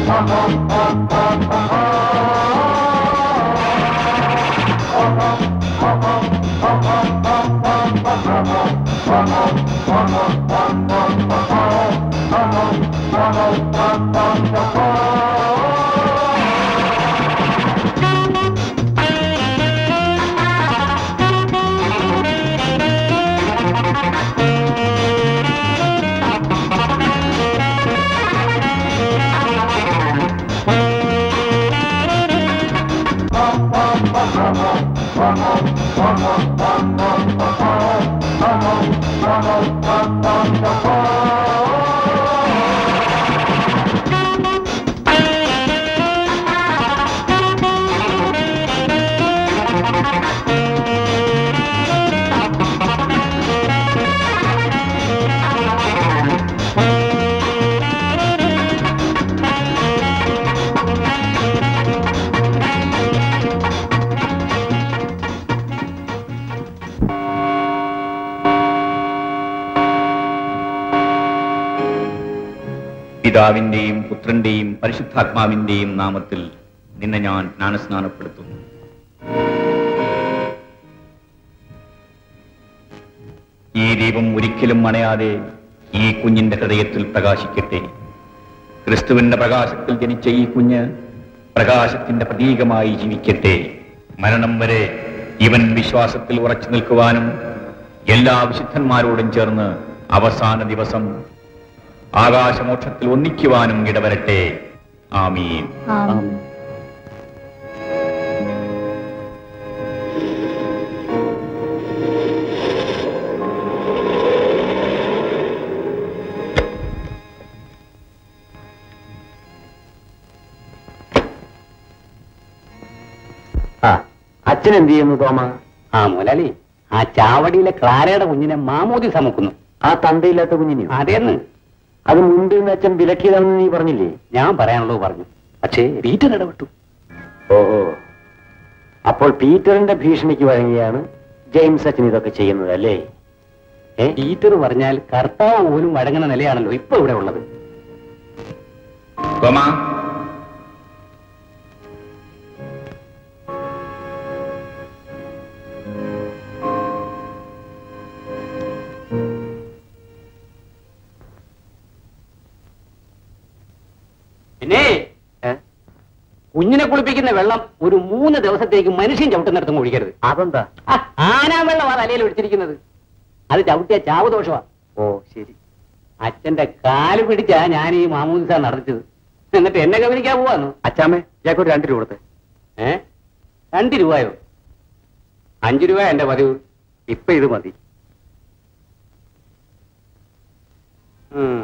പിതാവിന്റെയും പുത്രന്റെയും പരിശുദ്ധാത്മാവിന്റെയും നാമത്തിൽ നിന്നെ ഞാൻ ജ്ഞാനസ്നാനപ്പെടുത്തുന്നു ഈ ദീപം ഒരിക്കലും അണയാതെ ഈ കുഞ്ഞിന്റെ ഹൃദയത്തിൽ പ്രകാശിക്കട്ടെ ക്രിസ്തുവിന്റെ പ്രകാശത്തിൽ ജനിച്ച ഈ കുഞ്ഞ് പ്രകാശത്തിന്റെ പ്രതീകമായി ജീവിക്കട്ടെ മരണം വരെ ഇവൻ വിശ്വാസത്തിൽ ഉറച്ചു നിൽക്കുവാനും എല്ലാ വിശുദ്ധന്മാരോടും ചേർന്ന് അവസാന ദിവസം ആകാശമോക്ഷത്തിൽ ഒന്നിക്കുവാനും ഇടവരട്ടെ ആമീൻ ആ അച്ഛൻ എന്ത് ചെയ്യുന്നു തോമ ആ മുതലാളി ആ ചാവടിയിലെ ക്ലാരയുടെ കുഞ്ഞിനെ മാമോദി സമുക്കുന്നു ആ തന്തയില്ലാത്ത കുഞ്ഞിനെയോ അതേന്ന് അത് മുൻപ് നിന്ന് അച്ഛൻ വിലക്കിയതാണെന്ന് നീ പറഞ്ഞില്ലേ ഞാൻ പറയാനുള്ളത് പറഞ്ഞു പക്ഷേ പീറ്റർ ഇടപെട്ടു ഓഹോ അപ്പോൾ പീറ്ററിന്റെ ഭീഷണിക്ക് വഴങ്ങിയാണ് ജെയിംസ് അച്ഛൻ ഇതൊക്കെ ചെയ്യുന്നത് അല്ലേ ഏ പീറ്റർ പറഞ്ഞാൽ കർത്താവ് പോലും വഴങ്ങുന്ന നിലയാണല്ലോ ഇപ്പൊ ഇവിടെ ഉള്ളത് തോമ പിന്നെ ഏ? കുഞ്ഞിനെ കുളിപ്പിക്കുന്ന വെള്ളം ഒരു മൂന്ന് ദിവസത്തേക്ക് മനുഷ്യൻ ചവിട്ടുന്നിടത്തും ഒഴിക്കരുത് അതെന്താ ആ, ആനാ വെള്ളം ആ തലയിൽ ഒഴിച്ചിരിക്കുന്നത് അത് ചവിട്ടിയ ചാവ് ദോഷമാ ഓ ശരി അച്ഛന്റെ കാല് പിടിച്ചാ ഞാൻ ഈ മാമൂദിസ നടത്തിയത് എന്നിട്ട് എന്നെ ഗവനിക്കാൻ പോവാന്നു അച്ഛാമ്മേ ഞങ്ങൾക്ക് രണ്ട് രൂപ കൊടുത്തേ ഏ രണ്ട് രൂപയോ അഞ്ചു രൂപ എന്റെ പതിവ് ഇപ്പൊ ഇത് മതി ഉം.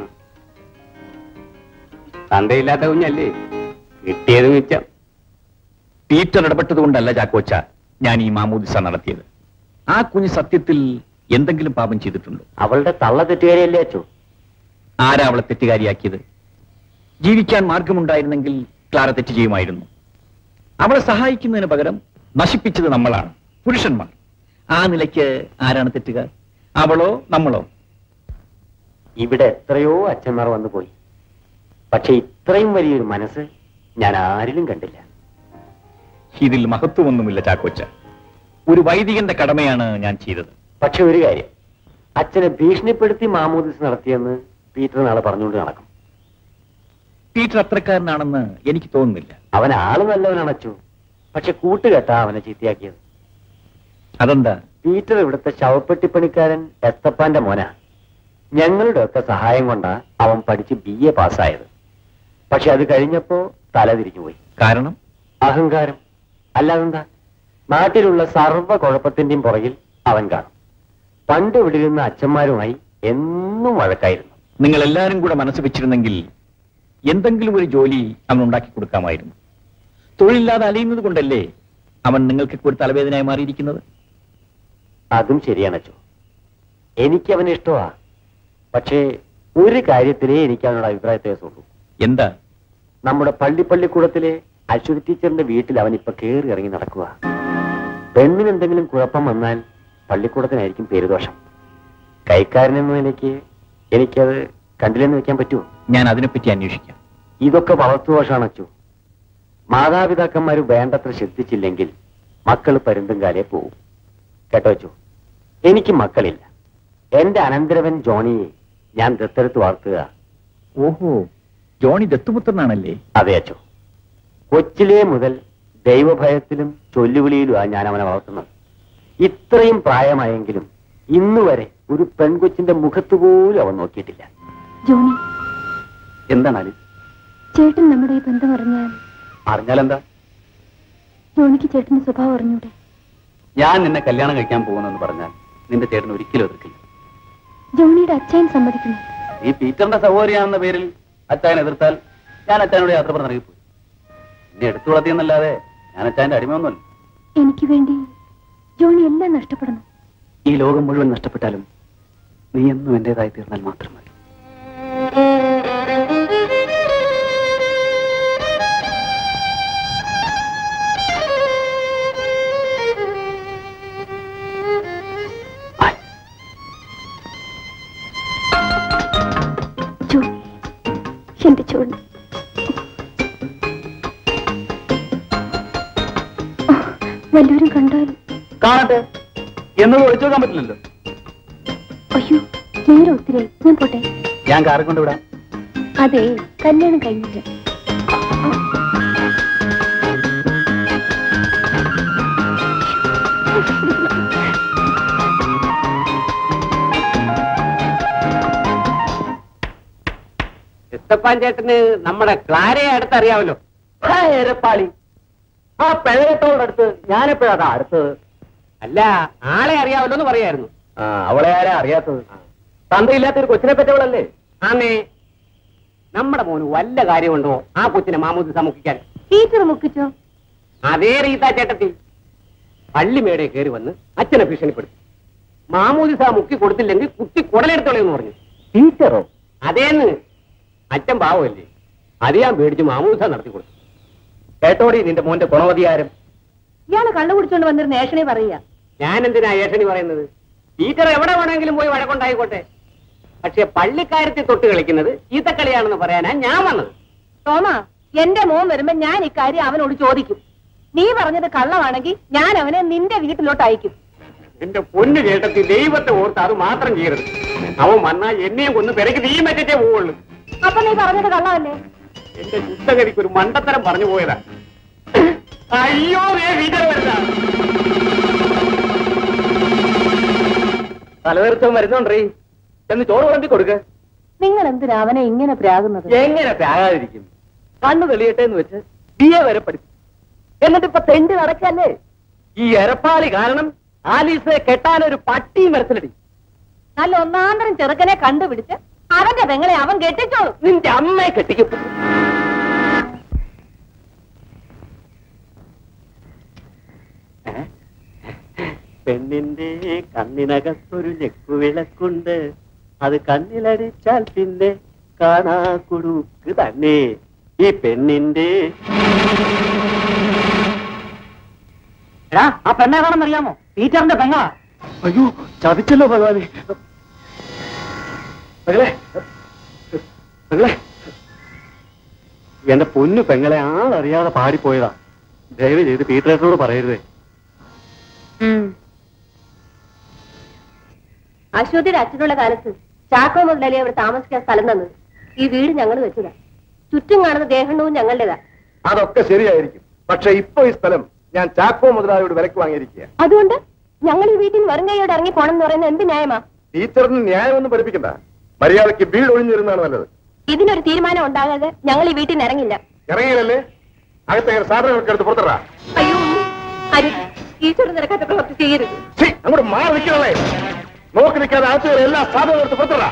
തന്തയില്ലാത്ത കുഞ്ഞല്ലേ കിട്ടിയത് മിച്ചം പീറ്റർ ഇടപെട്ടതുകൊണ്ടല്ല ചാക്കോച്ച ഞാൻ ഈ മാമൂദിസ നടത്തിയത് ആ കുഞ്ഞ് സത്യത്തിൽ എന്തെങ്കിലും പാപം ചെയ്തിട്ടുണ്ടോ അവളുടെ തള്ള തെറ്റുകാരിയല്ലേ അച്ഛോ ആരാ അവളെ തെറ്റുകാരിയാക്കിയത് ജീവിക്കാൻ മാർഗമുണ്ടായിരുന്നെങ്കിൽ ക്ലാര തെറ്റ് ചെയ്യുമായിരുന്നു അവളെ സഹായിക്കുന്നതിന് പകരം നശിപ്പിച്ചത് നമ്മളാണ് പുരുഷന്മാർ ആ നിലയ്ക്ക് ആരാണ് തെറ്റുകാർ അവളോ നമ്മളോ ഇവിടെ എത്രയോ അച്ഛന്മാർ വന്നു പോയി പക്ഷെ ഇത്രയും വലിയൊരു മനസ്സ് ഞാൻ ആരിലും കണ്ടില്ല ഇതിൽ മഹത്വമൊന്നുമില്ല ചാക്കോച്ച ഒരു വൈദികന്റെ കടമയാണ് ഞാൻ ചെയ്തത് പക്ഷെ ഒരു കാര്യം അച്ഛനെ ഭീഷണിപ്പെടുത്തി മാമോദിസ് നടത്തിയെന്ന് പീറ്റർ നാളെ പറഞ്ഞുകൊണ്ട് നടക്കും പീറ്റർ അത്രക്കാരനാണെന്ന് എനിക്ക് തോന്നുന്നില്ല അവൻ ആള് നല്ലവനാണ് അച്ചു പക്ഷെ കൂട്ടുകെട്ടാ അവനെ ചീത്തയാക്കിയത് അതെന്താ പീറ്റർ ഇവിടുത്തെ ശവപ്പെട്ടിപ്പണിക്കാരൻ എസ്തപ്പാന്റെ മോനാ ഞങ്ങളുടെ ഒക്കെ സഹായം കൊണ്ടാ അവൻ പഠിച്ച് ബി എ പാസ്സായത് പക്ഷെ അത് കഴിഞ്ഞപ്പോ തല തിരിഞ്ഞുപോയി കാരണം അഹങ്കാരം അല്ലാതെന്താ നാട്ടിലുള്ള സർവ്വ കുഴപ്പത്തിന്റെയും പുറകിൽ അവൻ കാണും പണ്ട് ഇവിടെ ഇരുന്ന അച്ഛന്മാരുമായി എന്നും വഴക്കായിരുന്നു നിങ്ങൾ എല്ലാവരും കൂടെ മനസ്സ് വെച്ചിരുന്നെങ്കിൽ എന്തെങ്കിലും ഒരു ജോലി അവൻ ഉണ്ടാക്കി കൊടുക്കാമായിരുന്നു തൊഴിലില്ലാതെ അലയുന്നത് കൊണ്ടല്ലേ അവൻ നിങ്ങൾക്ക് ഒരു തലവേദനയായി മാറിയിരിക്കുന്നത് അതും ശരിയാണ് അച്ചു എനിക്ക് അവനെ ഇഷ്ടമാ പക്ഷേ ഒരു കാര്യത്തിലേ എനിക്ക് അവനോട് അഭിപ്രായ വ്യത്യാസമുള്ളൂ എന്താ നമ്മുടെ പള്ളിപ്പള്ളിക്കൂടത്തിലെ അശ്വതി ടീച്ചറിന്റെ വീട്ടിൽ അവൻ ഇപ്പൊ കയറി ഇറങ്ങി നടക്കുക പെണ്ണിന് എന്തെങ്കിലും കുഴപ്പം വന്നാൽ പള്ളിക്കൂടത്തിനായിരിക്കും പേരുദോഷം കൈക്കാരൻ എന്ന നിലയ്ക്ക് എനിക്കത് കണ്ടില്ലെന്ന് വെക്കാൻ പറ്റുമോ ഞാൻ അതിനെപ്പറ്റി അന്വേഷിക്കാം ഇതൊക്കെ വളർത്തുദോഷാണ് അച്ചു മാതാപിതാക്കന്മാർ വേണ്ടത്ര ശ്രദ്ധിച്ചില്ലെങ്കിൽ മക്കൾ പരുന്തും കാലേ പോവും കേട്ടോ അച്ചു എനിക്ക് മക്കളില്ല എന്റെ അനന്തരവൻ ജോണിയെ ഞാൻ ദത്തെടുത്ത് വളർത്തുക ഓഹോ ജോണി ദത്തുപുത്രനാണല്ലേ അതെ അച്ചു കൊച്ചിലേ മുതൽ ദൈവഭയത്തിലും ചൊല്ലുവിളിയിലുമാണ് ഞാൻ അവനെ വളർത്തുന്നത് ഇത്രയും പ്രായമായെങ്കിലും ഇന്നുവരെ ഒരു പെൺകൊച്ചിന്റെ മുഖത്ത് പോലും അവൻ നോക്കിയിട്ടില്ല ജോണി എന്താണ് അലി ചേട്ടൻ നമ്മുടെ ഈ ബന്ധം അറിഞ്ഞാൽ അറിഞ്ഞാലെന്താ ജോണിക്ക് ചേട്ടന്റെ സ്വഭാവം അറിഞ്ഞൂടെ ഞാൻ നിന്നെ കല്യാണം കഴിക്കാൻ പോകുന്നെന്ന് പറഞ്ഞാൽ നിന്റെ ചേട്ടൻ ഒരിക്കലും എതിർക്കില്ല ജോണിയുടെ അച്ഛൻ സമ്മതിക്കുന്നു ഈ പീറ്ററിന്റെ സഹോദരിയാണെന്ന പേരിൽ അച്ചായൻ എതിർത്താൽ ഞാൻ അച്ചായനോട് യാത്ര പറഞ്ഞിറങ്ങിപ്പോയി എന്നെ എടുത്തു വളർത്തിയെന്നല്ലാതെ ഞാൻ അച്ചായന്റെ അടിമയൊന്നുമല്ല എനിക്ക് വേണ്ടി ജോണി എല്ലാം നഷ്ടപ്പെടണം ഈ ലോകം മുഴുവൻ നഷ്ടപ്പെട്ടാലും നീ എന്നും എന്റേതായി തീർന്നാൽ മാത്രം മതി ആയ്. ജോണി എന്റെ ജോണി ആ, വല്ലവരും കണ്ടാൽ കാണട്ടെ എന്നത് ഒളിച്ചു വെക്കാൻ പറ്റില്ലല്ലോ അയ്യോ നേരെ ഒത്തിരി ഞാൻ പോട്ടെ ഞാൻ കാറെ കൊണ്ടുവിടാം അതെ കല്യാണം കഴിഞ്ഞിട്ട് എത്തപ്പാൻ ചേട്ടന് നമ്മുടെ ക്ലാരയെ അടുത്തറിയാമല്ലോ എരപ്പാളി ആ പിഴയത്തോടെ അടുത്ത് ഞാനെപ്പോഴാ അടുത്തത് അല്ല ആളെ അറിയാമല്ലോ എന്ന് പറയായിരുന്നു ആ അവളെ ആരാ അറിയാത്തത് തന്തയില്ലാത്ത ഒരു കൊച്ചിനെ പറ്റവളല്ലേ ആന്നേ നമ്മുടെ മോന് വല്ല കാര്യമുണ്ടോ ആ കൊച്ചിനെ മാമൂദ് സമുഖിക്കാൻ ടീച്ചർ മുക്കിച്ചോ അതേ റീത ചേട്ടത്തി പള്ളിമേടെ കയറി വന്ന് അച്ഛനെ ഭീഷണിപ്പെടുത്തി മാമൂദിസ മുക്കി കൊടുത്തില്ലെങ്കിൽ കുട്ടി കുടലെടുത്തോളെന്ന് പറഞ്ഞു ടീച്ചറോ അതേന്ന് അച്ഛൻ പാവമല്ലേ അത് ഞാൻ പേടിച്ച് മാമൂദിസ നടത്തി കൊടുത്തു കേട്ടോടി നിന്റെ മോന്റെ ഗുണവധികാരം ഇയാള് കള്ളു കുടിച്ചോണ്ട് വന്നിരുന്ന ഏഷണി പറയുക ഞാൻ എന്തിനാ ഏഷണി പറയുന്നത് ടീച്ചർ എവിടെ വേണമെങ്കിലും പോയി വഴക്കുണ്ടായിക്കോട്ടെ പക്ഷെ പള്ളിക്കാരത്തിൽ തൊട്ട് കളിക്കുന്നത് ഈത്തക്കളിയാണെന്ന് പറയാനാ ഞാൻ വന്നത് തോമ എന്റെ മോൻ വരുമ്പോ ഞാൻ ഇക്കാര്യം അവനോട് ചോദിക്കും നീ പറഞ്ഞത് കള്ളമാണെങ്കിൽ ഞാൻ അവനെ നിന്റെ വീട്ടിലോട്ട് അയക്കും എന്റെ പൊന്നു ചേട്ടത്തി ദൈവത്തെ ഓർത്ത് അത് മാത്രം ചെയ്യരുത് അവൻ വന്നാ എന്നെയും കൊന്ന് പെരക്ക് നീ മറ്റേ പോവുള്ളൂ അപ്പൊ നീ പറഞ്ഞത് കള്ളമല്ലേ എന്റെ ശുദ്ധഗതിക്ക് ഒരു മണ്ടത്തരം പറഞ്ഞു പോയതാ അയ്യോ ദേ വീട്ടിൽ വരുന്ന തലതെറിച്ചവൻ വരുന്നുണ്ടേ എന്ന് ചോറ് വിളമ്പി കൊടുക്ക നിങ്ങൾ എന്തിനാ അവനെ ഇങ്ങനെ പ്രാകുന്നത് എങ്ങനെ പ്രാകാതിരിക്കും കണ്ണു തെളിയട്ടെ എന്ന് വെച്ച് ബി എ വരെ പഠിച്ചു എന്നിട്ട് ഇപ്പൊ തെണ്ടി നടക്കല്ലേ ഈ എരപ്പാളി കാരണം ആലീസിനെ കെട്ടാൻ ഒരു പട്ടിയും വരത്തിലടി നല്ല ഒന്നാന്തരം ചെറുക്കനെ കണ്ടുപിടിച്ച് അവന്റെ പെങ്ങളെ അവൻ കെട്ടിച്ചോളും നിന്റെ അമ്മയെ കെട്ടിക്കും പെണ്ണിന്റെ കണ്ണിനകത്തൊരു ഞെക്കുവിളക്കുണ്ട് അത് കണ്ണിലടിച്ചാൽ പിന്നെ കാണാ കുടുക്ക് തന്നെ ഈ പെണ്ണിന്റെ എടാ ആ പെണ്ണേതാണെന്ന് അറിയാമോ ടീച്ചറിന്റെ പെങ്ങളാ അയ്യോ ചതിച്ചല്ലോ ഭഗവാനെ പെങ്ങളെ പെങ്ങളെ എന്റെ പൊന്നു പെങ്ങളെ ആളറിയാതെ പാടിപ്പോയതാ ദയവ് ചെയ്ത് പീറ്ററേട്ടനോട് പറയരുതേ അശ്വതിയുടെ അച്ഛനുള്ള കാലത്ത് ചാക്കോ മുതലാളി അവിടെ താമസിക്കാൻ സ്ഥലം തന്നത് ഈ വീട് ഞങ്ങൾ വെച്ചതാ ചുറ്റും കാണുന്ന ദേഹണ്ണവും ഞങ്ങളുടേതാ അതൊക്കെ ശരിയായിരിക്കും പക്ഷെ ഇപ്പൊ ഈ സ്ഥലം ഞാൻ ചാക്കോ മുതലാളിയോട് വിലക്ക് വാങ്ങിയിരിക്കുക അതുകൊണ്ട് ഞങ്ങൾ ഈ വീട്ടിൽ നിന്ന് വെറും കൈയോടെ ഇറങ്ങി പോണം എന്ന് പറയുന്നത് എന്ത് ന്യായമാ ടീച്ചറിന് ന്യായമൊന്നും പഠിപ്പിക്കണ്ട മര്യാദയ്ക്ക് വീട് ഒഴിഞ്ഞിരുന്നാണ് നല്ലത് ഇതിനൊരു തീരുമാനം ഉണ്ടാകാതെ ഞങ്ങൾ ഈ വീട്ടിൽ നിന്ന് ഇറങ്ങില്ല ഇറങ്ങിയില്ലല്ലേ അകത്തെ സാധനങ്ങളൊക്കെ എടുത്ത് പുറത്തിടാ അയ്യോ അരുത് ഈശ്വര നിരക്കാത്ത പ്രവൃത്തി ചെയ്യരുത് ഛീ, അങ്ങോട്ട് മാറി നിൽക്കണേ നോക്കി നിൽക്കാതെ അകത്ത് കയറി എല്ലാ സാധനങ്ങളും എടുത്ത് പുറത്തിടാ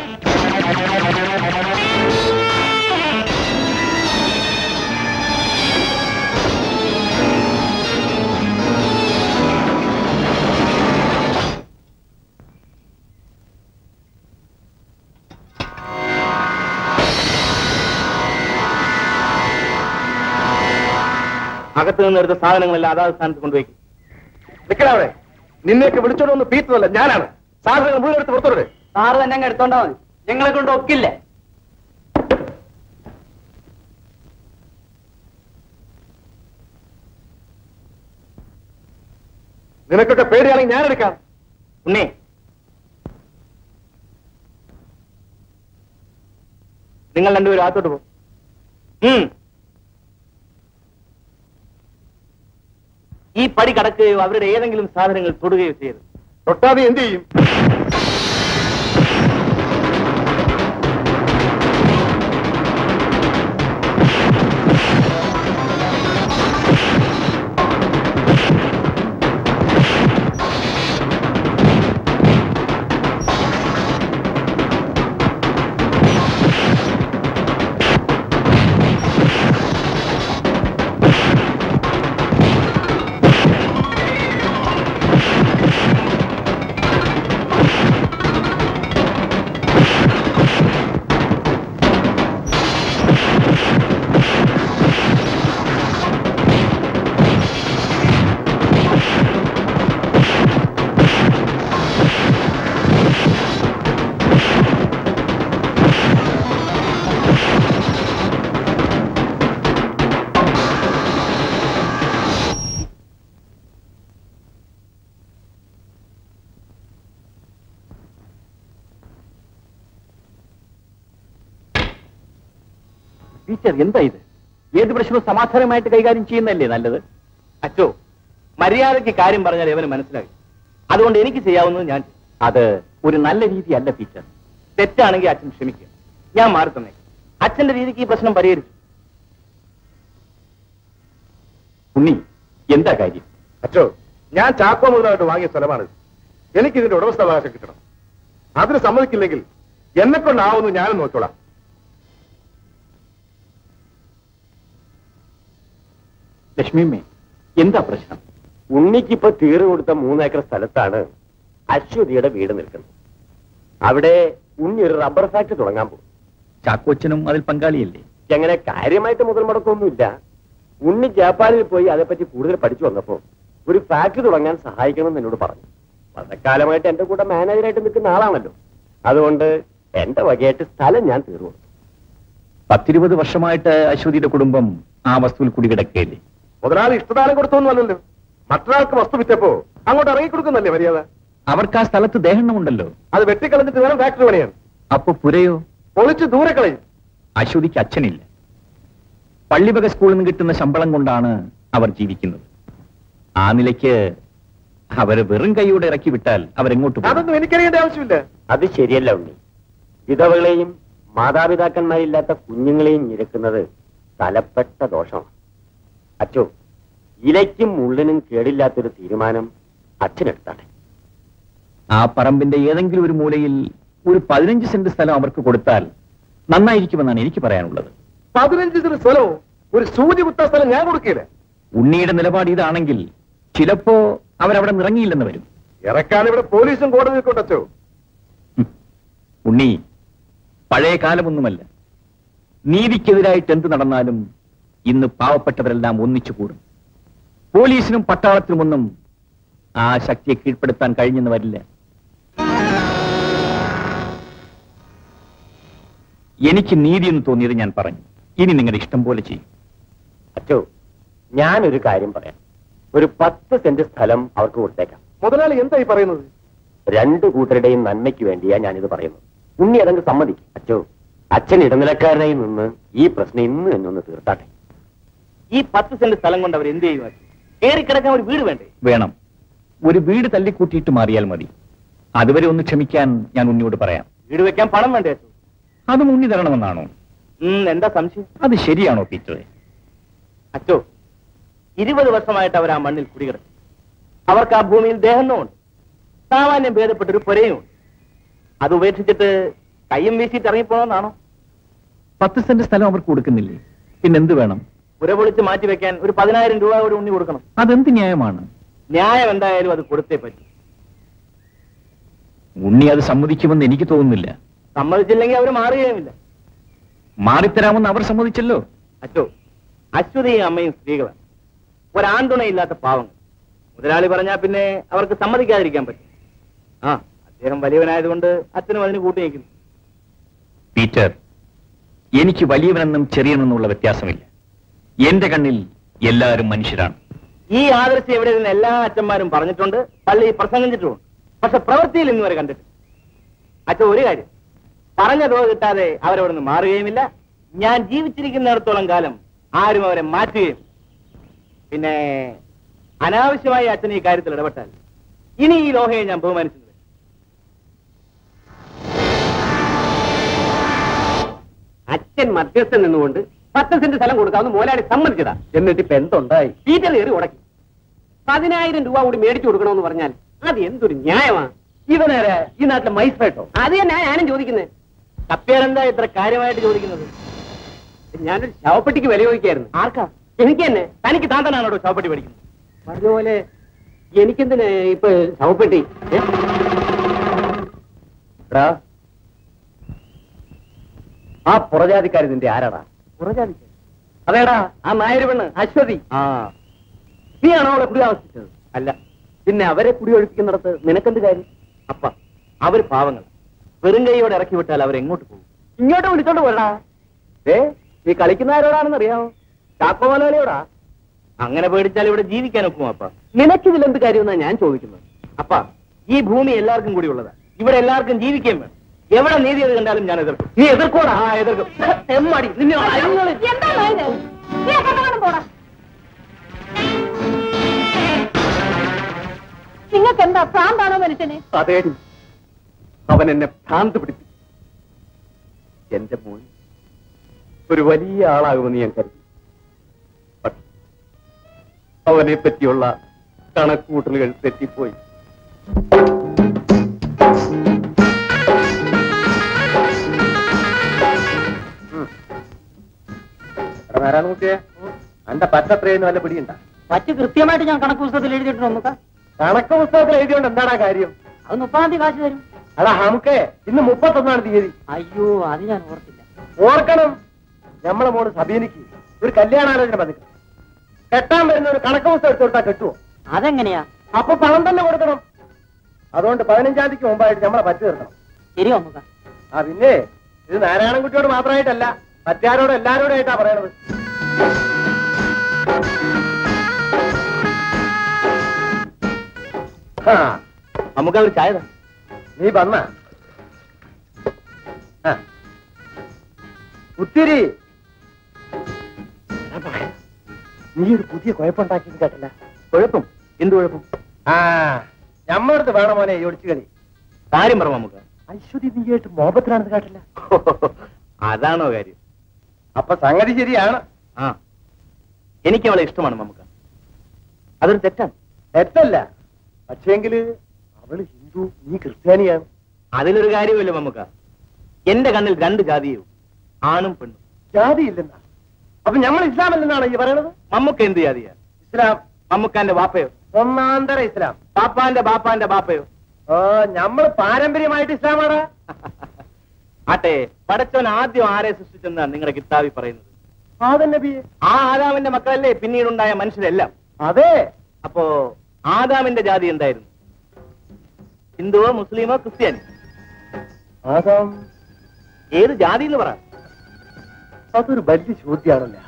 അകത്ത് നിന്ന് എടുത്ത സാധനങ്ങളെല്ലാം അതാത് സ്ഥാനത്ത് കൊണ്ടുപോയി നിൽക്കണവിടെ നിന്നെയൊക്കെ വിളിച്ചോണ്ട് വന്ന് പീറ്റതല്ല ഞാനാണ് സാധനങ്ങൾ മുഴുവൻ എടുത്ത് പുറത്തിടേ സാറ് തന്നെ അങ്ങ് എടുത്തോണ്ടാ മതി ഞങ്ങളെ കൊണ്ട് ഒക്കില്ല നിനക്കൊക്കെ പേടിയാണെങ്കിൽ ഞാൻ എടുക്കാം ഉണ്ണേ നിങ്ങൾ രണ്ടുപേരും അകത്തോട്ട് പോകും ഈ പടി കടക്കുകയോ അവരുടെ ഏതെങ്കിലും സാധനങ്ങൾ തൊടുകയോ ചെയ്യരുത് തൊട്ടാതെ എന്ത് ചെയ്യും ടീച്ചർ എന്താ ഇത് ഏത് പ്രശ്നവും സമാധാനമായിട്ട് കൈകാര്യം ചെയ്യുന്നതല്ലേ നല്ലത് അച്ചോ മര്യാദയ്ക്ക് കാര്യം പറഞ്ഞാൽ ഇവന് മനസ്സിലാകും അതുകൊണ്ട് എനിക്ക് ചെയ്യാവുന്നത് ഞാൻ ചെയ്യും. അത് ഒരു നല്ല രീതിയല്ല ടീച്ചർ തെറ്റാണെങ്കിൽ അച്ഛൻ ക്ഷമിക്കുക ഞാൻ മാറി തന്നെ അച്ഛന്റെ രീതിക്ക് ഈ പ്രശ്നം പരിഹരിച്ചു ഉണ്ണി എന്താ കാര്യം അച്ചോ ഞാൻ ചാക്കോ മുതലായിട്ട് വാങ്ങിയ സ്ഥലമാണ് എനിക്ക് ഇതിന്റെ ഉടമസ്ഥാവകാശം കിട്ടണം അതിന് സമ്മതിക്കില്ലെങ്കിൽ എന്നെ കൊണ്ടാവുന്നു ഞാനും നോക്കോളാം ലക്ഷ്മിയമ്മേ എന്താ പ്രശ്നം ഉണ്ണിക്കിപ്പോ തീറ് കൊടുത്ത മൂന്നേക്കർ സ്ഥലത്താണ് അശ്വതിയുടെ വീട് നിൽക്കുന്നത് അവിടെ ഉണ്ണി ഒരു റബ്ബർ ഫാക്ടറി തുടങ്ങാൻ പോകും ചാക്കോച്ചനും അതിൽ പങ്കാളിയല്ലേ അങ്ങനെ കാര്യമായിട്ട് മുതൽ മുടക്കമൊന്നുമില്ല ഉണ്ണി ജാപ്പാനിൽ പോയി അതേപ്പറ്റി കൂടുതൽ പഠിച്ചു വന്നപ്പോ ഒരു ഫാക്ടറി തുടങ്ങാൻ സഹായിക്കണമെന്ന് എന്നോട് പറഞ്ഞു വളരെക്കാലമായിട്ട് എന്റെ കൂടെ മാനേജറായിട്ട് നിൽക്കുന്ന ആളാണല്ലോ അതുകൊണ്ട് എന്റെ വകയായിട്ട് സ്ഥലം ഞാൻ തീർന്നു പത്തിരുപത് വർഷമായിട്ട് അശ്വതിയുടെ കുടുംബം ആ വസ്തുവിൽ കുടികിടക്കുകയല്ലേ മുതലാളി ഇഷ്ടദാനം കൊടുത്തൊന്നുമല്ലല്ലോ മറ്റൊരാൾക്ക് വസ്തു വിറ്റപ്പോ അങ്ങോട്ട് ഇറങ്ങിക്കൊടുക്കുന്നല്ലേ മര്യാദ അവർക്ക് ആ സ്ഥലത്ത് ദേഹണ്ണമുണ്ടല്ലോ അത് വെട്ടിക്കളഞ്ഞിട്ട് വേണം ഫാക്ടറി പണിയാൻ അപ്പൊ പുരയോ പൊളിച്ച് ദൂരെ കളയും അശ്വതിക്ക് അച്ഛനില്ല പള്ളിവക സ്കൂളിൽ നിന്ന് കിട്ടുന്ന ശമ്പളം കൊണ്ടാണ് അവർ ജീവിക്കുന്നത് ആ നിലയ്ക്ക് അവര് വെറും കൈയോടെ ഇറക്കി വിട്ടാൽ അവരെങ്ങോട്ട് പോകും അതൊന്നും എനിക്കറിയേണ്ട ആവശ്യമില്ല അത് ശരിയല്ല ഉണ്ണി വിധവകളെയും മാതാപിതാക്കന്മാരില്ലാത്ത കുഞ്ഞുങ്ങളെയും ഞെരുക്കുന്നത് തലപ്പെട്ട ദോഷമാണ് അച്ചോ ഇലയ്ക്കും മുള്ളിനും കേടില്ലാത്തൊരു തീരുമാനം അച്ഛനെടുത്താട്ടെ ആ പറമ്പിന്റെ ഏതെങ്കിലും ഒരു മൂലയിൽ ഒരു പതിനഞ്ച് സെന്റ് സ്ഥലം അവർക്ക് കൊടുത്താൽ നന്നായിരിക്കുമെന്നാണ് എനിക്ക് പറയാനുള്ളത് പതിനഞ്ച് സെന്റ് സ്ഥലവും ഒരു സൂചി കുത്ത സ്ഥലം ഞാൻ കൊടുക്കില്ല ഉണ്ണിയുടെ നിലപാട് ഇതാണെങ്കിൽ ചിലപ്പോ അവരവിടെ നിറങ്ങിയില്ലെന്ന് വരും ഇറക്കാൻ ഇവിടെ പോലീസും കോടതിയും കൊണ്ടച്ചോ ഹും. ഉണ്ണി പഴയ കാലമൊന്നുമല്ല നീതിക്കെതിരായിട്ട് എന്ത് നടന്നാലും ഇന്ന് പാവപ്പെട്ടവരെല്ലാം ഒന്നിച്ചു കൂടും പോലീസിനും പട്ടാളത്തിനുമൊന്നും ആ ശക്തിയെ കീഴ്പ്പെടുത്താൻ കഴിഞ്ഞെന്ന് വരില്ല എനിക്ക് നീതി എന്ന് തോന്നിയത് ഞാൻ പറഞ്ഞു ഇനി നിങ്ങളുടെ ഇഷ്ടം പോലെ ചെയ്യും അച്ചോ ഞാനൊരു കാര്യം പറയാം ഒരു പത്ത് സെന്റ് സ്ഥലം അവർക്ക് കൊടുത്തേക്കാം മുതലാളി എന്താ ഈ പറയുന്നത് രണ്ടു കൂട്ടരുടെയും നന്മയ്ക്ക് വേണ്ടിയാ ഞാനിത് പറയുന്നത് ഉണ്ണി അതങ്ങ് സമ്മതിക്കും അച്ചോ അച്ഛൻ ഇടനിലക്കാരനായി നിന്ന് ഈ പ്രശ്നം ഇന്ന് തന്നെ ഒന്ന് തീർത്താട്ടെ ഈ പത്ത് സെന്റ് സ്ഥലം കൊണ്ട് അവർ എന്ത് ചെയ്യും കയറി കിടക്കാൻ ഒരു വീട് വേണ്ടേ വേണം ഒരു വീട് തല്ലിക്കൂട്ടിയിട്ട് മാറിയാൽ മതി അതുവരെ ഒന്ന് ക്ഷമിക്കാൻ ഞാൻ ഉണ്ണിയോട് പറയാം വീട് വെക്കാൻ പണം വേണ്ടേ അച്ഛോ? അതും ഉണ്ണി തരണമെന്നാണോ ഉം, എന്താ സംശയം അത് ശരിയാണോ പീറ്ററെ അച്ചോ ഇരുപത് വർഷമായിട്ട് അവർ ആ മണ്ണിൽ കുടികിടക്കും അവർക്ക് ആ ഭൂമിയിൽ ദേഹന്നുമുണ്ട് സാമാന്യം ഭേദപ്പെട്ടൊരു പുരയുമുണ്ട് അത് ഉപേക്ഷിച്ചിട്ട് കയ്യും വീശിയിട്ട് ഇറങ്ങിപ്പോണെന്നാണോ പത്ത് സെന്റ് സ്ഥലം അവർക്ക് കൊടുക്കുന്നില്ലേ പിന്നെന്ത് വേണം പുര പൊളിച്ച് മാറ്റി വെക്കാൻ ഒരു പതിനായിരം രൂപ കൂടി ഉണ്ണി കൊടുക്കണം അതെന്ത് ന്യായമാണ് ന്യായം എന്തായാലും അത് കൊടുത്തേ പറ്റൂ ഉണ്ണി അത് സമ്മതിക്കുമെന്ന് എനിക്ക് തോന്നുന്നില്ല സമ്മതിച്ചില്ലെങ്കിൽ അവർ മാറുകയുമില്ല മാറിത്തരാമെന്ന് അവർ സമ്മതിച്ചല്ലോ അച്ചോ അശ്വതിയും അമ്മയും സ്ത്രീകളാണ് ഒരാൺതുണയില്ലാത്ത പാവങ്ങൾ മുതലാളി പറഞ്ഞാൽ പിന്നെ അവർക്ക് സമ്മതിക്കാതിരിക്കാൻ പറ്റും ആ അദ്ദേഹം വലിയവനായതുകൊണ്ട് അച്ഛനും അതിന് കൂട്ടി നിൽക്കുന്നു പീറ്റർ എനിക്ക് വലിയവനെന്നും ചെറിയവനെന്നുള്ള വ്യത്യാസമില്ല എന്റെ കണ്ണിൽ എല്ലാവരും മനുഷ്യരാണ് ഈ ആദർശം ഇവിടെ നിന്ന് എല്ലാ അച്ഛന്മാരും പറഞ്ഞിട്ടുണ്ട് പള്ളി പ്രസംഗിച്ചിട്ടുമുണ്ട് പക്ഷെ പ്രവൃത്തിയിൽ ഇന്ന് വരെ കണ്ടിട്ടില്ല അച്ഛൻ ഒരു കാര്യം പറഞ്ഞ തുക കിട്ടാതെ അവരവിടെ നിന്ന് മാറുകയുമില്ല ഞാൻ ജീവിച്ചിരിക്കുന്നിടത്തോളം കാലം ആരും അവരെ മാറ്റുകയും പിന്നെ അനാവശ്യമായി അച്ഛൻ ഈ കാര്യത്തിൽ ഇടപെട്ടാൽ ഇനി ഈ ലോഹയെ ഞാൻ ബഹുമാനിച്ചത് അച്ഛൻ മധ്യസ്ഥൻ നിന്നുകൊണ്ട് പത്ത് സെന്റ് സ്ഥലം കൊടുക്കാമെന്ന് മോലാടി സമ്മതിച്ചതാ എന്നിട്ട് ഇപ്പൊ എന്തുണ്ടായി പീറ്റർ കയറി ഉടക്കി പതിനായിരം രൂപ കൂടി മേടിച്ചു കൊടുക്കണമെന്ന് പറഞ്ഞാൽ അത് എന്തൊരു ന്യായമാ ഇവനേരെ ഈ നാട്ടിലെ മൈസ്ട്രേട്ടോ അത് തന്നെ ഞാനും ചോദിക്കുന്നത് കപ്പേരെന്താ ഇത്ര കാര്യമായിട്ട് ചോദിക്കുന്നത് ഞാനൊരു ശവപ്പെട്ടിക്ക് വില ചോദിക്കായിരുന്നു ആർക്കാ എനിക്ക് തന്നെ തനിക്ക് താൻ തന്നെയാണോ ചാവപ്പെട്ടി പഠിക്കുന്നത് പറഞ്ഞ പോലെ എനിക്കെന്തിന് ഇപ്പൊ ശവപ്പെട്ടി ഏ? എടാ, ആ പുറജാതിക്കാരി നിന്റെ ആരാടാ പുറജാതിക്കാരി? അതേടാ ആ നായര് പെണ്ണ് അശ്വതി ആ നീയാണോ അവളെ കുടി താമസിച്ചത് അല്ല പിന്നെ അവരെ കുടിയൊഴിപ്പിക്കുന്നിടത്ത് നിനക്കെന്ത് കാര്യം അപ്പ അവര് പാവങ്ങൾ വെറും കൈയോടെ ഇറക്കി വിട്ടാൽ അവരെങ്ങോട്ട് പോകും ഇങ്ങോട്ട് വിളിച്ചോണ്ട് പോരടാ ഏ നീ കളിക്കുന്ന ആരോടാണെന്ന് അറിയാമോ ചാക്കോ മലയാളിയോടാ അങ്ങനെ പേടിച്ചാൽ ഇവിടെ ജീവിക്കാൻ ഒക്കും അപ്പ നിനക്കിതിൽ എന്ത് കാര്യമെന്നാ ഞാൻ ചോദിക്കുന്നത് അപ്പ ഈ ഭൂമി എല്ലാവർക്കും കൂടി ഉള്ളതാ ഇവിടെ എല്ലാവർക്കും ജീവിക്കുകയും വേണം എവിടെ നീതി അത് കണ്ടാലും ഞാൻ എതിർക്കും നീ എതിർക്കോടാ ആ എതിർക്കും എമ്മാടി നിന്നെ അരിഞ്ഞോളി. എന്താ നായനെ? നീ അങ്ങോട്ട് വേണം പോടാ നിങ്ങൾക്ക് എന്താ ഭ്രാന്താണോ മനുഷ്യനെ അതേടി അവൻ എന്നെ ഭ്രാന്ത് പിടിപ്പിച്ചു എന്റെ മോൻ ഒരു വലിയ ആളാകുമെന്ന് ഞാൻ കരുതി പക്ഷേ അവനെ പറ്റിയുള്ള കണക്കൂട്ടലുകൾ തെറ്റിപ്പോയി നാരായണൻകുട്ടിയെ അന്റെ പറ്റത്രയെന്ന് വല്ല പിടിയുണ്ട മറ്റ് കൃത്യമായിട്ട് ഞാൻ കണക്ക് പുസ്തകത്തിൽ എഴുതിയിട്ടുണ്ട് നമുക്ക് കണക്ക് പുസ്തകത്തിൽ എഴുതിയോണ്ട് എന്താടാ കാര്യം അത് മുപ്പതാം തീയതി കാശ് തരും അടാ ഹമുക്കേ ഇന്ന് മുപ്പത്തൊന്നാണ് തീയതി അയ്യോ അത് ഞാൻ ഓർത്തില്ല ഓർക്കണം നമ്മളെ മോള് സബീനിക്ക് ഒരു കല്യാണാലോചന വന്നിട്ട് കെട്ടാൻ വരുന്ന ഒരു കണക്ക് പുസ്തകം എടുത്തു കൊടുത്താൽ കിട്ടുമോ അതെങ്ങനെയാ അപ്പൊ പണം തന്നെ കൊടുക്കണം അതുകൊണ്ട് പതിനഞ്ചാം തീയതിക്ക് മുമ്പായിട്ട് നമ്മളെ പറ്റി തീർക്കണം ശരിയോ നമുക്ക് ആ പിന്നെ ഇത് നാരായണൻകുട്ടിയോട് മാത്രമായിട്ടല്ല മറ്റാരോടും എല്ലാരോടും ആയിട്ടാ പറയണത് ആ, നമുക്ക് അവർ ചായ താ. നീ വന്ന ഒത്തിരി നീ ഒരു പുതിയ കുഴപ്പമുണ്ടാക്കിയത് കേട്ടല്ല കുഴപ്പം എന്ത് കുഴപ്പം ആ ഞമ്മടുത്ത് വേണം മോനെ ഈ ഒളിച്ചു കളി കാര്യം പറ നമുക്ക് അശ്വതി നീയായിട്ട് മോപത്തിലാണെന്ന് കേട്ടില്ല അതാണോ കാര്യം അപ്പൊ സംഗതി ശരിയാണ് ആ എനിക്ക് അവളെ ഇഷ്ടമാണ് നമുക്ക് അതൊരു തെറ്റാണ് തെറ്റല്ല പക്ഷേങ്കില് അവള് ഹിന്ദു നീ ക്രിസ്ത്യാനിയാണ് അതിലൊരു കാര്യമില്ല നമുക്ക് എന്റെ കണ്ണിൽ രണ്ട് ജാതിയും ആണും പെണ്ണും ജാതി ഇല്ലെന്നാ അപ്പൊ നമ്മൾ ഇസ്ലാം അല്ലെന്നാണ് ഈ പറയണത് മമ്മൂക്ക എന്ത് ജാതിയാ ഇസ്ലാം മമ്മൂക്കാന്റെ ബാപ്പയോ ഒന്നാന്തര ഇസ്ലാം പാപ്പാന്റെ ബാപ്പാന്റെ ബാപ്പയോ ഓ നമ്മൾ പാരമ്പര്യമായിട്ട് ഇസ്ലാമാടാ ആട്ടെ പടച്ചവൻ ആദ്യം ആരെ സൃഷ്ടിച്ചെന്നാണ് നിങ്ങളുടെ കിതാബി പറയുന്നത് ആദൻ നബിയെ ആ ആദാമിന്റെ മക്കളല്ലേ പിന്നീടുണ്ടായ മനുഷ്യരെല്ലാം അതെ അപ്പോ ആദാമിന്റെ ജാതി എന്തായിരുന്നു ഹിന്ദുവോ മുസ്ലിമോ ക്രിസ്ത്യാനി ആദാം ഏത് ജാതി എന്ന് പറ അതൊരു വലിയ ചോദ്യമാണല്ലോ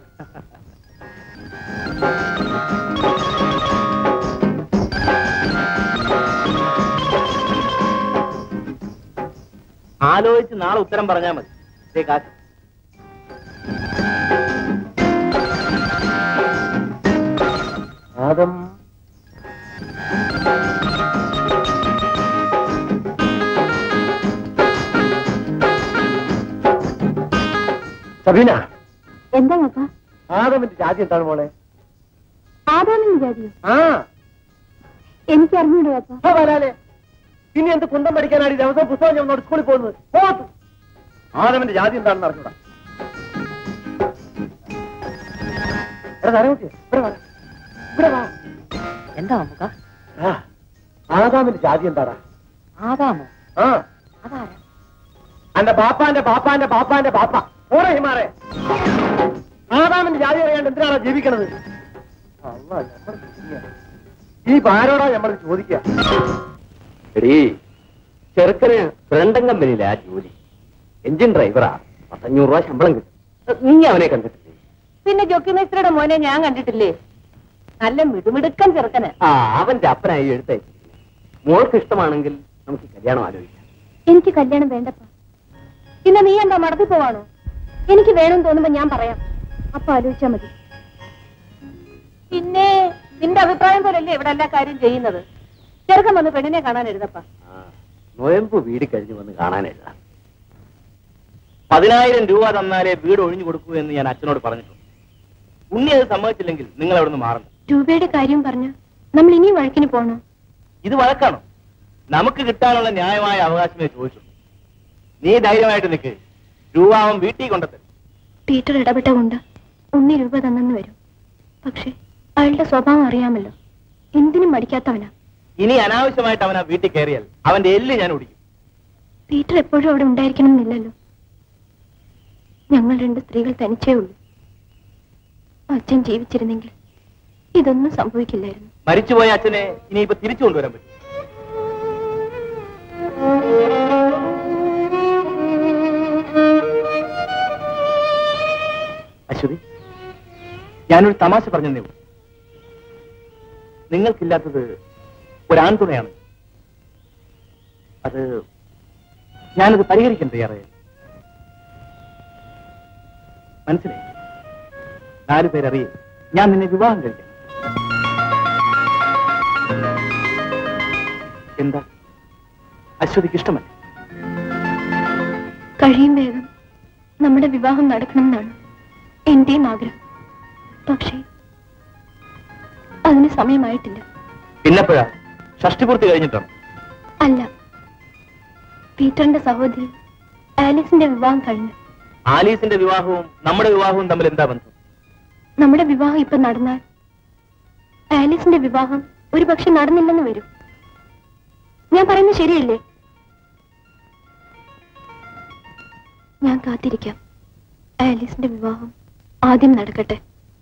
ആലോചിച്ച് നാളെ ഉത്തരം പറഞ്ഞാൽ മതി ദേ കാശ് ആദം സബീന എന്താ കാക്ക ആദമിന്റെ ജാതി എന്താണ് മോളെ ആദാമിന്റെ ജാതിയോ ആ എനിക്ക് അറിഞ്ഞൂടെ കാക്ക ആ വരാലെ പിന്നെ എന്ത് കുന്തം പഠിക്കാനാണ് ഈ ദിവസം പുസ്തകം ഞാൻ സ്കൂളിൽ പോകുന്നത് പോത്ത് ആദമിന്റെ ജാതി എന്താണെന്ന് അറിഞ്ഞൂടാ എടാ നാരായണക്കുട്ടി, ഇവിടെ വാ. ഇവിടെ വാ. എന്താ നമുക്ക് ആ, ആദാമിന്റെ ജാതി എന്താടാ ആകാമോ ആ അതാരാ അന്റെ ബാപ്പാന്റെ ബാപ്പാന്റെ ബാപ്പാന്റെ ബാപ്പ പോരെ ഹിമാറെ ആദാമിന്റെ ജാതി അറിയാണ്ട് എന്തിനാണോ ജീവിക്കണത് അള്ളാ, ഞമ്മള് ശരിയാ. ഈ പാരോടാ നമ്മൾ ചോദിക്കുക എടീ ചെറുക്കന് ഫ്രണ്ടൻ കമ്പനിയിലെ ആ ജോലി എഞ്ചിൻ ഡ്രൈവറാ പത്തഞ്ഞൂറ് രൂപ ശമ്പളം കിട്ടും നീ അവനെ കണ്ടിട്ടില്ലേ പിന്നെ ജോക്കി മേസ്ത്രിയുടെ മോനെ ഞാൻ കണ്ടിട്ടില്ലേ നല്ല മിടുമിടുക്കൻ ചെറുക്കന് ആ അവന്റെ അപ്പനായി എഴുത്തയച്ചു മോൾക്ക് ഇഷ്ടമാണെങ്കിൽ നമുക്ക് ഈ കല്യാണം ആലോചിക്കാം എനിക്ക് കല്യാണം വേണ്ടപ്പ പിന്നെ നീ എന്താ മടത്തി പോവാണോ എനിക്ക് വേണം തോന്നുമ്പോ ഞാൻ പറയാം അപ്പൊ ആലോചിച്ചാ മതി പിന്നെ നിന്റെ അഭിപ്രായം പോലല്ലേ ഇവിടെ എല്ലാ കാര്യം ചെയ്യുന്നത് ചെറുക്കൻ വന്ന് പെണ്ണിനെ കാണാൻ എഴുതപ്പ ആ, നോയമ്പ് വീട് കഴിഞ്ഞ് വന്ന് കാണാൻ എഴുതാം പതിനായിരം രൂപ തന്നാലേ വീട് ഒഴിഞ്ഞു കൊടുക്കൂ എന്ന് ഞാൻ അച്ഛനോട് പറഞ്ഞിട്ടുണ്ട് ഉണ്ണി അത് സമ്മതിച്ചില്ലെങ്കിൽ നിങ്ങൾ അവിടെ നിന്ന് മാറണം രൂപയുടെ കാര്യം പറഞ്ഞ നമ്മൾ ഇനിയും വഴക്കിന് പോണോ ഇത് വഴക്കാണോ നമുക്ക് കിട്ടാനുള്ള ന്യായമായ അവകാശമേ ചോദിച്ചുള്ളൂ നീ ധൈര്യമായിട്ട് നിൽക്ക് രൂപ അവൻ വീട്ടിൽ കൊണ്ടെത്തരും പീറ്റർ ഇടപെട്ട കൊണ്ട് ഉണ്ണി രൂപ തന്നെന്ന് വരും പക്ഷെ അയാളുടെ സ്വഭാവം അറിയാമല്ലോ എന്തിനും മടിക്കാത്തവനാ ഇനി അനാവശ്യമായിട്ട് അവൻ ആ വീട്ടിൽ കയറിയാൽ അവന്റെ എല്ല് ഞാൻ ഒടിക്കും പീറ്റർ എപ്പോഴും അവിടെ ഉണ്ടായിരിക്കണം എന്നില്ലല്ലോ ഞങ്ങൾ രണ്ട് സ്ത്രീകൾ തനിച്ചേ ഉള്ളൂ അച്ഛൻ ജീവിച്ചിരുന്നെങ്കിൽ ഇതൊന്നും സംഭവിക്കില്ലായിരുന്നു മരിച്ചുപോയ അച്ഛനെ ഇനിയിപ്പോ തിരിച്ചു കൊണ്ടുവരാൻ പറ്റും അശ്വതി ഞാനൊരു തമാശ പറഞ്ഞതേ ഉള്ളൂ നിങ്ങൾക്കില്ലാത്തത് ഒരാൺതുണയാണ് അത് ഞാനത് പരിഹരിക്കാൻ തയ്യാറായി മനസ്സിലായി നാലു പേരറിയേ ഞാൻ നിന്നെ വിവാഹം കഴിക്കാം എന്താ അശ്വതിക്ക് ഇഷ്ടമല്ല കഴിയും വേഗം നമ്മുടെ വിവാഹം നടക്കണമെന്നാണ് എന്റെയും ആഗ്രഹം പക്ഷേ അതിന് സമയമായിട്ടില്ല പിന്നെപ്പോഴാ ഷഷ്ടിപൂർത്തി കഴിഞ്ഞിട്ടാണ് അല്ല പീറ്ററിന്റെ സഹോദരി ആലിസിന്റെ വിവാഹം കഴിഞ്ഞു ആലീസിന്റെ വിവാഹവും നമ്മുടെ വിവാഹവും തമ്മിൽ എന്താ ബന്ധം നമ്മുടെ വിവാഹം ഇപ്പൊ നടന്നാൽ ആലിസിന്റെ വിവാഹം ഒരു പക്ഷെ നടന്നില്ലെന്ന് വരും ഞാൻ പറയുന്നത് ശരിയല്ലേ ഞാൻ കാത്തിരിക്കാം ആലീസിന്റെ വിവാഹം ആദ്യം നടക്കട്ടെ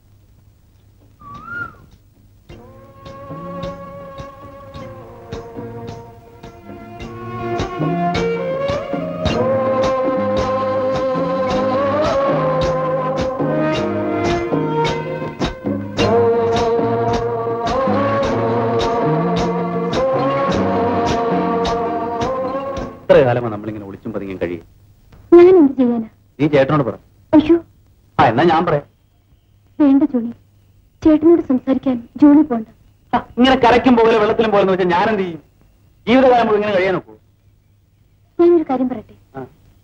ഇത്ര കാലമാണ് നമ്മളിങ്ങനെ ഒളിച്ചും പതുങ്ങിയും കഴിയും ഞാൻ എന്ത് ചെയ്യാനാ നീ ചേട്ടനോട് പറ അയ്യോ ആ എന്നാ ഞാൻ പറയാം വേണ്ട ജോണി ചേട്ടനോട് സംസാരിക്കാൻ ജോണി പോണ്ട ആ, ഇങ്ങനെ കരയ്ക്കും പോലെ വെള്ളത്തിലും പോലെ വെച്ചാൽ ഞാൻ എന്ത് ചെയ്യും ജീവിതകാലം മുഴുവൻ ഇങ്ങനെ കഴിയാൻ നോക്കൂ ഞാനൊരു കാര്യം പറയട്ടെ ആ.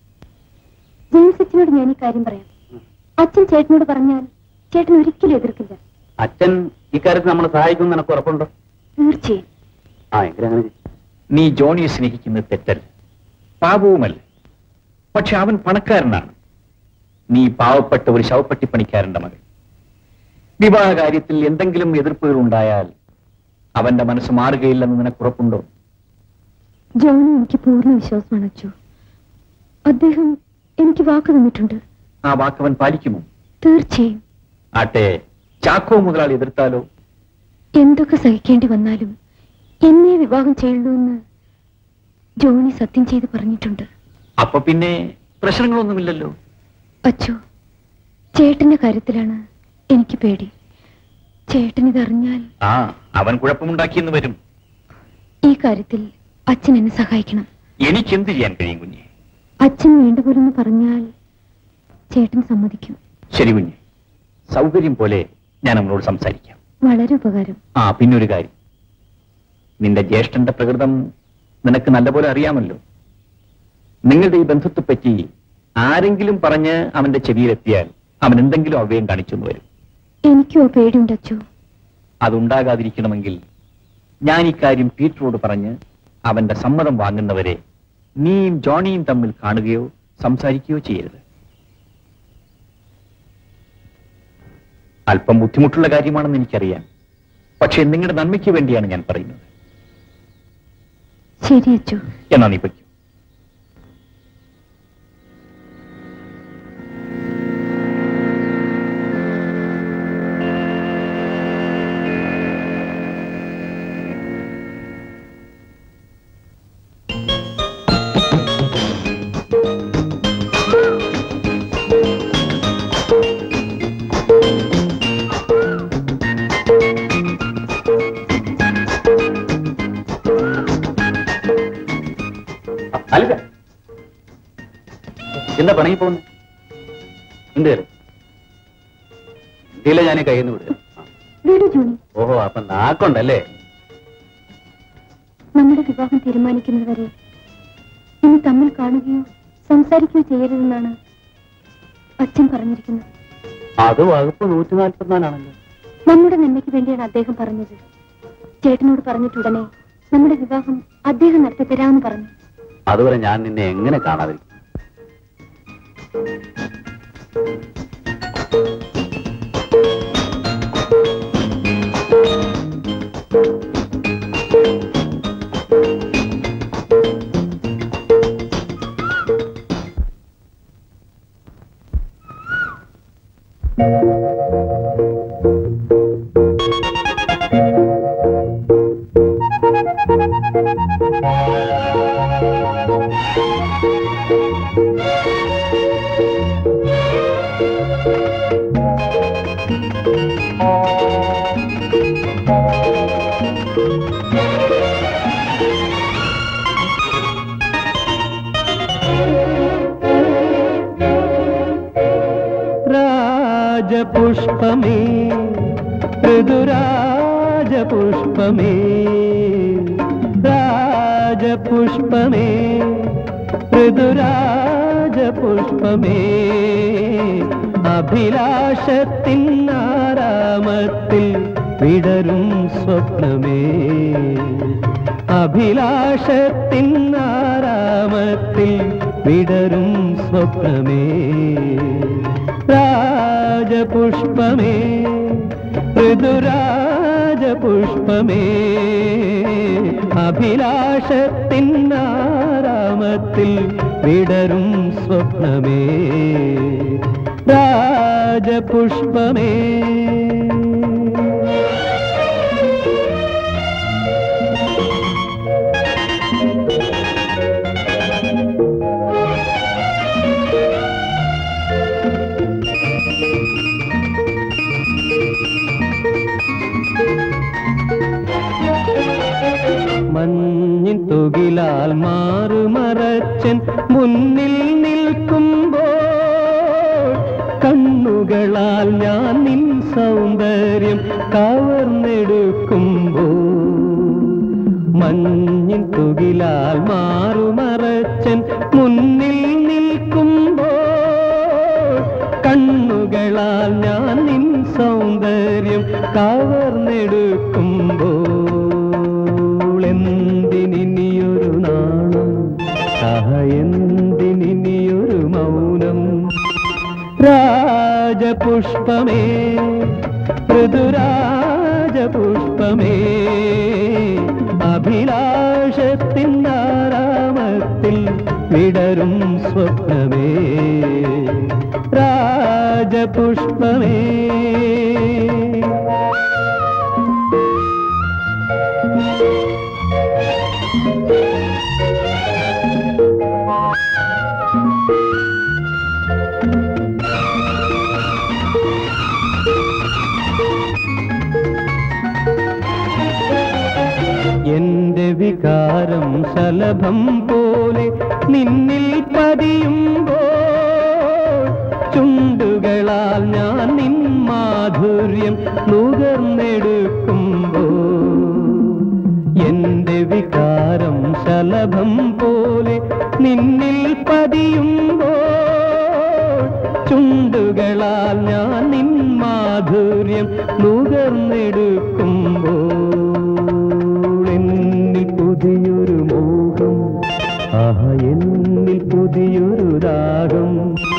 ജെയിംസ് അച്ഛനോട് ഞാൻ ഈ കാര്യം പറയാം അച്ഛൻ ചേട്ടനോട് പറഞ്ഞാൽ ചേട്ടൻ ഒരിക്കലും എതിർക്കില്ല അച്ഛൻ ഇക്കാര്യത്തിൽ നമ്മളെ സഹായിക്കും നിനക്ക് ഉറപ്പുണ്ടോ തീർച്ചയായും ആ എങ്കിലും അങ്ങനെ ചെയ്യ്. നീ ജോണിയെ സ്നേഹിക്കുന്നത് തെറ്റല്ല പാപവുമല്ല പക്ഷെ അവൻ പണക്കാരനാണ് നീ പാവപ്പെട്ട ഒരു ശവപ്പെട്ടിപ്പണിക്കാരന്റെ മകൻ വിവാഹ കാര്യത്തിൽ എന്തെങ്കിലും എതിർപ്പുകൾ ഉണ്ടായാൽ അവന്റെ മനസ്സ് മാറുകയില്ലെന്ന് നിനക്ക് ഉറപ്പുണ്ടോ ജോണി എനിക്ക് പൂർണ്ണ വിശ്വാസമാണ് അച്ചു അദ്ദേഹം എനിക്ക് വാക്ക് തന്നിട്ടുണ്ട് ആ വാക്കവൻ പാലിക്കുമോ തീർച്ചയായും ആട്ടെ ചാക്കോ മുതലാളി എതിർത്താലോ എന്തൊക്കെ സഹിക്കേണ്ടി വന്നാലും എന്നെ വിവാഹം ചെയ്യുള്ളൂ എന്ന് ജോണി സത്യം ചെയ്ത് പറഞ്ഞിട്ടുണ്ട് അപ്പൊ പിന്നെ പ്രശ്നങ്ങളൊന്നുമില്ലല്ലോ അച്ചു ചേട്ടന്റെ കാര്യത്തിലാണ് എനിക്ക് പേടി ചേട്ടൻ ഇതറിഞ്ഞാൽ ആ അവൻ കുഴപ്പമുണ്ടാക്കിയെന്ന് വരും ഈ കാര്യത്തിൽ അച്ഛൻ എന്നെ സഹായിക്കണം എനിക്കെന്ത് ചെയ്യാൻ കഴിയും കുഞ്ഞെ അച്ഛൻ വേണ്ടപോലെന്ന് പറഞ്ഞാൽ ചേട്ടൻ സമ്മതിക്കും ശരി കുഞ്ഞെ സൗകര്യം പോലെ ഞാൻ അവനോട് സംസാരിക്കാം വളരെ ഉപകാരം ആ പിന്നൊരു കാര്യം നിന്റെ ജ്യേഷ്ഠന്റെ പ്രകൃതം നിനക്ക് നല്ലപോലെ അറിയാമല്ലോ നിങ്ങളുടെ ഈ ബന്ധത്തെപ്പറ്റി ആരെങ്കിലും പറഞ്ഞ് അവന്റെ ചെവിയിലെത്തിയാൽ അവൻ എന്തെങ്കിലും അവ്യയം കാണിച്ചെന്ന് വരും എനിക്കും ആ പേടിയുണ്ട് അച്ചു അതുണ്ടാകാതിരിക്കണമെങ്കിൽ ഞാൻ ഇക്കാര്യം പീറ്ററോട് പറഞ്ഞ് അവന്റെ സമ്മതം വാങ്ങുന്നവരെ നീയും ജോണിയും തമ്മിൽ കാണുകയോ സംസാരിക്കുകയോ ചെയ്യരുത് അല്പം ബുദ്ധിമുട്ടുള്ള കാര്യമാണെന്ന് എനിക്കറിയാം പക്ഷേ നിങ്ങളുടെ നന്മയ്ക്ക് വേണ്ടിയാണ് ഞാൻ പറയുന്നത് ശരി അച്ചു എന്നാ നീ പറ്റൂ എന്താ പണങ്ങി പോകുന്നത് എന്ത് ഇന്ത്യയിലെ ഞാൻ കയ്യിൽ നിന്ന് വിടുക വീട് ജോണി ഓഹോ അപ്പൊ നാക്കുണ്ടല്ലേ നമ്മുടെ വിവാഹം തീരുമാനിക്കുന്നതുവരെ ഇനി തമ്മിൽ കാണുകയോ സംസാരിക്കുകയോ ചെയ്യരുതെന്നാണ് അച്ഛൻ പറഞ്ഞിരിക്കുന്നത് അത് വകുപ്പ് നൂറ്റി നാൽപ്പത്തിനാലാണല്ലോ നമ്മുടെ നന്മയ്ക്ക് വേണ്ടിയാണ് അദ്ദേഹം പറഞ്ഞത് ചേട്ടനോട് പറഞ്ഞിട്ടുടനെ നമ്മുടെ വിവാഹം അദ്ദേഹം നടത്തി തരാമെന്ന് പറഞ്ഞു അതുവരെ ഞാൻ നിന്നെ എങ്ങനെ കാണാതിരിക്കും രാജപുഷ്പമേ ഋതുരാജപുഷ്പമേ രാജപുഷ്പമേ ഋതുരാജപുഷ്പമേ അഭിലാഷത്തിൻ ആരാമത്തിൽ വിടരും സ്വപ്നമേ അഭിലാഷത്തിൻ ആരാമത്തിൽ വിടരും സ്വപ്നമേ രാജപുഷ്പമേ ഋതുരാജപുഷ്പമേ അഭിലാഷത്തിൻ ആരാമത്തിൽ വിടരും സ്വപ്നമേ രാജപുഷ്പമേ മഞ്ഞിൻ തുകിലാൽ മാറുമറച്ചൻ മുന്നിൽ നിൽക്കുമ്പോൾ കണ്ണുകളാൽ ഞാൻ നിൻ സൗന്ദര്യം കവർന്നെടുക്കുമ്പോൾ മഞ്ഞിൻ തുകിലാൽ മാറുമറച്ചൻ മുന്നിൽ നിൽക്കുമ്പോൾ കണ്ണുകളാൽ ഞാൻ നിൻ സൗന്ദര്യം കവർന്നെടുക്കുമ്പോൾ എന്തിനിനിയൊരു നാണം സഹ എന്തിനിനിയൊരു മൗനം രാജപുഷ്പമേ ഋതുരാജപുഷ്പമേ അഭിലാഷത്തിൻ ആരാമത്തിൽ വിടരും സ്വപ്നമേ രാജപുഷ്പമേ എന്റെ വികാരം ശലഭം പോലെ നിന്നിൽ പതിയുമ്പോൾ ചുണ്ടുകളാൽ ഞാൻ നിൻ മാധുര്യം നുകർന്നെടുക്കുമ്പോൾ എന്റെ വികാരം ശലഭം പോലെ നിന്നിൽ പതിയുമ്പോൾ ചുണ്ടുകളാൽ ഞാൻ നിൻ മാധുര്യം നുകർന്നെടുക്കുമ്പോൾ എന്നിൽ പുതിയൊരു മോഹം ആഹ എന്നിൽ പുതിയൊരു രാഗം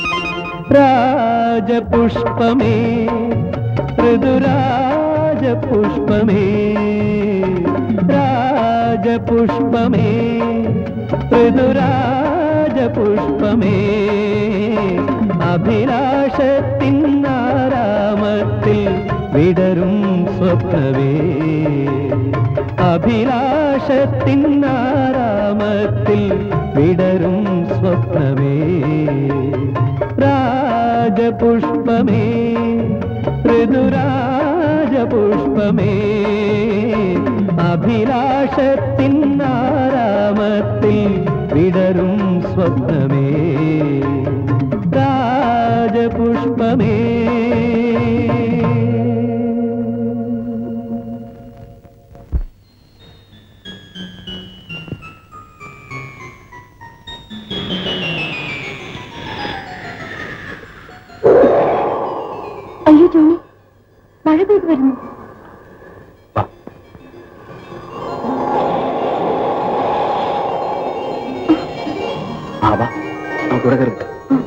രാജപുഷ്പമേ ഋതുരാജപുഷ്പമേ രാജപുഷ്പമേ ഋതുരാജപുഷ്പമേ അഭിലാഷത്തിൻ ആരാമത്തിൽ വിടരും സ്വപ്നമേ അഭിലാഷത്തിൻ ആരാമത്തിൽ വിടരും സ്വപ്നമേ രാജപുഷ്പമേ ഋതുരാജപുഷ്പമേ അഭിലാഷത്തിൻ ആരാമത്തിൽ വിടരും സ്വപ്നമേ മഴ പെയ്തു വരുന്നു വാ ആ വാ നമുക്ക് ഇവിടെ കയറി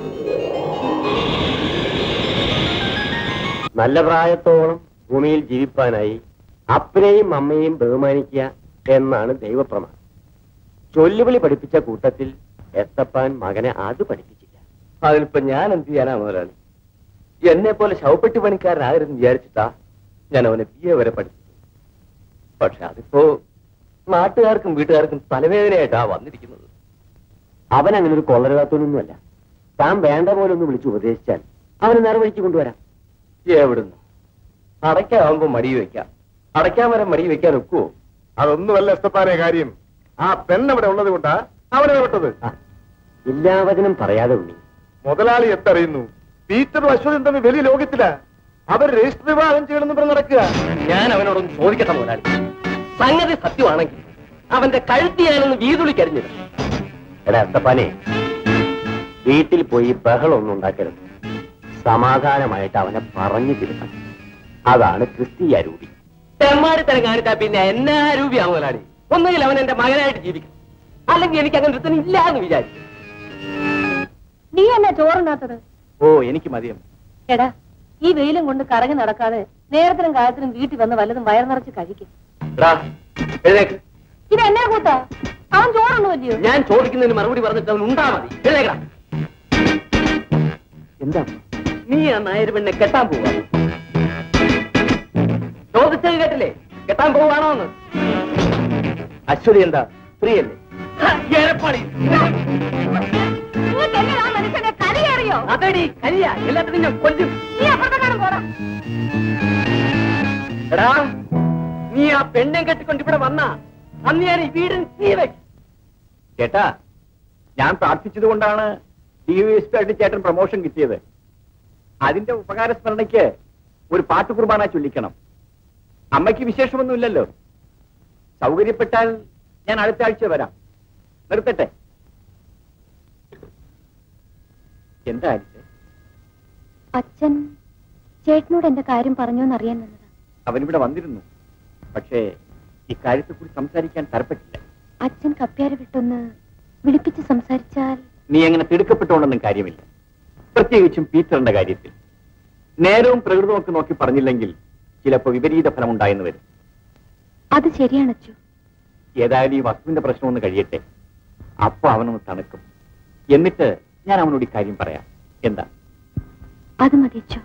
നല്ല പ്രായത്തോളം ഭൂമിയിൽ ജീവിപ്പാനായി അപ്പനെയും അമ്മയെയും ബഹുമാനിക്കുക എന്നാണ് ദൈവപ്രമാണം ചൊല്ലുവിളി പഠിപ്പിച്ച കൂട്ടത്തിൽ എത്തപ്പാൻ മകനെ അത് പഠിപ്പിച്ചില്ല അതിലിപ്പോ ഞാൻ എന്ത് ചെയ്യാനാ മുതലാളി എന്നെ പോലെ ശവപ്പെട്ടി പണിക്കാരനാകരുതെന്ന് വിചാരിച്ചിട്ടാ ഞാൻ അവനെ ബി എ വരെ പഠിപ്പിച്ചു പക്ഷെ അതിപ്പോ നാട്ടുകാർക്കും വീട്ടുകാർക്കും തലവേദനയായിട്ടാ വന്നിരിക്കുന്നത് അവൻ അങ്ങനെ ഒരു കൊള്ളരുതാത്തൊന്നുമല്ല താൻ വേണ്ട പോലെ ഒന്ന് വിളിച്ച് ഉപദേശിച്ചാൽ അവനെ നേർവഴിക്ക് കൊണ്ടുവരാം എവിടുന്ന് അടയ്ക്കാവുമ്പോ മടി വെക്കാം അടയ്ക്കാൻ വരെ മടി വെക്കാൻ ഒക്കുവോ അതൊന്നുമല്ല എസ്തപ്പാനെ കാര്യം ആ പെണ്ണവിടെ ഉള്ളത് കൊണ്ടാ അവനെ വിട്ടത് ആ, ഇല്ലാവചനം പറയാതെ ഉണ്ണി മുതലാളി എത്തറിയുന്നു പീറ്ററും അശ്വതും തമ്മിൽ വലിയ ലോകത്തില അവർ രജിസ്റ്റർ വിവാഹം ചെയ്യണമെന്ന് പറഞ്ഞ് നടക്കുക ഞാൻ അവനോടൊന്ന് ചോദിക്കട്ടെ മുതലാളി സംഗതി സത്യമാണെങ്കിൽ അവന്റെ കഴുത്തി ഞാനൊന്ന് വീതുളിക്കരിഞ്ഞില്ല എടാ അത്തപ്പാനെ വീട്ടിൽ പോയി ബഹളമൊന്നും ഉണ്ടാക്കരുത് സമാധാനമായിട്ട് അവനെ പറഞ്ഞു തിരുത്തണം അതാണ് ക്രിസ്തീയ രൂപി തെമ്മാടി തരം കാണിച്ചാ പിന്നെ എന്നാ രൂപയാ മുതലാളി ഒന്നുകിൽ അവൻ എന്റെ മകനായിട്ട് ജീവിക്കും അല്ലെങ്കിൽ എനിക്ക് അങ്ങനെ ഒരുത്തൻ ഇല്ല എന്ന് വിചാരിച്ചു നീ എന്നാ ചോറുണ്ടാത്തത് ഓ എനിക്ക് മതിയം എടാ ഈ വെയിലും കൊണ്ട് കറങ്ങി നടക്കാതെ നേരത്തിനും കാലത്തിനും വീട്ടിൽ വന്ന് വല്ലതും വയർ നിറച്ച് കഴിക്കും എടാ എഴുന്നേക്ക് ഇത് എന്നാ കൂട്ടാ അവൻ ചോറൊന്നുമല്ലയോ ഞാൻ ചോദിക്കുന്നതിന് മറുപടി പറഞ്ഞിട്ട് അവൻ ഉണ്ടാ മതി എഴുന്നേക്കടാ എന്താ നീ ആ നായർ പെണ്ണെ കെട്ടാൻ പോവാ ചോദിച്ചത് കേട്ടില്ലേ കെട്ടാൻ പോവാണോ എന്ന് അശ്വതി എന്താ സ്ത്രീയല്ലേ ഹ, ഏലപ്പാടി. മനുഷ്യനെ കലിയറിയോ അതടി കരിയ എല്ലാത്തിനും ഞാൻ കൊല്ലും നീ അപ്പുറത്തെക്കാളും പോടാ എടാ നീ ആ പെണ്ണെ കെട്ടിക്കൊണ്ട് ഇവിടെ വന്ന അന്ന് ഞാൻ ഈ വീടിന് തീ വെക്കും ചേട്ടാ ഞാൻ പ്രാർത്ഥിച്ചത് കൊണ്ടാണ് ഡിവൈഎസ്പി ആയിട്ട് ചേട്ടൻ പ്രൊമോഷൻ കിട്ടിയത് അതിന്റെ ഉപകാര സ്മരണയ്ക്ക് ഒരു പാട്ട് കുർബാന ചൊല്ലിക്കണം അമ്മയ്ക്ക് വിശേഷമൊന്നുമില്ലല്ലോ സൗകര്യപ്പെട്ടാൽ ഞാൻ അടുത്ത ആഴ്ച വരാം നിർത്തട്ടെ എന്താ ആലിസേ? അച്ഛൻ ചേട്ടനോട് എന്റെ കാര്യം പറഞ്ഞോന്നറിയാൻ വന്നതാ അവനിവിടെ വന്നിരുന്നു പക്ഷേ ഇക്കാര്യത്തെക്കുറിച്ച് സംസാരിക്കാൻ തരപ്പെട്ടില്ല അച്ഛൻ കപ്പ്യാരെ വിട്ടൊന്ന് വിളിപ്പിച്ച് സംസാരിച്ചാൽ നീ അങ്ങനെ തിടുക്കപ്പെട്ടോണ്ടൊന്നും കാര്യമില്ല പ്രത്യേകിച്ചും പീറ്ററിന്റെ കാര്യത്തിൽ നേരവും പ്രകൃതവും ഒക്കെ നോക്കി പറഞ്ഞില്ലെങ്കിൽ ചിലപ്പോ വിപരീത ഫലം ഉണ്ടായെന്ന് വരും അത് ശരിയാണ് അച്ചു ഏതായാലും ഈ വസ്തുവിന്റെ പ്രശ്നം ഒന്ന് കഴിയട്ടെ അപ്പൊ അവനൊന്ന് തണുക്കും എന്നിട്ട് ഞാൻ അവനോട് ഈ കാര്യം പറയാം എന്താ അത് മതി അച്ചു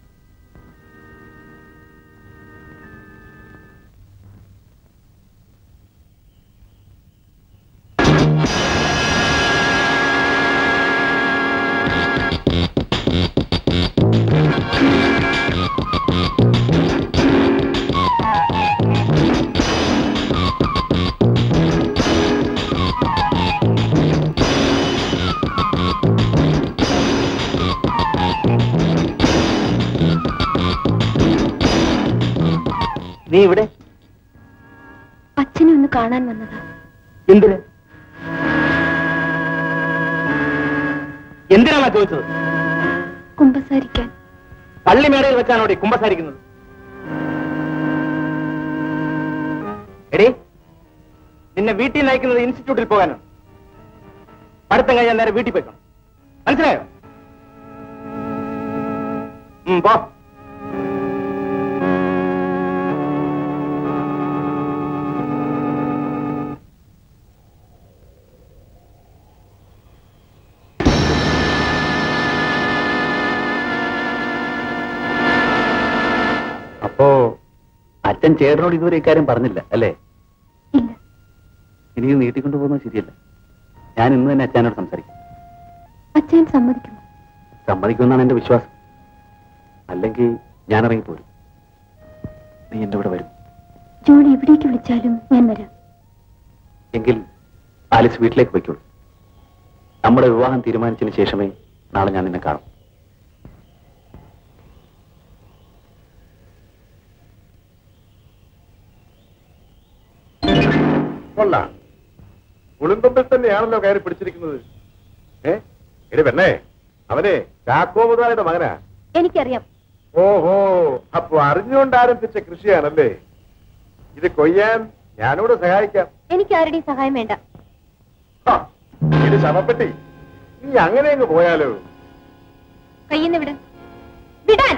നീ ഇവിടെ അച്ഛനെ ഒന്ന് കാണാൻ വന്നതാ എന്തിന് എന്തിനാണ് ചോദിച്ചത് കുമ്പസാരിക്കാൻ പള്ളിമേടയിൽ വെച്ചാണോ കുമ്പസാരിക്കുന്നത് എടീ നിന്നെ വീട്ടിൽ നിന്ന് അയക്കുന്നത് ഇൻസ്റ്റിറ്റ്യൂട്ടിൽ പോകാനാണ് പഠിത്തം കഴിഞ്ഞാൽ നേരെ വീട്ടിൽ പോയിക്കണം മനസ്സിലായോ ഉം, പോ അപ്പോ അച്ഛൻ ചേട്ടനോട് ഇതുവരെ ഇക്കാര്യം പറഞ്ഞില്ല അല്ലേ ഇല്ല എനിക്ക് നീട്ടിക്കൊണ്ടു പോകുന്നത് ശരിയല്ല ഞാൻ ഇന്ന് തന്നെ അച്ഛനോട് സംസാരിക്കും അച്ഛൻ സമ്മതിക്കുമോ സമ്മതിക്കുമെന്നാണ് എന്റെ വിശ്വാസം അല്ലെങ്കിൽ ഞാൻ ഇറങ്ങിപ്പോരും നീ എന്റെ കൂടെ വരും ജോണി എവിടേക്ക് വിളിച്ചാലും ഞാൻ വരാം എങ്കിൽ ആലിസ് വീട്ടിലേക്ക് പോയിക്കോളൂ നമ്മുടെ വിവാഹം തീരുമാനിച്ചതിന് ശേഷമേ നാളെ ഞാൻ നിന്നെ കാണും കൊള്ളാം കുളിമ്പമ്പിൽ തന്നെയാണല്ലോ കയറി പിടിച്ചിരിക്കുന്നത് ഏ എടി പെണ്ണേ അവനെ ചാക്കോ മുതലാളിയുടെ മകനാ എനിക്കറിയാം ഓഹോ അപ്പൊ അറിഞ്ഞുകൊണ്ട് ആരംഭിച്ച കൃഷിയാണല്ലേ ഇത് കൊയ്യാൻ ഞാനൂടെ സഹായിക്കാം എനിക്ക് ആരുടെയും സഹായം വേണ്ട ഹ, ഇത് ശവപ്പെട്ടി നീ അങ്ങനെ അങ്ങ് പോയാലോ കയ്യിന്ന് വിട് വിടാൻ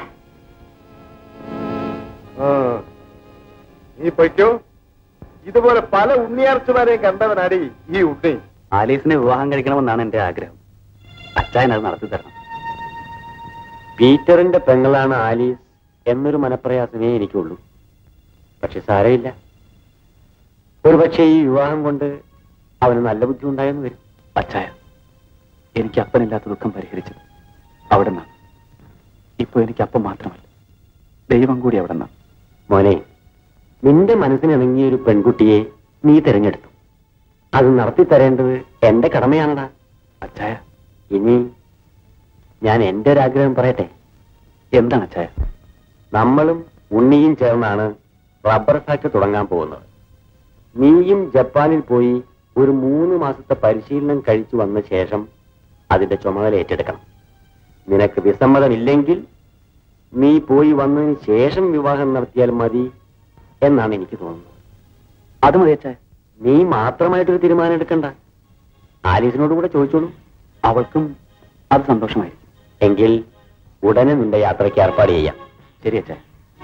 ആ, നീ പൊയ്ക്കോ ഇതുപോലെ പല ഉണ്ണിയാർച്ചമാരെയും കണ്ടവനാടി ഈ ഉണ്ണി ആലീസിനെ വിവാഹം കഴിക്കണമെന്നാണ് എന്റെ ആഗ്രഹം അച്ചായൻ അത് നടത്തി തരണം പീറ്ററിന്റെ പെങ്ങളാണ് ആലീസ് എന്നൊരു മനപ്രയാസമേ എനിക്കുള്ളൂ പക്ഷെ സാരമില്ല ഒരുപക്ഷെ ഈ വിവാഹം കൊണ്ട് അവന് നല്ല ബുദ്ധി ഉണ്ടായെന്ന് വരും അച്ചായ എനിക്ക് അപ്പനില്ലാത്ത ദുഃഖം പരിഹരിച്ചത് അവിടെ നിന്നാണ് ഇപ്പൊ എനിക്ക് അപ്പം മാത്രമല്ല ദൈവം കൂടി അവിടെ നിന്നാണ് മോനെ നിന്റെ മനസ്സിനിണങ്ങിയ ഒരു പെൺകുട്ടിയെ നീ തിരഞ്ഞെടുത്തു അത് നടത്തി തരേണ്ടത് എന്റെ കടമയാണടാ അച്ചായ ഇനി ഞാൻ എന്റെ ഒരു ആഗ്രഹം പറയട്ടെ എന്താണ് അച്ചായ നമ്മളും ഉണ്ണിയും ചേർന്നാണ് റബ്ബർ ഫാക്ടറി തുടങ്ങാൻ പോകുന്നത് നീയും ജപ്പാനിൽ പോയി ഒരു മൂന്ന് മാസത്തെ പരിശീലനം കഴിച്ചു വന്ന ശേഷം അതിന്റെ ചുമതല ഏറ്റെടുക്കണം നിനക്ക് വിസമ്മതമില്ലെങ്കിൽ നീ പോയി വന്നതിന് ശേഷം വിവാഹം നടത്തിയാൽ മതി എന്നാണ് എനിക്ക് തോന്നുന്നത് അത് മതി അച്ചായ നീ മാത്രമായിട്ടൊരു തീരുമാനം എടുക്കണ്ട ആലീസിനോട് കൂടെ ചോദിച്ചോളൂ അവൾക്കും അത് സന്തോഷമായിരിക്കും എങ്കിൽ ഉടനെ നിന്റെ യാത്രയ്ക്ക് ഏർപ്പാട് ചെയ്യാം ശരി അച്ഛാ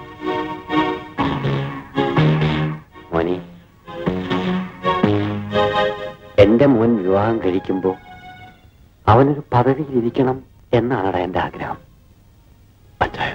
മോനെ എന്റെ മോൻ വിവാഹം കഴിക്കുമ്പോ അവനൊരു പദവിയിൽ ഇരിക്കണം എന്നാണ് എന്റെ ആഗ്രഹം അച്ചായ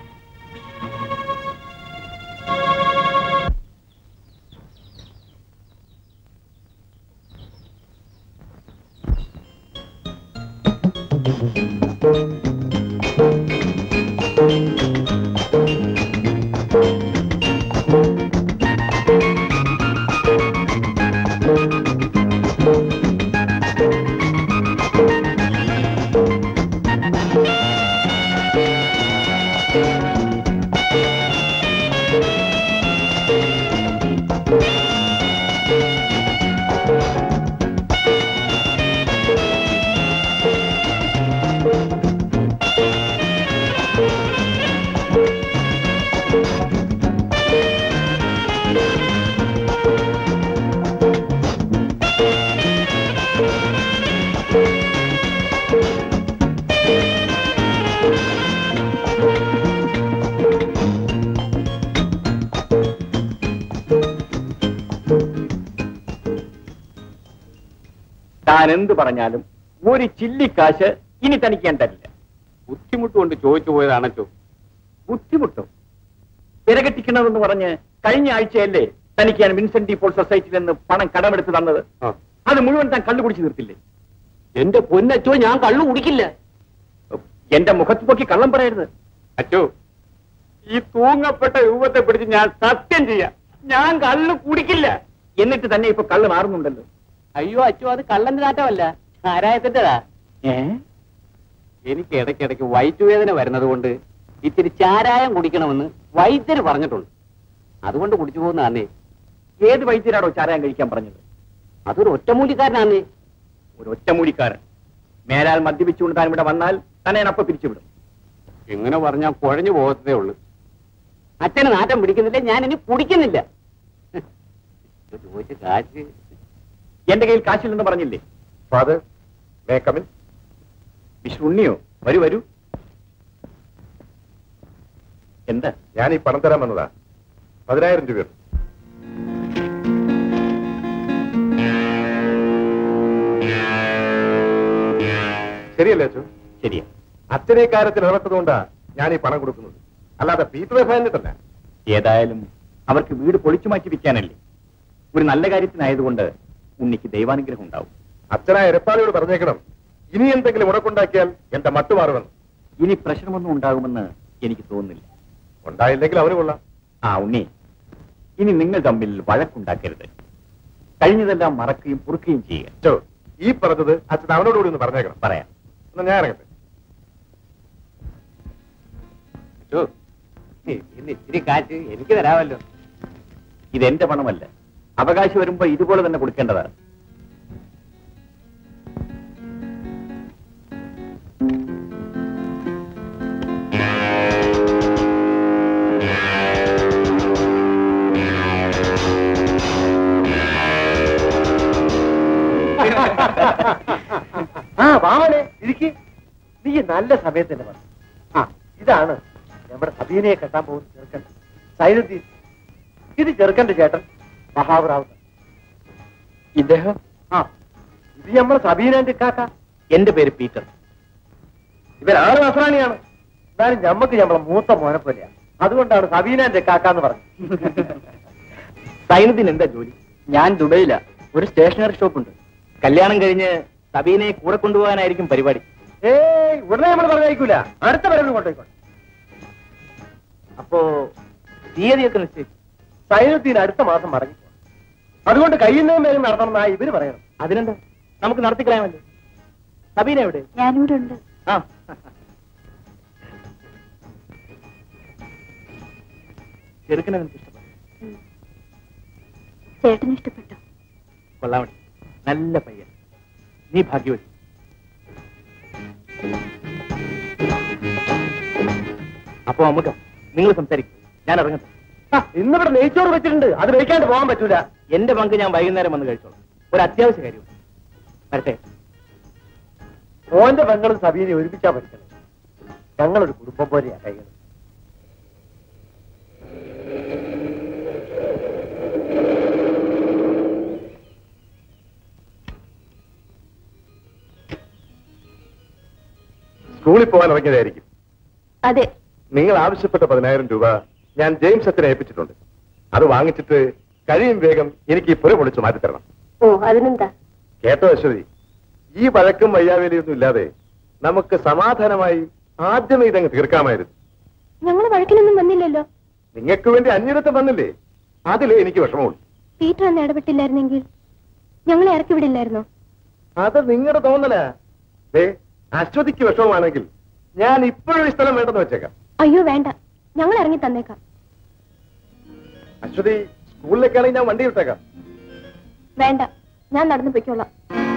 താൻ എന്ത് പറഞ്ഞാലും ഒരു ചില്ലിക്കാശ് ഇനി തനിക്ക് ഞാൻ തരില്ല ബുദ്ധിമുട്ട് കൊണ്ട് ചോദിച്ചു പോയതാണല്ലോ ബുദ്ധിമുട്ടും വിരകെട്ടിക്കണമെന്ന് പറഞ്ഞ് കഴിഞ്ഞ ആഴ്ചയല്ലേ തനിക്ക് ഞാൻ വിൻസെന്റ് ഇപ്പോൾ സൊസൈറ്റിയിൽ നിന്ന് പണം കടമെടുത്ത് തന്നത് അത് മുഴുവൻ താൻ കള്ളു കുടിച്ച് നിർത്തില്ലേ എന്റെ പൊന്നച്ചോ ഞാൻ കള്ളു കുടിക്കില്ല എന്റെ മുഖത്ത് പൊക്കി കള്ളം പറയരുത് അച്ചോ ഈ തൂങ്ങപ്പെട്ട രൂപത്തെ പിടിച്ച് ഞാൻ സത്യം ചെയ്യാം ഞാൻ കള്ളു കുടിക്കില്ല എന്നിട്ട് തന്നെ ഇപ്പൊ കള്ള് മാറുന്നുണ്ടല്ലോ അയ്യോ അച്ചോ അത് കള്ളന്റെ നാട്ടമല്ല ചാരായത്തിന്റെതാ ഏ എനിക്ക് ഇടയ്ക്കിടയ്ക്ക് വയറ്റുവേദന വരുന്നത് കൊണ്ട് ഇത്തിരി ചാരായം കുടിക്കണമെന്ന് വൈദ്യര് പറഞ്ഞിട്ടുണ്ട് അതുകൊണ്ട് കുടിച്ചു പോകുന്നതാന്നേ ഏത് വൈദ്യരാടോ ചാരായം കഴിക്കാൻ പറഞ്ഞത് അതൊരു ഒറ്റമൂലിക്കാരനാന്നേ ഒരു ഒറ്റമൂലിക്കാരൻ മേലാൽ മദ്യപിച്ചുകൊണ്ട് താൻ ഇവിടെ വന്നാൽ തന്നെ ഞാൻ അപ്പൊ പിരിച്ചുവിടും എങ്ങനെ പറഞ്ഞാൽ കുഴഞ്ഞു പോകത്തേ ഉള്ളു അച്ഛന് നാട്ടം പിടിക്കുന്നില്ല ഞാൻ ഇനി കുടിക്കുന്നില്ല ചോദിച്ച കാശ് എന്റെ കയ്യിൽ കാശില്ലെന്ന് പറഞ്ഞില്ലേ ഫാദർ മേ കമിൻ വിഷ്ണു ഉണ്ണിയോ വരൂ വരൂ എന്താ ഞാൻ ഈ പണം തരാൻ വന്നതാ പതിനായിരം രൂപയുണ്ട് ശരിയല്ലേ അച്ചു ശരിയാ അച്ഛനെ കാര്യത്തിൽ ഇടപെട്ടതുകൊണ്ടാ ഞാൻ ഈ പണം കൊടുക്കുന്നത് അല്ലാതെ പീറ്ററെ ഫാനിട്ടല്ല ഏതായാലും അവർക്ക് വീട് പൊളിച്ചു മാറ്റി വിൽക്കാനല്ലേ ഒരു നല്ല കാര്യത്തിനായതുകൊണ്ട് ഉണ്ണിക്ക് ദൈവാനുഗ്രഹം ഉണ്ടാവും അച്ഛനായ എരപ്പാളിയോട് പറഞ്ഞേക്കണം ഇനി എന്തെങ്കിലും ഉടക്കുണ്ടാക്കിയാൽ എന്റെ മട്ടു മാറുമെന്ന് ഇനി പ്രശ്നമൊന്നും ഉണ്ടാകുമെന്ന് എനിക്ക് തോന്നുന്നില്ല ഉണ്ടായില്ലെങ്കിൽ അവന് കൊള്ളാം ആ ഉണ്ണി ഇനി നിങ്ങൾ തമ്മിൽ വഴക്കുണ്ടാക്കരുത് കഴിഞ്ഞതെല്ലാം മറക്കുകയും പൊറുക്കുകയും ചെയ്യുക അച്ചോ ഈ പറഞ്ഞത് അച്ഛൻ അവനോട് കൂടി ഒന്ന് പറഞ്ഞേക്കണം പറയാം എന്നാ ഞാൻ ഇറങ്ങട്ടെ അച്ചോ, ഇന്ന് ഇത്തിരി കാശ് എനിക്ക് തരാമല്ലോ ഇതെന്റെ പണമല്ല അവകാശം വരുമ്പോ ഇതുപോലെ തന്നെ കൊടുക്കേണ്ടതാണ് വാമനെ ഇരിക്ക് നീ നല്ല സമയത്ത് തന്നെ പറഞ്ഞു ആ ഇതാണ് നമ്മുടെ സബീനയെ കെട്ടാൻ പോകുന്ന ചെറുക്കൻ സൈനുദ്ദീൻ ഇത് ചെറുക്കന്റെ ചേട്ടൻ മഹാവറാവ് ഇദ്ദേഹം ആ ഇത് നമ്മുടെ സബീനന്റെ കാക്ക എന്റെ പേര് പീറ്റർ ഇവരാണ് നസ്രാണിയാണ് എന്നാലും ഞമ്മക്ക് നമ്മളെ മൂത്ത മോനെ പോലെയാണ് അതുകൊണ്ടാണ് സബീനന്റെ കാക്ക എന്ന് പറഞ്ഞത് സൈനുദ്ദീൻ എന്താ ജോലി ഞാൻ ദുബൈയില ഒരു സ്റ്റേഷനറി ഷോപ്പ് ഉണ്ട് കല്യാണം കഴിഞ്ഞ് സബീനെ കൂടെ കൊണ്ടുപോകാനായിരിക്കും പരിപാടി ഏയ് ഉടനെ നമ്മൾ പറഞ്ഞേക്കൂല അടുത്ത വരവിന് കൊണ്ടുപോയിക്കോട്ടെ അപ്പോ തീയതിയൊക്കെ നിശ്ചയിച്ചു സൈനുദ്ദീൻ അടുത്ത മാസം മടങ്ങി അതുകൊണ്ട് കയ്യുന്നതും വേഗം നടത്തണമെന്നാ ഇവര് പറയണം അതിനെന്താ നമുക്ക് നടത്തിക്കളയാമല്ലോ സബീന എവിടെ ഞാനിവിടെ ഉണ്ട് ആ ചെറുക്കനെ നിനക്ക് ഇഷ്ടപ്പെട്ടു ചേട്ടന് ഇഷ്ടപ്പെട്ടു കൊള്ളാമണി നല്ല പയ്യൻ നീ ഭാഗ്യവതി അപ്പോ അമ്മുക്ക നിങ്ങൾ സംസാരിക്കും ഞാൻ ഇറങ്ങട്ടെ ആ, ഇന്നിവിടെ നെയ്ച്ചോറ് വെച്ചിട്ടുണ്ട് അത് കഴിക്കാണ്ട് പോകാൻ പറ്റൂല എന്റെ പങ്ക് ഞാൻ വൈകുന്നേരം വന്ന് കഴിച്ചോളാം ഒരു അത്യാവശ്യ കാര്യം വരട്ടെ മോന്റെ പെങ്ങളും സബീനെ ഒരുമിച്ചാ പഠിക്കണം ഞങ്ങളൊരു കുടുംബം പോലെയാ കഴിയുന്നത് സ്കൂളിൽ പോകാൻ ഇറങ്ങിയതായിരിക്കും അതെ നിങ്ങൾ ആവശ്യപ്പെട്ട പതിനായിരം രൂപ ഞാൻ ജെയിംസ് അച്ഛനെ ഏൽപ്പിച്ചിട്ടുണ്ട് അത് വാങ്ങിച്ചിട്ട് കഴിയും വേഗം എനിക്ക് ഈ പുര പൊളിച്ചു മാറ്റിത്തരണം ഓ അതിനെന്താ കേട്ടോ അശ്വതി ഈ വഴക്കും വയ്യാവേലിയൊന്നും ഇല്ലാതെ നമുക്ക് സമാധാനമായി ആദ്യമേ ഇതങ്ങ് തീർക്കാമായിരുന്നു ഞങ്ങൾ വഴക്കിനൊന്നും വന്നില്ലല്ലോ നിങ്ങൾക്ക് വേണ്ടി അന്യരത്തം വന്നില്ലേ അതിലേ എനിക്ക് വിഷമമുള്ളൂ പീറ്റർ അന്ന് ഇടപെട്ടില്ലായിരുന്നെങ്കിൽ ഞങ്ങളെ ഇറക്കി വിടില്ലായിരുന്നോ അത് നിങ്ങളുടെ തോന്നലാ ദേ അശ്വതിക്ക് വിഷമമാണെങ്കിൽ ഞാൻ ഇപ്പോഴും ഈ സ്ഥലം വേണ്ടെന്ന് വെച്ചേക്കാം അയ്യോ വേണ്ട ഞങ്ങൾ ഇറങ്ങി തന്നേക്കാം അശ്വതി സ്കൂളിലേക്കാണെങ്കിൽ ഞാൻ വണ്ടി വിട്ടേക്കാം വേണ്ട ഞാൻ നടന്നു പൊയ്ക്കോളാം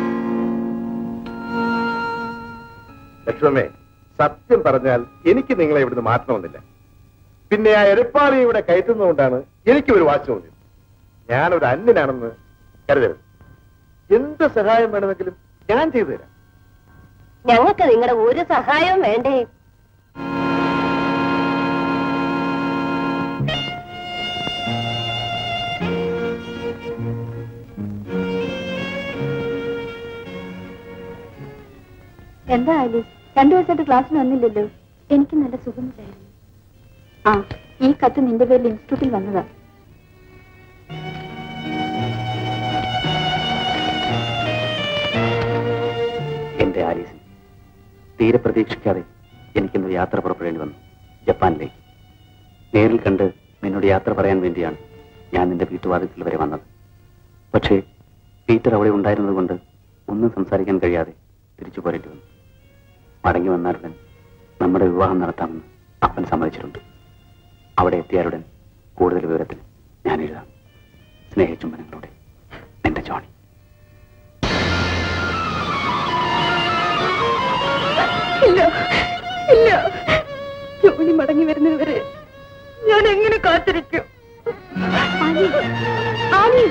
ലക്ഷ്മമ്മേ സത്യം പറഞ്ഞാൽ എനിക്ക് നിങ്ങളെ ഇവിടുന്ന് മാറ്റണമെന്നില്ല പിന്നെ ആ എരപ്പാളി ഇവിടെ കയറ്റുന്നതുകൊണ്ടാണ് എനിക്ക് ഒരു വാശി തോന്നിയത് ഞാനൊരു അന്യനാണെന്ന് കരുതരുത് എന്ത് സഹായം വേണമെങ്കിലും ഞാൻ ചെയ്തു തരാം ഞങ്ങൾക്ക് നിങ്ങളുടെ ഒരു സഹായവും വേണ്ടേ എന്താ ആലീസ് രണ്ടു ദിവസമായിട്ട് ക്ലാസ്സിന് വന്നില്ലല്ലോ എനിക്ക് നല്ല സുഖമില്ലായിരുന്നു ആ ഈ കത്ത് നിന്റെ പേരിൽ ഇൻസ്റ്റിറ്റ്യൂട്ടിൽ വന്നതാ എന്റെ ആലീസിൽ തീരെ പ്രതീക്ഷിക്കാതെ എനിക്കിന്ന് യാത്ര പുറപ്പെടേണ്ടി വന്നു ജപ്പാനിലേക്ക് നേരിൽ കണ്ട് നിന്നോട് യാത്ര പറയാൻ വേണ്ടിയാണ് ഞാൻ നിന്റെ വീട്ടുവാതിൽക്കൽ വരെ വന്നത് പക്ഷേ പീറ്റർ അവിടെ ഉണ്ടായിരുന്നത് കൊണ്ട് ഒന്നും സംസാരിക്കാൻ കഴിയാതെ തിരിച്ചു പോരേണ്ടി വന്നു മടങ്ങി വന്നാലുടൻ നമ്മുടെ വിവാഹം നടത്താമെന്ന് അപ്പൻ സമ്മതിച്ചിട്ടുണ്ട് അവിടെ എത്തിയാലുടൻ കൂടുതൽ വിവരത്തിന് ഞാൻ എഴുതാം സ്നേഹചുംബനങ്ങളോടെ നിന്റെ ജോണി ഇല്ല ഇല്ല ജോലി മടങ്ങി വരുന്നവരെ ഞാൻ എങ്ങനെ കാത്തിരിക്കും ആനി, ആനി.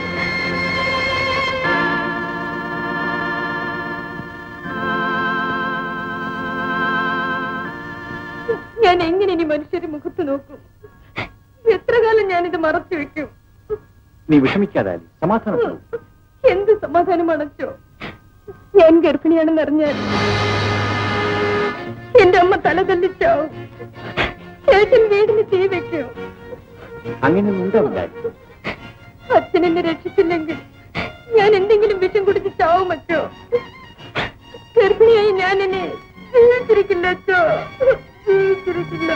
ഞാൻ എങ്ങനെ ഇനി മനുഷ്യരെ മുഖത്ത് നോക്കും എത്ര കാലം ഞാനിത് മറച്ചു വെക്കും നീ വിഷമിക്കാതെ ആലി സമാധാനപ്പെടും എന്ത് സമാധാനം അടച്ചോ ഞാൻ ഗർഭിണിയാണെന്ന് അറിഞ്ഞാൽ എന്റെ അമ്മ തല തല്ലിച്ചാവും ചേട്ടൻ വീടിന് തീ വെക്കും അങ്ങനെയൊന്നും ഉണ്ടാവില്ല ആലി. അച്ഛൻ എന്നെ രക്ഷിച്ചില്ലെങ്കിൽ ഞാൻ എന്തെങ്കിലും വിഷം കുടിച്ച് ചാവും അച്ചോ ഗർഭിണിയായി ഞാൻ എന്നെ ജീവിച്ചിരിക്കില്ല അച്ചോ ജീവിച്ചിരിക്കില്ല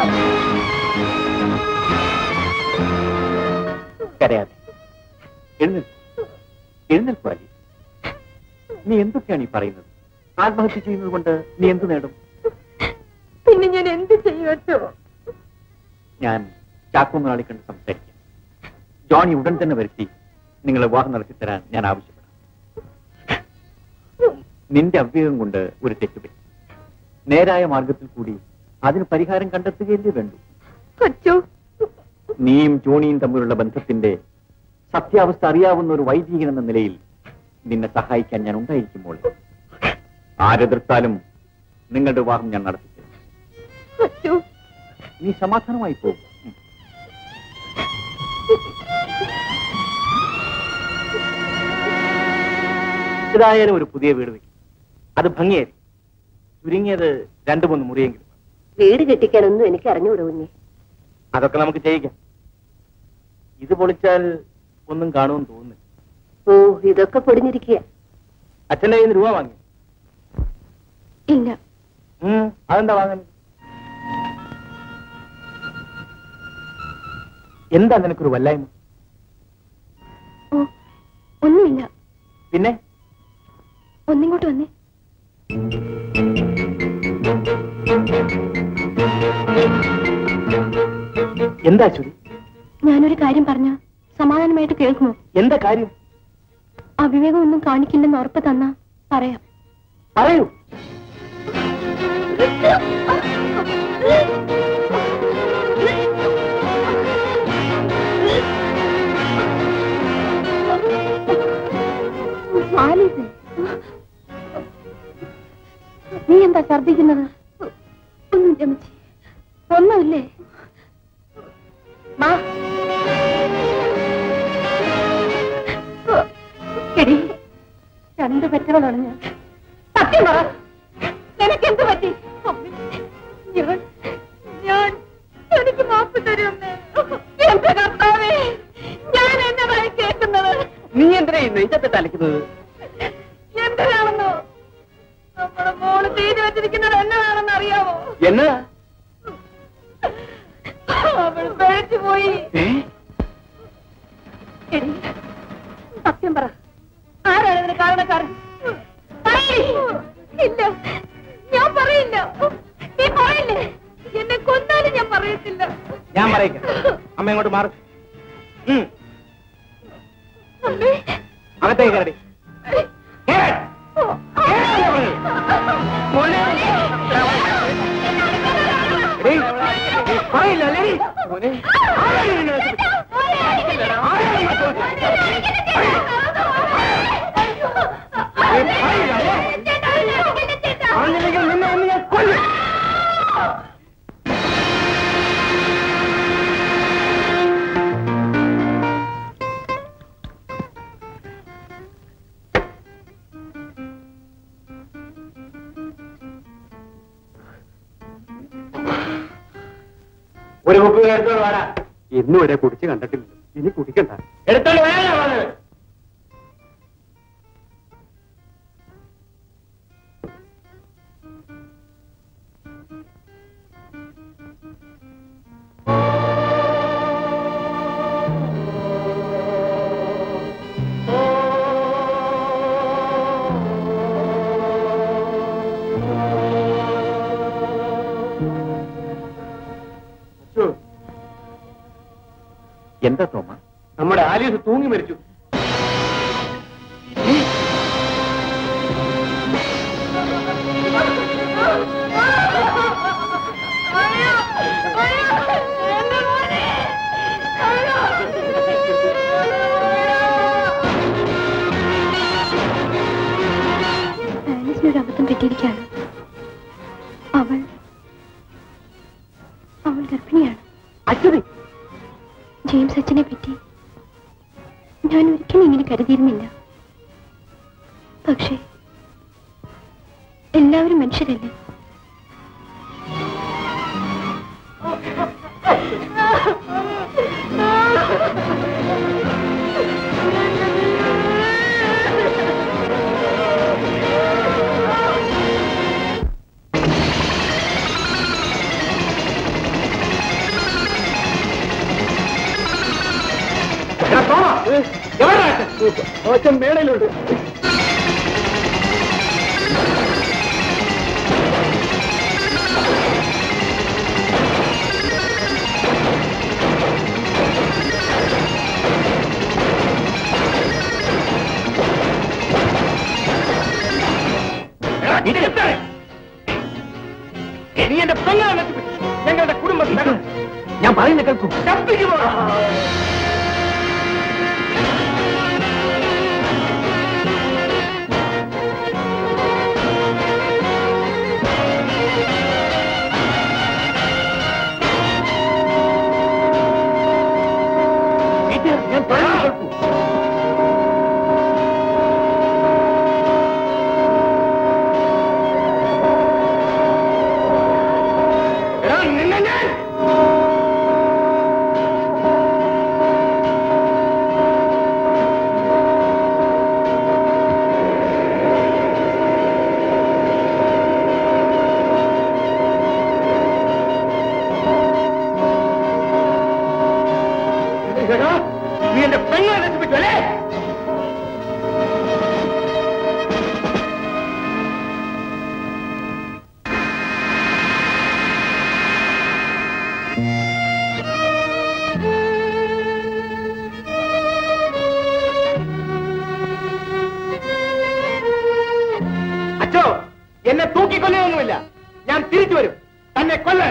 കരയാതെ എഴുന്നേൽക്കൂ എഴുന്നേൽക്കൂ ആലി നീ എന്തൊക്കെയാണ് ഈ പറയുന്നത് ആത്മഹത്യ ചെയ്യുന്നത് കൊണ്ട് നീ എന്ത് നേടും പിന്നെ ഞാൻ എന്ത് ചെയ്യും അച്ചോ ഞാൻ ചാക്കോ മുതലാളി കണ്ട് സംസാരിക്കാം ജോണി ഉടൻ തന്നെ വരുത്തി നിങ്ങളെ വിവാഹം നടത്തിത്തരാൻ ഞാൻ ആവശ്യപ്പെടാം നിന്റെ അവ്യയം കൊണ്ട് ഒരു തെറ്റ് പറ്റി നേരായ മാർഗത്തിൽ കൂടി അതിന് പരിഹാരം കണ്ടെത്തുകയല്ലേ വേണ്ടു അച്ചോ നീയും ജോണിയും തമ്മിലുള്ള ബന്ധത്തിന്റെ സത്യാവസ്ഥ അറിയാവുന്ന ഒരു വൈദികൻ എന്ന നിലയിൽ നിന്നെ സഹായിക്കാൻ ഞാൻ ഉണ്ടായിരിക്കുമ്പോൾ ആരെതിർത്താലും നിങ്ങളുടെ വിവാഹം ഞാൻ നടത്തിത്തരും അച്ഛോ നീ സമാധാനമായി പോകും ഉം. ഏതായാലും ഒരു പുതിയ വീട് വെക്കും അത് ഭംഗിയായിരിക്കും ചുരുങ്ങിയത് രണ്ടു മൂന്ന് മുറിയെങ്കിലും വീട് കെട്ടിക്കാനൊന്നും എനിക്ക് അറിഞ്ഞുകൂടാ കുഞ്ഞെ അതൊക്കെ നമുക്ക് ചെയ്യിക്കാം ഇത് പൊളിച്ചാൽ ഒന്നും കാണുമെന്ന് തോന്നുന്നില്ല ഓ ഇതൊക്കെ പൊടിഞ്ഞിരിക്കുക അച്ഛന്റെ കയ്യിൽ നിന്ന് രൂപ വാങ്ങി ഇല്ല ഉം, അതെന്താ വാങ്ങാൻ എന്താ നിനക്കൊരു വല്ലായ്മ ഓ ഒന്നുമില്ല പിന്നെ ഒന്നിങ്ങോട്ട് വന്നേ എന്താ ചുരി ഞാനൊരു കാര്യം പറഞ്ഞ സമാധാനമായിട്ട് കേൾക്കുമോ എന്താ കാര്യം അവിവേകം ഒന്നും കാണിക്കില്ലെന്ന് ഉറപ്പ് തന്നാ പറയാം പറയൂ ആലീസ് നീ എന്താ ഛർദിക്കുന്നത് ഒന്നുമില്ല അമ്മച്ചി ഒന്നുമില്ലേ മാ എടി രണ്ട് പെറ്റുകളാണ് ഞാൻ സത്യം പറ നിനക്കെന്ത് പറ്റി അമ്മേ, ഞാൻ ഞാൻ എനിക്ക് മാപ്പ് തരുമേ എന്റെ കർത്താവേ ഞാൻ എന്നതായി കേൾക്കുന്നത് നീ എന്തിനാ ഈ നെഞ്ചത്തെ അലക്കുന്നത് എന്തിനാണെന്നോ നമ്മുടെ മോള് ചെയ്തു വെച്ചിരിക്കുന്നത് എന്നതാണെന്ന് അറിയാമോ എന്നതാ അവൾ പഴച്ചു പോയി എടി, സത്യം പറ ആരാണ് ഇതിന് കാരണക്കാരൻ പറയ്. ഇല്ല ഞാൻ പറയില്ല നീ പറയില്ലേ എന്നെ കൊന്നാലും ഞാൻ പറയത്തില്ല ഞാൻ പറയിക്കാം അമ്മ ഇങ്ങോട്ട് മാറി അമ്മേ അകത്തേക്ക് കയറി പറയില്ല അല്ലേ മോനെ ആരാണ് നിന്നെ നശിപ്പിച്ചത്? പറഞ്ഞില്ലെങ്കിൽ നിന്നെ ഒന്ന് ഞാൻ കൊല്ലും ഒരു കുപ്പി എടുത്തോണ്ട് വാടാ ഇന്നു വരെ കുടിച്ച് കണ്ടിട്ടില്ല ഇനി കുടിക്കണ്ട എടുത്തോണ്ട് വരാനാ പറഞ്ഞത് എന്താ തോമ നമ്മുടെ ആലീസ് തൂങ്ങി മരിച്ചു ആലീസിനൊരു അബദ്ധം പറ്റിയിരിക്കുകയാണ് അവൾ അവൾ ഗർഭിണിയാണ് അച്ഛനെ ജെയിംസ് അച്ഛനെ പറ്റി ഞാൻ ഒരിക്കലും ഇങ്ങനെ കരുതിയിരുന്നില്ല പക്ഷേ എല്ലാവരും മനുഷ്യരല്ലേ അച്ഛൻ മേടയിലുണ്ട് നീ എന്റെ പെങ്ങളെ നശിപ്പിച്ചു ഞങ്ങളുടെ കുടുംബത്തിൽ ഞാൻ പറയുന്ന കേൾക്കൂ ചപ്പിക്ക് പോടാ. ഞാൻ എടാ, നീ എന്റെ പെങ്ങളെ നശിപ്പിച്ചു അല്ലേ അച്ഛോ എന്നെ തൂക്കിക്കൊല്ലുകയൊന്നുമില്ല ഞാൻ തിരിച്ചു വരും തന്നെ കൊല്ലാൻ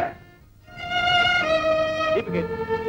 ദീപികേ,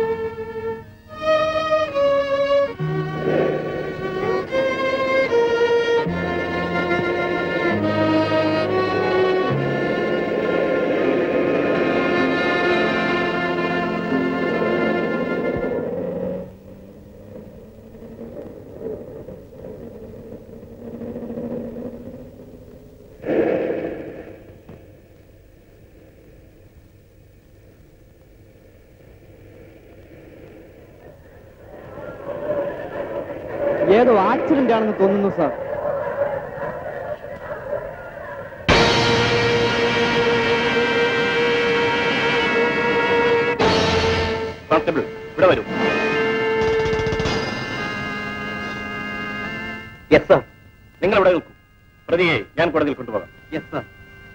ഏതോ ആക്സിഡന്റ് ആണെന്ന് തോന്നുന്നു സാർ കോൺസ്റ്റബിൾ ഇവിടെ വരൂ യെസ് സർ നിങ്ങൾ ഇവിടെ നിൽക്കൂ പ്രതിയെ ഞാൻ കോടതിയിൽ കൊണ്ടുപോകാം യെസ് സാർ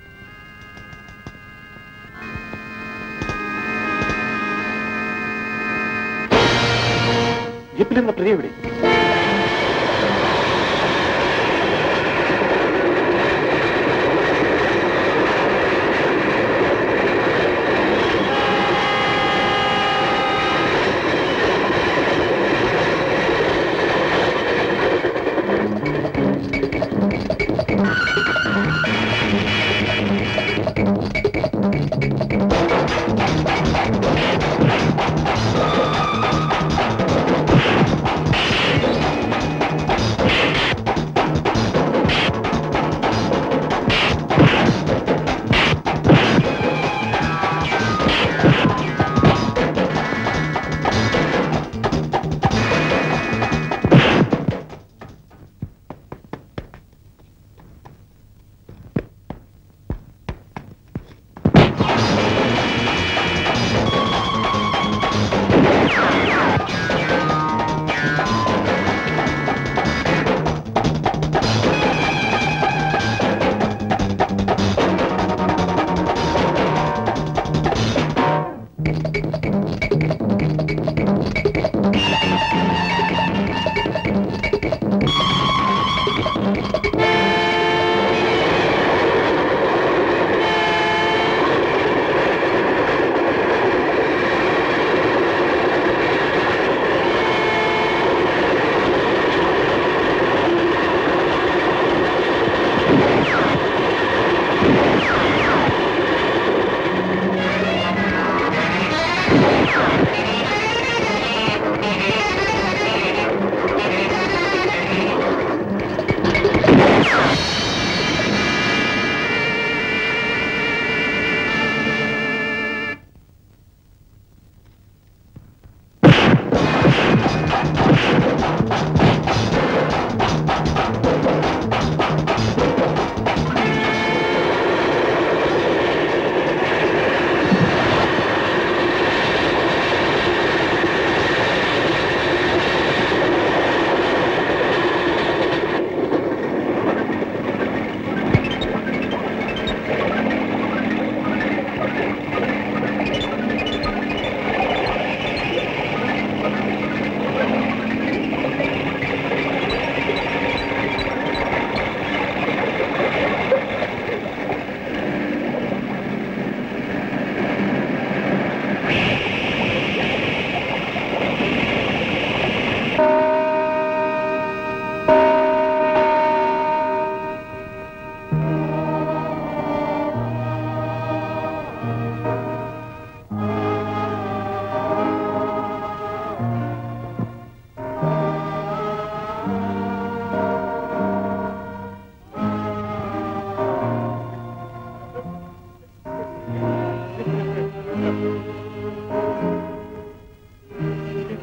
ജീപ്പിലിരുന്ന പ്രതി എവിടെ ആ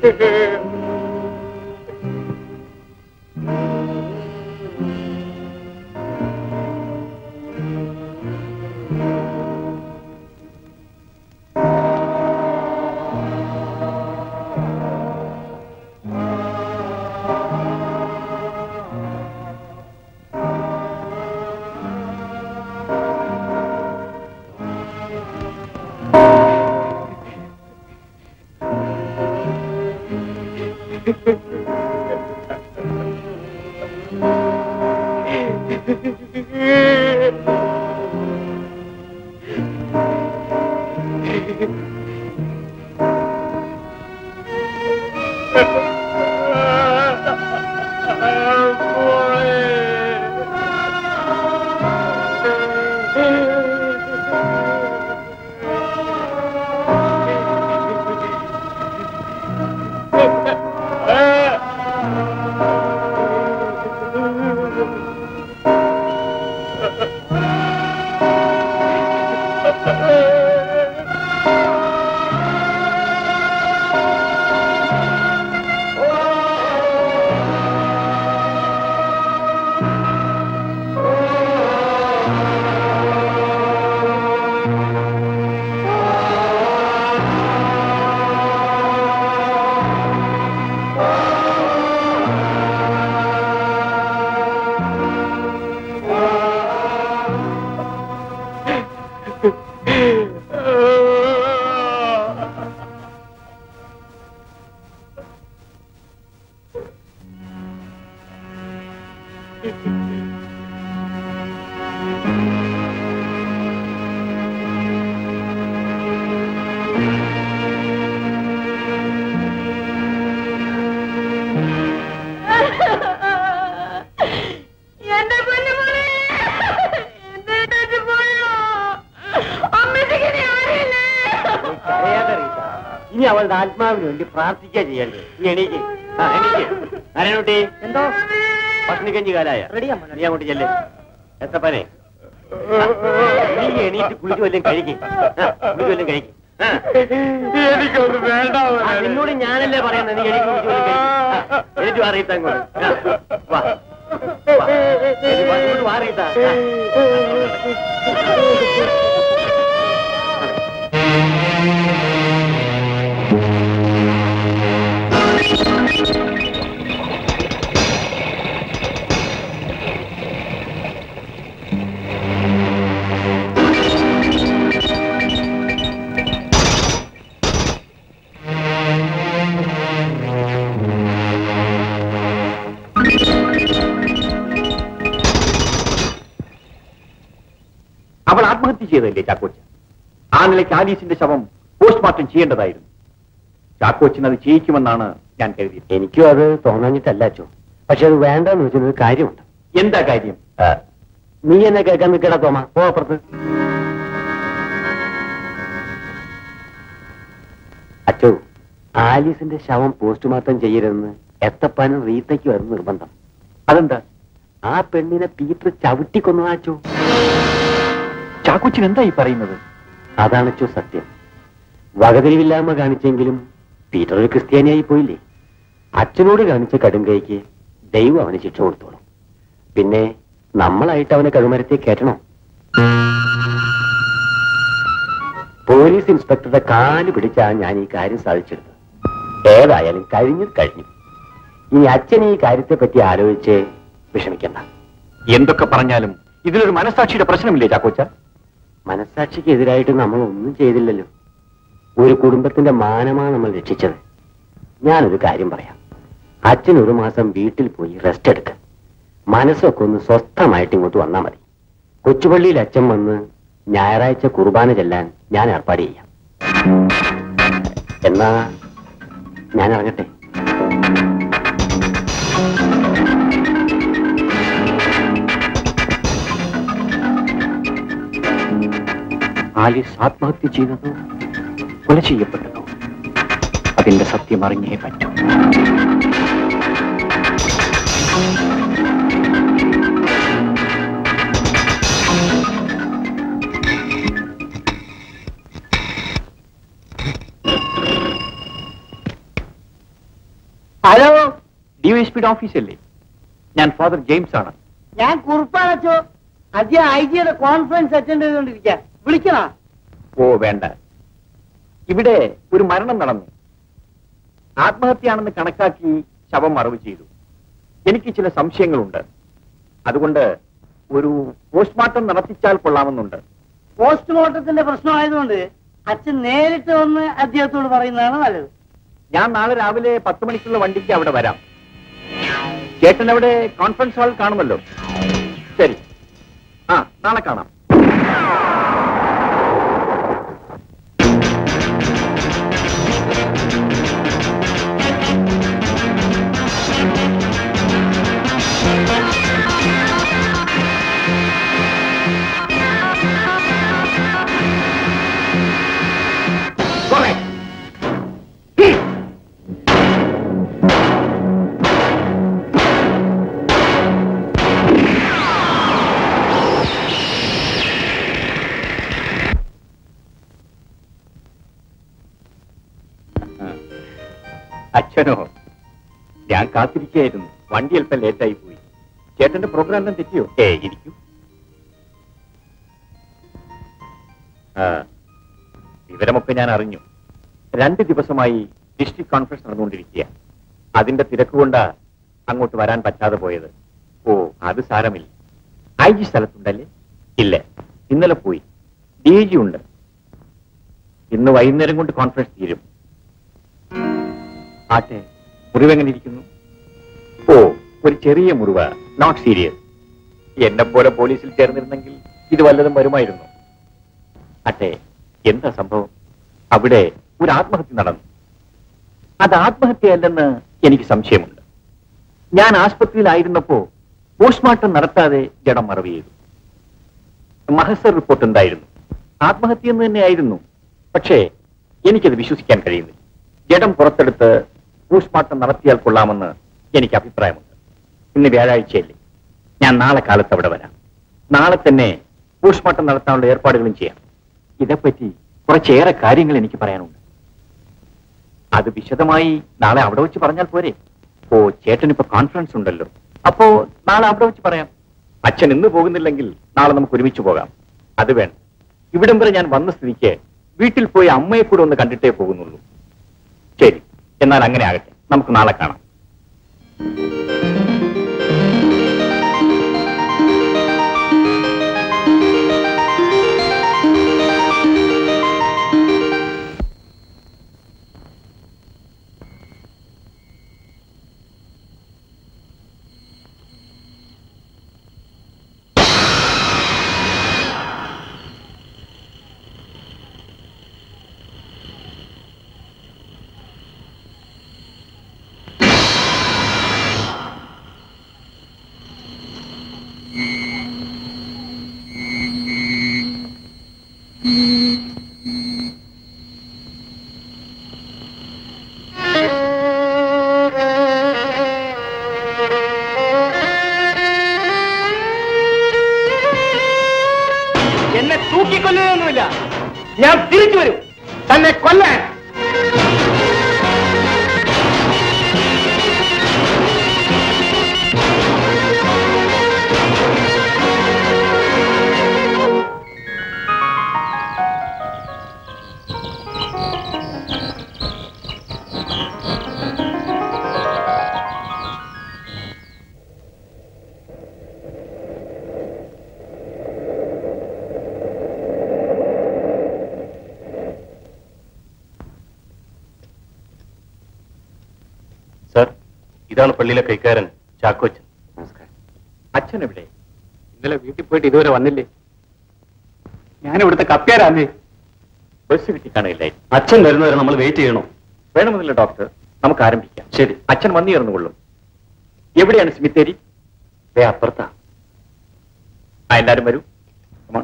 എന്റെ പൊന്നുമോനെ എന്റെ ഇട്ടേച്ച് പോയോ അമ്മയ്ക്ക് നീ ആരില്ലേ കരയാതെ റീത്ത. ഇനി അവളുടെ ആത്മാവിന് വേണ്ടി പ്രാർത്ഥിക്കുക ചെയ്യണ്ടേ നീ എണീക്ക് ആ എണീക്ക് നാരായണുട്ടി എന്തോ ഭക്ഷണിക്കഞ്ചി കാലായ റെഡിയാ നീ അങ്ങോട്ട് ചെല്ലേ എത്തപ്പനെ നീ എണീറ്റ് കുളിച്ചു വല്ലതും കഴിക്കും കുളിച്ചു വല്ലതും കഴിക്കും എനിക്കൊന്നും വേണ്ട നിന്നോട് ഞാനല്ലേ പറയുന്നത് നീ എണീറ്റ് കുളിച്ചു വല്ലതും കഴിക്കും എനിക്ക് അറിയത്ത അങ്ങോട്ട് ആ, വാ വാ. എണീ, വാ, ഇങ്ങോട്ട് വാ റീത്ത. ആ. അവൾ ആത്മഹത്യ ചെയ്തതല്ലേ ചാക്കോച്ച ആ നിലയ്ക്ക് ആലീസിന്റെ ശവം പോസ്റ്റ്മോർട്ടം ചെയ്യേണ്ടതായിരുന്നു ചാക്കോച്ചൻ അത് ചെയ്യിക്കുമെന്നാണ് ഞാൻ കരുതിയത് എനിക്കും അത് തോന്നാഞ്ഞിട്ടല്ല അച്ചോ പക്ഷെ അത് വേണ്ടെന്ന് വെച്ചൊരു കാര്യമുണ്ട് എന്താ കാര്യം ആ, നീ എന്നെ കേൾക്കാൻ നിൽക്കടാ തോമ പോ അപ്പുറത്ത് അച്ചോ ആലീസിന്റെ ശവം പോസ്റ്റ്മോർട്ടം ചെയ്യരുതെന്ന് എത്തപ്പാനും റീത്തയ്ക്കും ആയിരുന്നു നിർബന്ധം അതെന്താ ആ പെണ്ണിനെ പീറ്റർ ചവിട്ടിക്കൊന്നതാ അച്ചോ ചാക്കോച്ചൻ എന്താ ഈ പറയുന്നത് അതാണ് അച്ചോ സത്യം വകതിരിവില്ലായ്മ കാണിച്ചെങ്കിലും പീറ്റർ ഒരു ക്രിസ്ത്യാനിയായി പോയില്ലേ അച്ഛനോട് കാണിച്ച കടുംകൈക്ക് ദൈവം അവന് ശിക്ഷ കൊടുത്തോളും പിന്നെ നമ്മളായിട്ട് അവനെ കഴുമരത്തെ കയറ്റണോ പോലീസ് ഇൻസ്പെക്ടറുടെ കാല് പിടിച്ചാ ഞാൻ ഈ കാര്യം സാധിച്ചെടുത്തത് ഏതായാലും കഴിഞ്ഞത് കഴിഞ്ഞു ഇനി അച്ഛൻ ഈ കാര്യത്തെ പറ്റി ആലോചിച്ച് വിഷമിക്കണ്ട എന്തൊക്കെ പറഞ്ഞാലും ഇതിലൊരു മനസാക്ഷിയുടെ പ്രശ്നമില്ലേ ചാക്കോച്ച മനസാക്ഷിക്ക് എതിരായിട്ട് നമ്മൾ ഒന്നും ചെയ്തില്ലല്ലോ ഒരു കുടുംബത്തിന്റെ മാനമാണ് നമ്മൾ രക്ഷിച്ചത് ഞാനൊരു കാര്യം പറയാം അച്ഛൻ ഒരു മാസം വീട്ടിൽ പോയി റെസ്റ്റ് എടുക്ക മനസ്സൊക്കെ ഒന്ന് സ്വസ്ഥമായിട്ട് ഇങ്ങോട്ട് വന്നാൽ മതി കൊച്ചുപള്ളിയിൽ അച്ഛൻ വന്ന് ഞായറാഴ്ച കുർബാന ചെല്ലാൻ ഞാൻ ഏർപ്പാട് ചെയ്യാം എന്നാ ഞാൻ ഇറങ്ങട്ടെ ആലീസ് ആത്മഹത്യ ചെയ്തതോ കൊല ചെയ്യപ്പെട്ടതോ അതിന്റെ സത്യം അറിഞ്ഞേ പറ്റൂ ഹലോ ഡിവൈഎസ്പിയുടെ ഓഫീസല്ലേ ഞാൻ ഫാദർ ജെയിംസ് ആണ് ഞാൻ കുറിപ്പാണച്ചോ അദ്ദേഹം ഐ ജിയുടെ കോൺഫറൻസ് അറ്റൻഡ് ചെയ്തുകൊണ്ടിരിക്കുക വിളിക്കണോ ഓ വേണ്ട ഇവിടെ ഒരു മരണം നടന്നു ആത്മഹത്യയാണെന്ന് കണക്കാക്കി ശവം മറവ് ചെയ്തു എനിക്ക് ചില സംശയങ്ങളുണ്ട് അതുകൊണ്ട് ഒരു പോസ്റ്റ്മോർട്ടം നടത്തിച്ചാൽ കൊള്ളാമെന്നുണ്ട് പോസ്റ്റ്മോർട്ടത്തിന്റെ പ്രശ്നമായതുകൊണ്ട് അച്ഛൻ നേരിട്ട് വന്ന് അദ്ദേഹത്തോട് പറയുന്നതാണ് നല്ലത് ഞാൻ നാളെ രാവിലെ പത്ത് മണിക്കുള്ള വണ്ടിക്ക് അവിടെ വരാം ചേട്ടൻ അവിടെ കോൺഫറൻസ് ഹാൾ കാണുമല്ലോ ശരി ആ നാളെ കാണാം Correct. അച്ഛനോ ഞാൻ കാത്തിരിക്കുകയായിരുന്നു വണ്ടി അല്പം ലേറ്റായി പോയി ചേട്ടന്റെ പ്രോഗ്രാം എല്ലാം തെറ്റിയോ ഏ ഇരിക്കൂ ആ, വിവരമൊക്കെ ഞാൻ അറിഞ്ഞു രണ്ട് ദിവസമായി ഡിസ്ട്രിക്ട് കോൺഫറൻസ് നടന്നുകൊണ്ടിരിക്കുക അതിന്റെ തിരക്കുകൊണ്ടാ അങ്ങോട്ട് വരാൻ പറ്റാതെ പോയത് ഓ അത് സാരമില്ല ഐ ജി സ്ഥലത്തുണ്ടല്ലേ ഇല്ല ഇന്നലെ പോയി ഡി ജി ഉണ്ട് ഇന്ന് വൈകുന്നേരം കൊണ്ട് കോൺഫറൻസ് തീരും ആട്ടെ മുറിവെങ്ങനെ ഇരിക്കുന്നു ഓ ഒരു ചെറിയ മുറിവ് നോട്ട് സീരിയസ് എന്നെ പോലെ പോലീസിൽ ചേർന്നിരുന്നെങ്കിൽ ഇത് വല്ലതും വരുമായിരുന്നു അട്ടെ എന്താ സംഭവം അവിടെ ഒരു ആത്മഹത്യ നടന്നു അത് ആത്മഹത്യയല്ലെന്ന് എനിക്ക് സംശയമുണ്ട് ഞാൻ ആസ്പത്രിയിലായിരുന്നപ്പോ പോസ്റ്റ്മോർട്ടം നടത്താതെ ജഡം മറവ് ചെയ്തു മഹസർ റിപ്പോർട്ട് എന്തായിരുന്നു ആത്മഹത്യ എന്ന് തന്നെയായിരുന്നു പക്ഷേ എനിക്കത് വിശ്വസിക്കാൻ കഴിയുന്നില്ല ജഡം പുറത്തെടുത്ത് പോസ്റ്റ്മോർട്ടം നടത്തിയാൽ കൊള്ളാമെന്ന് എനിക്ക് അഭിപ്രായമുണ്ട് ഇന്ന് വ്യാഴാഴ്ചയല്ലേ ഞാൻ നാളെ കാലത്ത് അവിടെ വരാം നാളെ തന്നെ പോസ്റ്റ്മോർട്ടം നടത്താനുള്ള ഏർപ്പാടുകളും ചെയ്യാം ഇതേപ്പറ്റി കുറച്ചേറെ കാര്യങ്ങൾ എനിക്ക് പറയാനുണ്ട് അത് വിശദമായി നാളെ അവിടെ വെച്ച് പറഞ്ഞാൽ പോരെ ഓ ചേട്ടൻ ഇപ്പൊ കോൺഫറൻസ് ഉണ്ടല്ലോ അപ്പോ നാളെ അവിടെ വെച്ച് പറയാം അച്ഛൻ ഇന്ന് പോകുന്നില്ലെങ്കിൽ നാളെ നമുക്ക് ഒരുമിച്ച് പോകാം അത് വേണം ഇവിടം വരെ ഞാൻ വന്ന സ്ഥിതിക്ക് വീട്ടിൽ പോയി അമ്മയെ കൂടെ ഒന്ന് കണ്ടിട്ടേ പോകുന്നുള്ളൂ ശരി എന്നാൽ അങ്ങനെ ആകട്ടെ നമുക്ക് നാളെ കാണാം എന്നെ തൂക്കിക്കൊല്ലുകയൊന്നുമില്ല ഞാൻ തിരിച്ചു വരും തന്നെ കൊല്ലാൻ സർ ഇതാണ് പള്ളിയിലെ കൈക്കാരൻ ചാക്കോച്ചൻ നമസ്കാരം അച്ഛൻ എവിടെ ഇന്നലെ വീട്ടിൽ പോയിട്ട് ഇതുവരെ വന്നില്ലേ ഞാൻ ഇവിടുത്തെ കപ്പ്യാരാന്നേ ബസ് കിട്ടി കാണില്ലേ അച്ഛൻ വരുന്നവരെ നമ്മൾ വെയിറ്റ് ചെയ്യണോ വേണമെന്നില്ല ഡോക്ടർ നമുക്ക് ആരംഭിക്കാം ശരി അച്ഛൻ വന്നു ചേർന്നുകൊള്ളും എവിടെയാണ് സ്മിത്തേരി ദേ അപ്പുറത്താ ആ എല്ലാരും വരൂ Come on.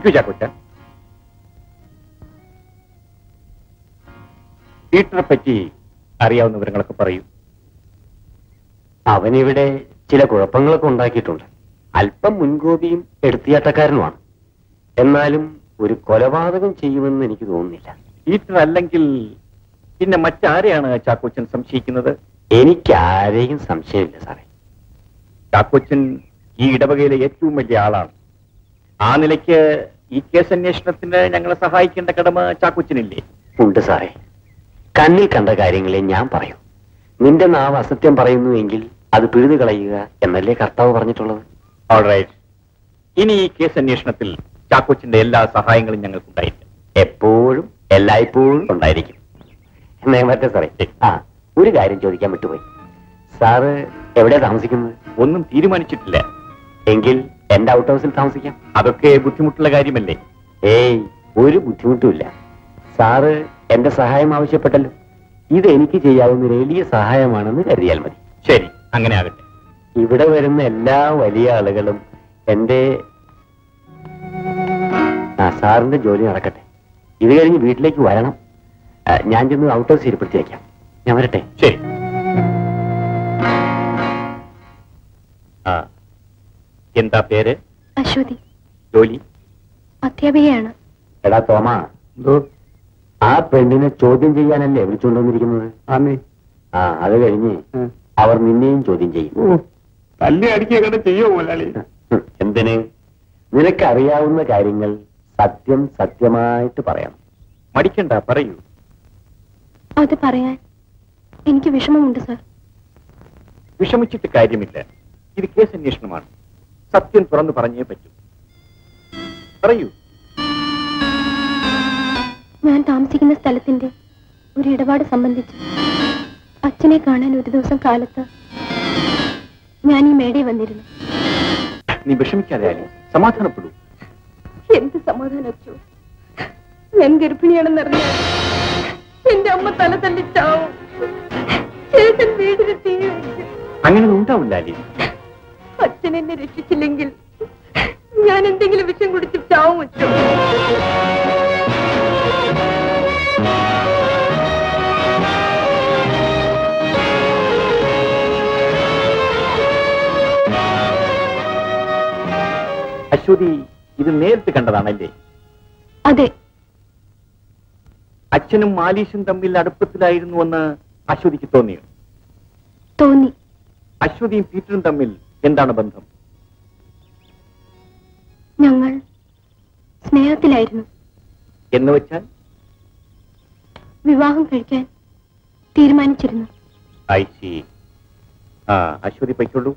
ഇരിക്കൂ ചാക്കോച്ച പീറ്ററെ പറ്റി അറിയാവുന്ന വിവരങ്ങളൊക്കെ പറയൂ അവനിവിടെ ചില കുഴപ്പങ്ങളൊക്കെ ഉണ്ടാക്കിയിട്ടുണ്ട് അല്പം മുൻകോപിയും എടുത്തിയാട്ടക്കാരനുമാണ് എന്നാലും ഒരു കൊലപാതകം ചെയ്യുമെന്ന് എനിക്ക് തോന്നുന്നില്ല പീറ്റർ അല്ലെങ്കിൽ പിന്നെ മറ്റാരെയാണ് ചാക്കോച്ചൻ സംശയിക്കുന്നത് എനിക്ക് ആരെയും സംശയമില്ല സാറേ ചാക്കോച്ചൻ ഈ ഇടവകയിലെ ഏറ്റവും വലിയ ആളാണ് ആ നിലയ്ക്ക് ഈ കേസ് അന്വേഷണത്തിന് ഞങ്ങളെ സഹായിക്കേണ്ട കടമ ചാക്കോച്ചനില്ലേ ഉണ്ട് സാറേ കണ്ണിൽ കണ്ട കാര്യങ്ങളെ ഞാൻ പറയൂ നിന്റെ നാവ് അസത്യം പറയുന്നുവെങ്കിൽ അത് പിഴുതു കളയുക എന്നല്ലേ കർത്താവ് പറഞ്ഞിട്ടുള്ളത് ഓൾറൈറ്റ് ഇനി ഈ കേസ് അന്വേഷണത്തിൽ ചാക്കോച്ചന്റെ എല്ലാ സഹായങ്ങളും ഞങ്ങൾക്കുണ്ടായിരിക്കും എപ്പോഴും എല്ലായ്പ്പോഴും ഉണ്ടായിരിക്കും എന്നേ മറ്റേ സാറേ ആ ഒരു കാര്യം ചോദിക്കാൻ വിട്ടുപോയി സാറ് എവിടെയാ താമസിക്കുന്നത് ഒന്നും തീരുമാനിച്ചിട്ടില്ല എങ്കിൽ എന്റെ ഔട്ട് ഹൗസിൽ താമസിക്കാം അതൊക്കെ ബുദ്ധിമുട്ടുള്ള കാര്യമല്ലേ ഏയ് ഒരു ബുദ്ധിമുട്ടുമില്ല സാറ് എന്റെ സഹായം ആവശ്യപ്പെട്ടല്ലോ ഇത് എനിക്ക് ചെയ്യാവുന്ന ഒരു എളിയ സഹായമാണെന്ന് കരുതിയാൽ മതി ശരി അങ്ങനെ ആകട്ടെ ഇവിടെ വരുന്ന എല്ലാ വലിയ ആളുകളും എന്റെ ആ സാറിന്റെ ജോലി നടക്കട്ടെ ഇത് കഴിഞ്ഞ് വീട്ടിലേക്ക് വരണം ആ, ഞാൻ ചെന്ന് ഔട്ട് ഹൗസ് ഏർപ്പെടുത്തി വയ്ക്കാം ഞാൻ വരട്ടെ ശരി ആ എന്താ പേര് അശ്വതി ജോലി അധ്യാപികയാണ് എടാ തോമ ആ പെണ്ണിനെ ചോദ്യം ചെയ്യാനല്ലേ വിളിച്ചുകൊണ്ടുവന്നിരിക്കുന്നത് ആ അത് കഴിഞ്ഞ് അവർ നിന്നെയും ചോദ്യം ചെയ്യും തല്ലി അടിക്കുക ചെയ്യോ മുതലാളി ഹും, എന്തിന് നിനക്കറിയാവുന്ന കാര്യങ്ങൾ സത്യം സത്യമായിട്ട് പറയണം മടിക്കണ്ട പറയൂ അത് പറയാൻ എനിക്ക് വിഷമമുണ്ട് സാർ വിഷമിച്ചിട്ട് കാര്യമില്ല ഇത് കേസ് അന്വേഷണമാണ് സത്യം തുറന്നു പറഞ്ഞേ പറ്റൂ പറയൂ ഞാൻ താമസിക്കുന്ന സ്ഥലത്തിന്റെ ഒരു ഇടപാട് സംബന്ധിച്ച് അച്ഛനെ കാണാൻ ഒരു ദിവസം കാലത്ത് ഞാൻ ഈ മേടയിൽ വന്നിരുന്നു നീ വിഷമിക്കാതെ ആലി സമാധാനപ്പെടൂ എന്ത് സമാധാനിച്ചു ഞാൻ ഗർഭിണിയാണെന്നറിഞ്ഞാൽ എന്റെ അമ്മ തല തല്ലി ചാവും ചേട്ടൻ വീടിന് തീ വെച്ച് അങ്ങനെ ഉണ്ടാവില്ല ആലി അച്ഛൻ എന്നെ രക്ഷിച്ചില്ലെങ്കിൽ ഞാൻ എന്തെങ്കിലും വിഷം കുടിച്ച് ചാവും വെച്ചോ അശ്വതി ഇത് നേരിട്ട് കണ്ടതാണല്ലേ അതെ അച്ഛനും മാലീഷും തമ്മിൽ അടുപ്പത്തിലായിരുന്നുവെന്ന് അശ്വതിക്ക് തോന്നിയോ തോന്നി അശ്വതിയും പീറ്ററും തമ്മിൽ എന്താണ് ബന്ധം ഞങ്ങൾ സ്നേഹത്തിലായിരുന്നു എന്ന് വെച്ചാൽ വിവാഹം കഴിക്കാൻ തീരുമാനിച്ചിരുന്നു ഐ സി ആ അശ്വതി പൊയ്ക്കൊള്ളൂ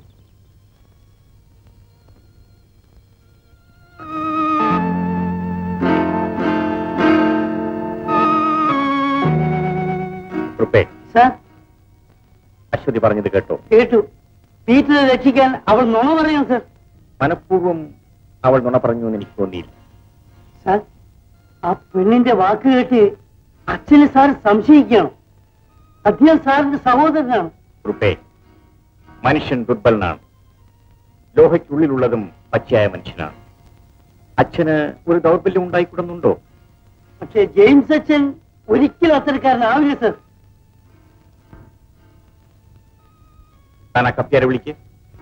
റുപ്പേ സാർ അശ്വതി പറഞ്ഞത് കേട്ടോ കേട്ടു പീറ്ററെ രക്ഷിക്കാൻ അവൾ നുണ പറയാം സാർ മനഃപൂർവ്വം അവൾ നുണ പറഞ്ഞു എന്ന് എനിക്ക് തോന്നിയില്ല സാർ ആ പെണ്ണിന്റെ വാക്ക് കേട്ട് അച്ഛനെ സാർ സംശയിക്കണം അദ്ദേഹം സാറിന്റെ സഹോദരനാണ് റുപ്പേ മനുഷ്യൻ ദുർബലനാണ് ലോഹയ്ക്കുള്ളിലുള്ളതും പച്ചയായ മനുഷ്യനാണ് അച്ഛന് ഒരു ദൗർബല്യം ഉണ്ടായിക്കൂടുന്നുണ്ടോ പക്ഷേ ജെയിംസ് അച്ഛൻ ഒരിക്കലും അത്തരക്കാരനാവില്ല സാർ താൻ ആ കപ്പ്യാരെ വിളിക്ക്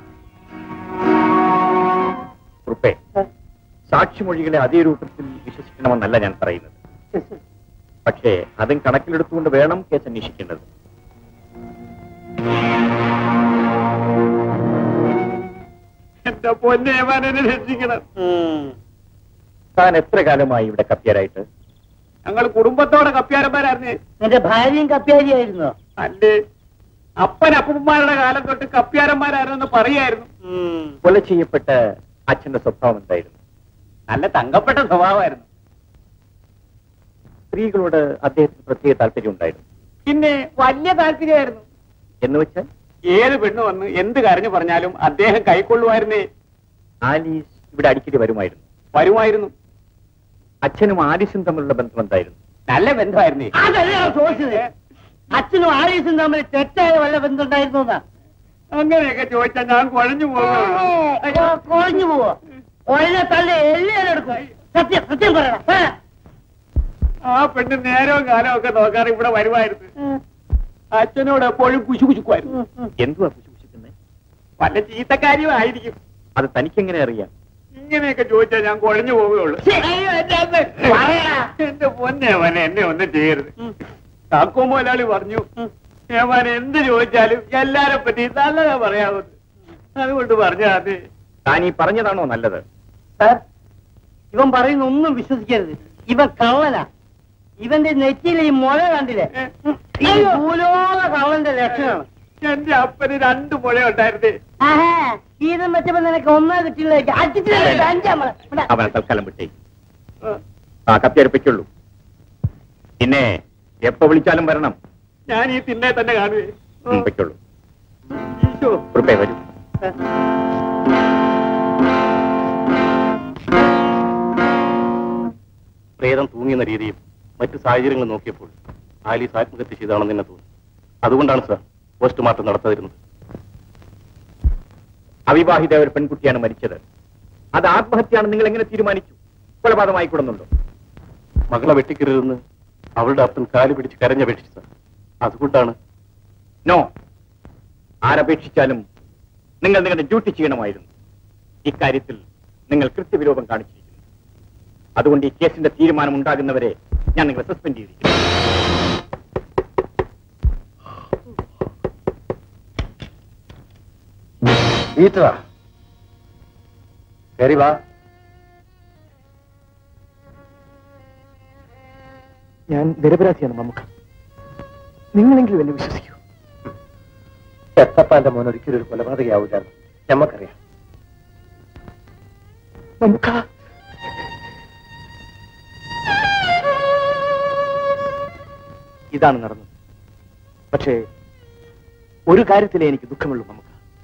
റുപ്പേ സാർ സാക്ഷിമൊഴികളെ അതേ രൂപത്തിൽ വിശ്വസിക്കണമെന്നല്ല ഞാൻ പറയുന്നത് yes, sir. പക്ഷേ അതും കണക്കിലെടുത്തുകൊണ്ട് വേണം കേസ് അന്വേഷിക്കേണ്ടത് എന്റെ പൊന്നെ എന്നെ രക്ഷിക്കണം താൻ എത്ര കാലമായി ഇവിടെ കപ്പ്യാരായിട്ട് ഞങ്ങൾ കുടുംബത്തോടെ കപ്പ്യാരന്മാരായിരുന്നേ നിന്റെ ഭാര്യയും കപ്പ്യാരിയായിരുന്നോ അല്ലേ അപ്പൻ അപ്പന്മാരുടെ കാലം തൊട്ട് കപ്പ്യാരന്മാരായിരുന്നെന്ന് പറയായിരുന്നു കൊല ചെയ്യപ്പെട്ട അച്ഛന്റെ സ്വഭാവം എന്തായിരുന്നു നല്ല തങ്കപ്പെട്ട സ്വഭാവമായിരുന്നു സ്ത്രീകളോട് അദ്ദേഹത്തിന് പ്രത്യേക താല്പര്യം ഉണ്ടായിരുന്നു പിന്നെ വലിയ താല്പര്യമായിരുന്നു എന്ന് വെച്ചാൽ ഏത് പെണ്ണ് വന്ന് എന്ത് കരഞ്ഞു പറഞ്ഞാലും അദ്ദേഹം കൈക്കൊള്ളുമായിരുന്നേ ആലീസ് ഇവിടെ അടിക്കടി വരുമായിരുന്നു വരുമായിരുന്നു അച്ഛനും ആലീസും തമ്മിലുള്ള ബന്ധം എന്തായിരുന്നു നല്ല ബന്ധമായിരുന്നേ അതല്ല ഞാൻ ചോദിച്ചത് അച്ഛനും ആലീസും തമ്മിൽ തെറ്റായ വല്ല ബന്ധമുണ്ടായിരുന്നോന്നാ അങ്ങനെയൊക്കെ ചോദിച്ചാൽ ഞാൻ കുഴഞ്ഞു പോകും കുഴഞ്ഞു പോവോ കുഴഞ്ഞ തള്ളി എല്ലാം എടുക്കും സത്യം സത്യം പറയണം പറ. ആ പെണ്ണ് നേരവും കാലവും ഒക്കെ നോക്കാറ് ഇവിടെ വരുമായിരുന്നു അച്ഛനോട് എപ്പോഴും കുശു കുശുക്കുമായിരുന്നു എന്തുവാ കുശു കുശുക്കുന്നത് വല്ല ചീത്തക്കാരിയും ആയിരിക്കും അത് തനിക്കെങ്ങനെ അറിയാം ഇങ്ങനെയൊക്കെ ചോദിച്ചാൽ ഞാൻ കുഴഞ്ഞു പോവുകയുള്ളൂ അയ്യോ, എന്റെ അമ്മേ. എന്റെ പൊന്നെ അവനെ എന്നെ ഒന്നും ചെയ്യരുത് കാക്കോ മുതലാളി പറഞ്ഞു ഏമാൻ എന്ത് ചോദിച്ചാലും എല്ലാരെ പറ്റി നല്ലതാ പറയാവുന്നത് അതുകൊണ്ട് പറഞ്ഞാ അത് താൻ ഈ പറഞ്ഞതാണോ നല്ലത് സാർ ഇവൻ പറയുന്ന ഒന്നും വിശ്വസിക്കരുത് ഇവൻ കള്ളനാ ഇവന്റെ നെറ്റിയിലെ ഈ മുഴ കണ്ടില്ലേ ഈ ഭൂലോക കള്ളന്റെ ലക്ഷണമാണ് എന്റെ അപ്പന് രണ്ട് മുഴ ഉണ്ടായിരുന്നേ ആഹാ, ഇതും വെച്ചപ്പോ നിനക്ക് ഒന്നാ കിട്ടില്ല അടിച്ചിട്ടില്ല അഞ്ചാം മുള. ഇവിടെ. അവനെ തൽക്കാലം വിട്ടേ ആ കത്തിയടുപ്പിക്കുള്ളൂ പിന്നെ എപ്പോ വിളിച്ചാലും വരണം ഞാൻ ഈ തിന്നെ തന്നെ കാണുവേ വെക്കുള്ളൂ കുറുപ്പേ വരൂ പ്രേതം തൂങ്ങിയെന്ന രീതിയും മറ്റു സാഹചര്യങ്ങളും നോക്കിയപ്പോൾ ആലീസ് ആത്മഹത്യ ചെയ്താണെന്ന് തന്നെ തോന്നി അതുകൊണ്ടാണ് സാർ പോസ്റ്റ്മോർട്ടം നടത്താതിരുന്നത് അവിവാഹിത ഒരു പെൺകുട്ടിയാണ് മരിച്ചത് അത് ആത്മഹത്യയാണ് നിങ്ങൾ എങ്ങനെ തീരുമാനിച്ചു കൊലപാതകമായി കൂടുന്നുണ്ടോ മകളെ വെട്ടിക്കരുതെന്ന് അവളുടെ അപ്പൻ കാല് പിടിച്ച് കരഞ്ഞപേക്ഷിച്ചു സാർ അതുകൊണ്ടാണ് നോ ആരപേക്ഷിച്ചാലും നിങ്ങൾ നിങ്ങളുടെ ഡ്യൂട്ടി ചെയ്യണമായിരുന്നു ഇക്കാര്യത്തിൽ നിങ്ങൾ കൃത്യവിലോപം കാണിച്ചിരിക്കുന്നു അതുകൊണ്ട് ഈ കേസിന്റെ തീരുമാനം ഉണ്ടാകുന്നവരെ ഞാൻ നിങ്ങളെ സസ്പെൻഡ് ചെയ്തിരിക്കുന്നു ഈറ്ററാ കയറി വാ ഞാൻ നിരപരാധിയാണ് മമ്മൂക്ക നിങ്ങളെങ്കിലും എന്നെ വിശ്വസിക്കൂ എത്തപ്പാന്റെ മോൻ ഒരിക്കലും ഒരു കൊലപാതകയാവൂല ഞമ്മക്കറിയാം മമ്മൂക്ക ഇതാണ് നടന്നത് പക്ഷേ ഒരു കാര്യത്തിലേ എനിക്ക് ദുഃഖമുള്ളൂ നമുക്ക്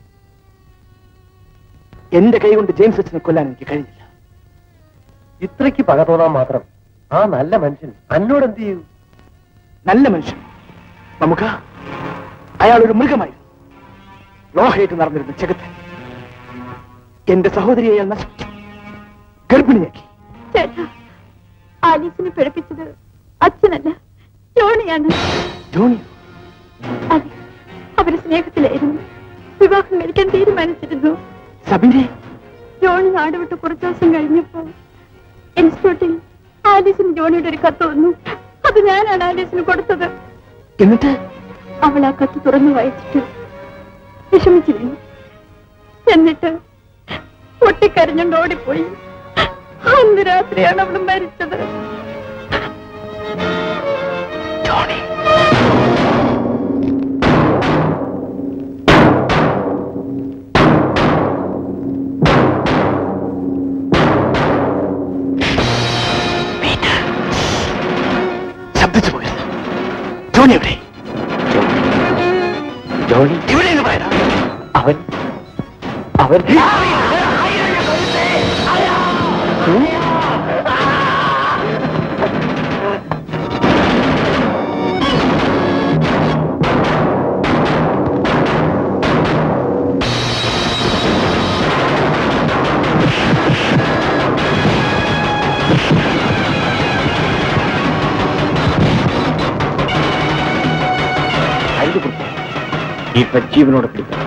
എന്റെ കൈ കൊണ്ട് ജെയിംസ് അച്ഛനെ കൊല്ലാൻ എനിക്ക് കഴിഞ്ഞില്ല ഇത്രയ്ക്ക് പക തോന്നാൻ മാത്രം ആ നല്ല മനുഷ്യൻ എന്നോട് എന്ത് ചെയ്യൂ നല്ല മനുഷ്യൻ നമുക്ക് അയാൾ ഒരു മൃഗമായിരുന്നു ലോഹയിട്ട് നടന്നിരുന്ന ജഗത്ത് എന്റെ സഹോദരിയെ അയാൾ നശിപ്പിച്ചു ഗർഭിണിയാക്കി ചേട്ടാ ആലീസിനെ പിഴപ്പിച്ചത് അച്ഛനല്ല ജോണിയാണ് ജോണി അതെ അവര് സ്നേഹത്തിലായിരുന്നു വിവാഹം കഴിക്കാൻ തീരുമാനിച്ചിരുന്നു സബിനെ ജോണി നാടുവിട്ട് കുറച്ചു ദിവസം കഴിഞ്ഞപ്പോ ഇൻസ്റ്റിറ്റ്യൂട്ടിൽ ആലീസിന് ജോണിയുടെ ഒരു കത്ത് വന്നു അത് ഞാനാണ് ആലീസിന് കൊടുത്തത് എന്നിട്ട് അവൾ ആ കത്ത് തുറന്നു വായിച്ചിട്ട് വിഷമിച്ചിരുന്നു എന്നിട്ട് പൊട്ടിക്കരഞ്ഞുകൊണ്ട് ഓടിപ്പോയി അന്ന് രാത്രിയാണ് അവൾ മരിച്ചത് ശബ്ദിച്ചു പോയത് ജോണി എവിടെ ജോണി ഇവിടെ എന്ന് പറയടാ അവൻ അവൻ അരുത് കുറുപ്പേ. ഈ ജീവനോടെ പിടിക്കണം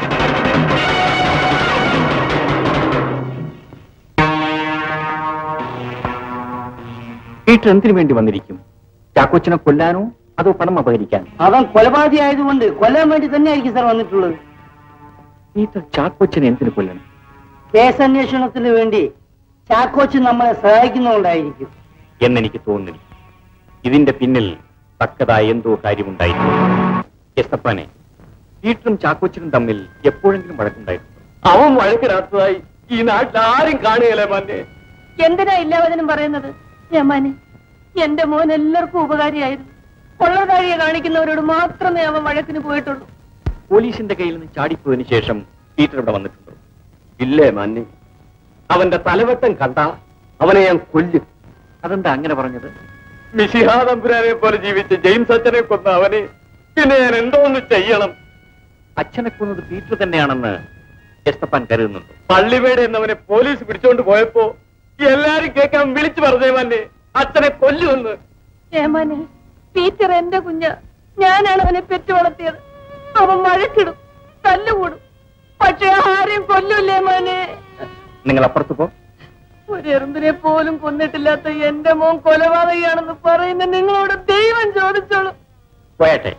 പീറ്റർ എന്തിനു വേണ്ടി വന്നിരിക്കും ചാക്കോച്ചനെ കൊല്ലാനോ അതോ പണം അപഹരിക്കാനോ അവൻ കൊലപാതകി ആയതുകൊണ്ട് കൊല്ലാൻ വേണ്ടി തന്നെയായിരിക്കും സാർ വന്നിട്ടുള്ളത് പീറ്റർ ചാക്കോച്ചനെ എന്തിനു കൊല്ലണം കേസന്വേഷണത്തിന് വേണ്ടി ചാക്കോച്ച് നമ്മളെ സഹായിക്കുന്നതുകൊണ്ടായിരിക്കും എന്നെനിക്ക് തോന്നുന്നില്ല ഇതിന്റെ പിന്നിൽ തക്കതായ എന്തോ കാര്യമുണ്ടായിരുന്നു എസ്തപ്പാനെ പീറ്ററും ചാക്കോച്ചനും തമ്മിൽ എപ്പോഴെങ്കിലും വഴക്കുണ്ടായിരുന്നു അവൻ വഴക്കിടാത്തതായി ഈ നാട്ടിൽ ആരും കാണുകയല്ലേ മന്നെ എന്തിനാ ഇല്ലാവചനം പറയുന്നത് യമാനെ എന്റെ മോൻ എല്ലാവർക്കും ഉപകാരിയായിരുന്നു കൊള്ളതാഴിയെ കാണിക്കുന്നവരോട് മാത്രമേ അവൻ വഴക്കിന് പോയിട്ടുള്ളൂ പോലീസിന്റെ കയ്യിൽ നിന്ന് ചാടിപ്പോയതിനു ശേഷം പീറ്റർ ഇവിടെ വന്നിട്ടുണ്ടോ ഇല്ലേ മന്നെ അവന്റെ തലവെട്ടം കണ്ട അവനെ ഞാൻ കൊല്ലും അതെന്താ അങ്ങനെ പറഞ്ഞത് മിശിഹാതമ്പുരാനെ പോലെ ജീവിച്ച ജെയിംസ് അച്ഛനെ കൊന്ന അവനെ പിന്നെ ഞാൻ എന്തോന്ന് ചെയ്യണം അച്ഛനെ കൊന്നത് പീറ്റർ തന്നെയാണെന്ന് എസ്തപ്പാൻ കരുതുന്നുണ്ടോ പള്ളിവേട് എന്നവനെ പോലീസ് പിടിച്ചോണ്ട് പോയപ്പോ എല്ലാരും കേൾക്കാൻ വിളിച്ചു പറഞ്ഞേ മന്നെ അച്ഛനെ കൊല്ലുമെന്ന് ഏമാനെ ടീച്ചർ എന്റെ കുഞ്ഞ ഞാനാണ് അവനെ പെറ്റു വളർത്തിയത് അവൻ മഴക്കിടും തല്ലുകൂടും പക്ഷെ ആരെയും കൊല്ലൂലേ മോനെ നിങ്ങൾ അപ്പുറത്ത് പോ ഒരു എറുമ്പിനെ പോലും കൊന്നിട്ടില്ലാത്ത എന്റെ മോൻ കൊലപാതകയാണെന്ന് പറയുന്ന നിങ്ങളോട് ദൈവം ചോദിച്ചോളൂ പോയാട്ടെ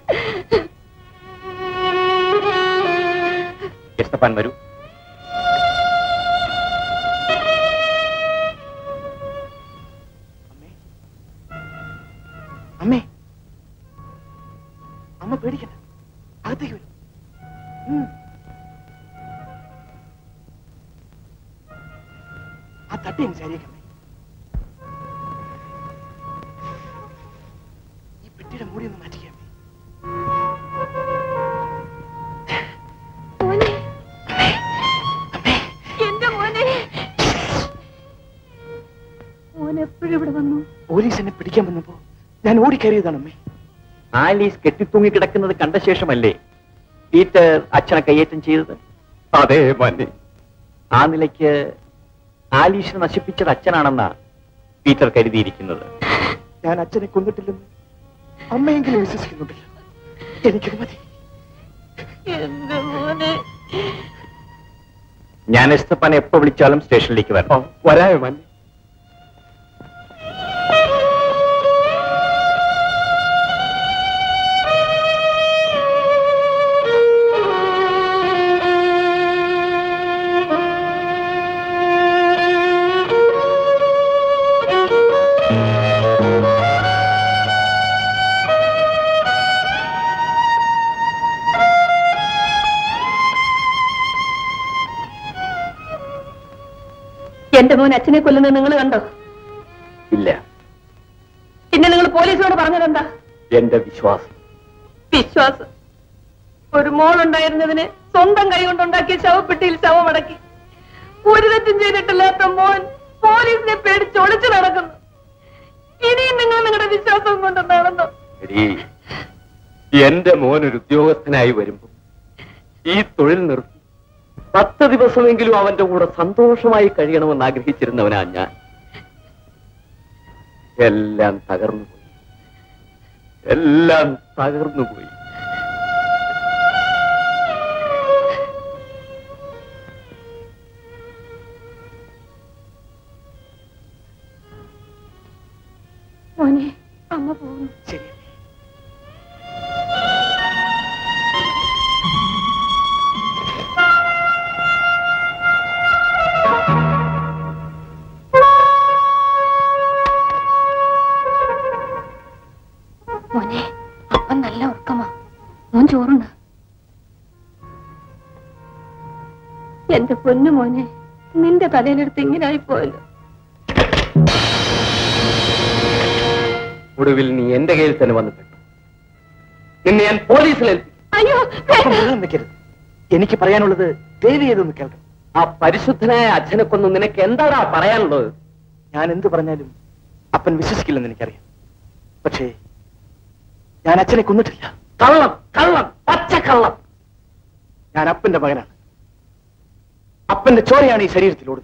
എസ്തപ്പാൻ വരൂ അമ്മേ അമ്മ പേടിക്കണ്ട അകത്തേക്ക് വരും ഉം. ആ തട്ടി അങ്ങ് ശരിയാക്കമ്മേ ഈ പെട്ടിയുടെ മൂടി ഒന്ന് മാറ്റിക്കമ്മേ മോനെ എന്റെ മോനെ മോൻ എപ്പോഴും ഇവിടെ വന്നു പോലീസ് എന്നെ പിടിക്കാൻ വന്നപ്പോ ഞാൻ ഓടിക്കയറിയതാണ് അമ്മേ ആലീസ് കെട്ടിത്തൂങ്ങി കിടക്കുന്നത് കണ്ട ശേഷമല്ലേ പീറ്റർ അച്ഛനെ കയ്യേറ്റം ചെയ്തത് അതെ മന്നെ ആ നിലയ്ക്ക് ആലീസിനെ നശിപ്പിച്ചത് അച്ഛനാണെന്നാ പീറ്റർ കരുതിയിരിക്കുന്നത് ഞാൻ അച്ഛനെ കൊന്നിട്ടില്ലെന്ന് അമ്മയെങ്കിലും വിശ്വസിക്കുന്നുണ്ടല്ലോ എനിക്കത് മതി എന്റെ മോനെ ഞാൻ എസ്തപ്പാനെ എപ്പോ വിളിച്ചാലും സ്റ്റേഷനിലേക്ക് വരണം വരായോ മന്നെ എന്റെ മോൻ അച്ഛനെ കൊല്ലുന്നത് നിങ്ങൾ കണ്ടോ ഇല്ല പിന്നെ നിങ്ങൾ പോലീസിനോട് പറഞ്ഞതെന്താ എന്റെ വിശ്വാസം വിശ്വാസം ഒരു മോളുണ്ടായിരുന്നതിന് സ്വന്തം കൈ കൊണ്ടുണ്ടാക്കിയ ശവപ്പെട്ടിയിൽ ശവമടക്കി ഒരു തെറ്റും ചെയ്തിട്ടില്ലാത്ത മോൻ പോലീസിനെ പേടിച്ച് ഒളിച്ചു നടക്കുന്നു ഇനിയും നിങ്ങൾ നിങ്ങളുടെ വിശ്വാസം കൊണ്ട് നടന്നു എടീ, എന്റെ മോൻ ഒരു ഉദ്യോഗസ്ഥനായി വരുമ്പോ ഈ തൊഴിൽ നിർത്തി പത്ത് ദിവസമെങ്കിലും അവന്റെ കൂടെ സന്തോഷമായി കഴിയണമെന്ന് ആഗ്രഹിച്ചിരുന്നവനാ ഞാൻ എല്ലാം തകർന്നു പോയി എല്ലാം തകർന്നു പോയി മോനെ അമ്മ പോകുന്നു ശരി മോനെ അപ്പം നല്ല ഉറക്കമാ മോൻ ചോറുണ്ട് എന്റെ പൊന്നു മോനെ നിന്റെ തലയിലെടുത്ത് ഇങ്ങനെ ആയിപ്പോയല്ലോ ഒടുവിൽ നീ എന്റെ കയ്യിൽ തന്നെ വന്നു പെട്ടു നിന്നെ ഞാൻ പോലീസിൽ ഏൽപ്പിക്കും അയ്യോ അപ്പം ബഹളം വെക്കരുത് എനിക്ക് പറയാനുള്ളത് ദേവി ഏതൊന്ന് കേൾക്കണം ആ പരിശുദ്ധനായ അച്ഛനെ കൊന്ന് നിനക്ക് എന്താടാ പറയാനുള്ളത് ഞാൻ എന്ത് പറഞ്ഞാലും അപ്പൻ വിശ്വസിക്കില്ലെന്ന് എനിക്കറിയാം പക്ഷേ ഞാൻ അച്ഛനെ കൊന്നിട്ടില്ല കള്ളം കള്ളം പച്ചക്കള്ളം ഞാൻ അപ്പന്റെ മകനാണ് അപ്പന്റെ ചോരയാണ് ഈ ശരീരത്തിൽ ഓടുന്നത്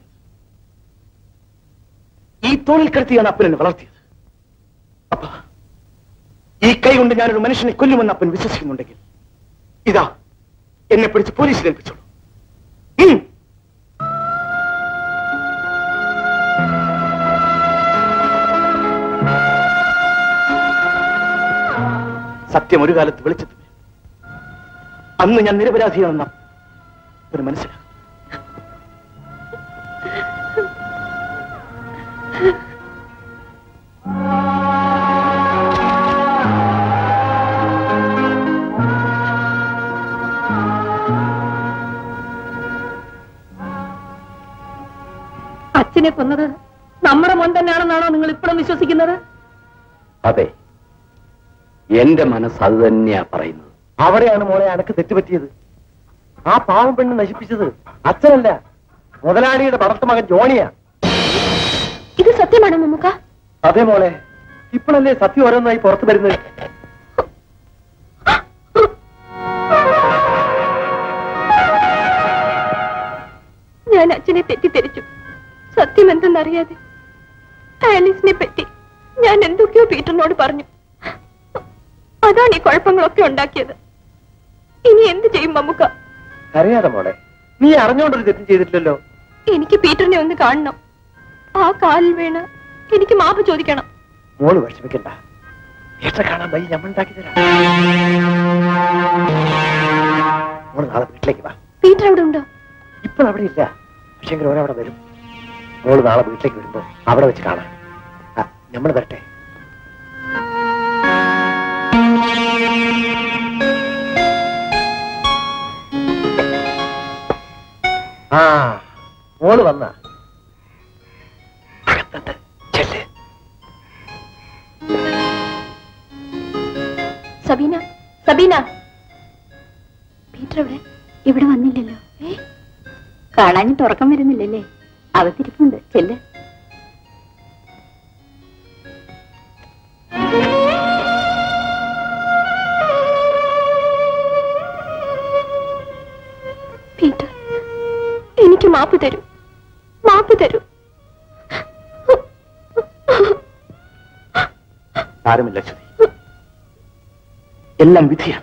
ഈ തോളിൽ കിടത്തിയാണ് അപ്പൻ എന്നെ വളർത്തിയത് അപ്പ ഈ കൈ കൊണ്ട് ഞാനൊരു മനുഷ്യനെ കൊല്ലുമെന്ന് അപ്പൻ വിശ്വസിക്കുന്നുണ്ടെങ്കിൽ ഇതാ എന്നെ പിടിച്ച് പോലീസിൽ ഏൽപ്പിച്ചോളൂ ഉം. സത്യം ഒരു കാലത്ത് വെളിച്ചത്ത് വരും. അന്ന് ഞാൻ നിരപരാധിയാണെന്ന ഒരു മനസ്സിലാക്കും അച്ഛനെ കൊന്നത് നമ്മുടെ മോൻ തന്നെയാണെന്നാണോ നിങ്ങൾ ഇപ്പോഴും വിശ്വസിക്കുന്നത് അതെ എന്റെ മനസ്സ് അത് തന്നെയാ പറയുന്നത് അവിടെയാണ് മോളെ അനക്ക് തെറ്റുപറ്റിയത് ആ പാവം പെണ്ണ് നശിപ്പിച്ചത് അച്ഛനല്ല മുതലാളിയുടെ വളർത്തു മകൻ ജോണിയാ ഇത് സത്യമാണോ മമ്മുക്ക അതെ മോളെ ഇപ്പോഴല്ലേ സത്യം ഓരോന്നായി പുറത്തു വരുന്നത് ഞാൻ അച്ഛനെ തെറ്റിദ്ധരിച്ചു സത്യം എന്തെന്നറിയാതെ ആലീസിനെ പറ്റി ഞാൻ എന്തൊക്കെയോ പീറ്ററിനോട് പറഞ്ഞു അതാണ് ഈ കുഴപ്പങ്ങളൊക്കെ ഉണ്ടാക്കിയത് ഇനി എന്ത് ചെയ്യും മമ്മുക്ക അറിയാതെ മോളെ നീ അറിഞ്ഞോണ്ടൊരു തെറ്റും ചെയ്തിട്ടില്ലല്ലോ എനിക്ക് പീറ്ററിനെ ഒന്ന് കാണണം ആ കാലിൽ വീണ് എനിക്ക് മാപ്പ് ചോദിക്കണം മോള് വിഷമിക്കണ്ട എത്ര കാണാൻ വഴി നമ്മൾ ഉണ്ടാക്കി തരാം മോള് നാളെ വീട്ടിലേക്ക് വാ പീറ്റർ അവിടെ ഉണ്ടോ ഇപ്പോൾ അവിടെ ഇല്ല പക്ഷെ ഓരവിടെ വരും മോള് നാളെ വീട്ടിലേക്ക് വരുമ്പോ അവിടെ വെച്ച് കാണാം നമ്മൾ വരട്ടെ ആ മോള് വന്ന അകത്തുണ്ട് ചെല്ല് സബീന സബീന പീറ്റർ എവിടെ ഇവിടെ വന്നില്ലല്ലോ ഏ കാണാഞ്ഞിട്ട് ഉറക്കം വരുന്നില്ലല്ലേ അകത്തിരിപ്പുണ്ട് ചെല്ല് പീറ്റർ എനിക്ക് മാപ്പ് തരൂ മാപ്പ് തരൂ സാരമില്ല ശ്രുതി എല്ലാം വിധിയാണ്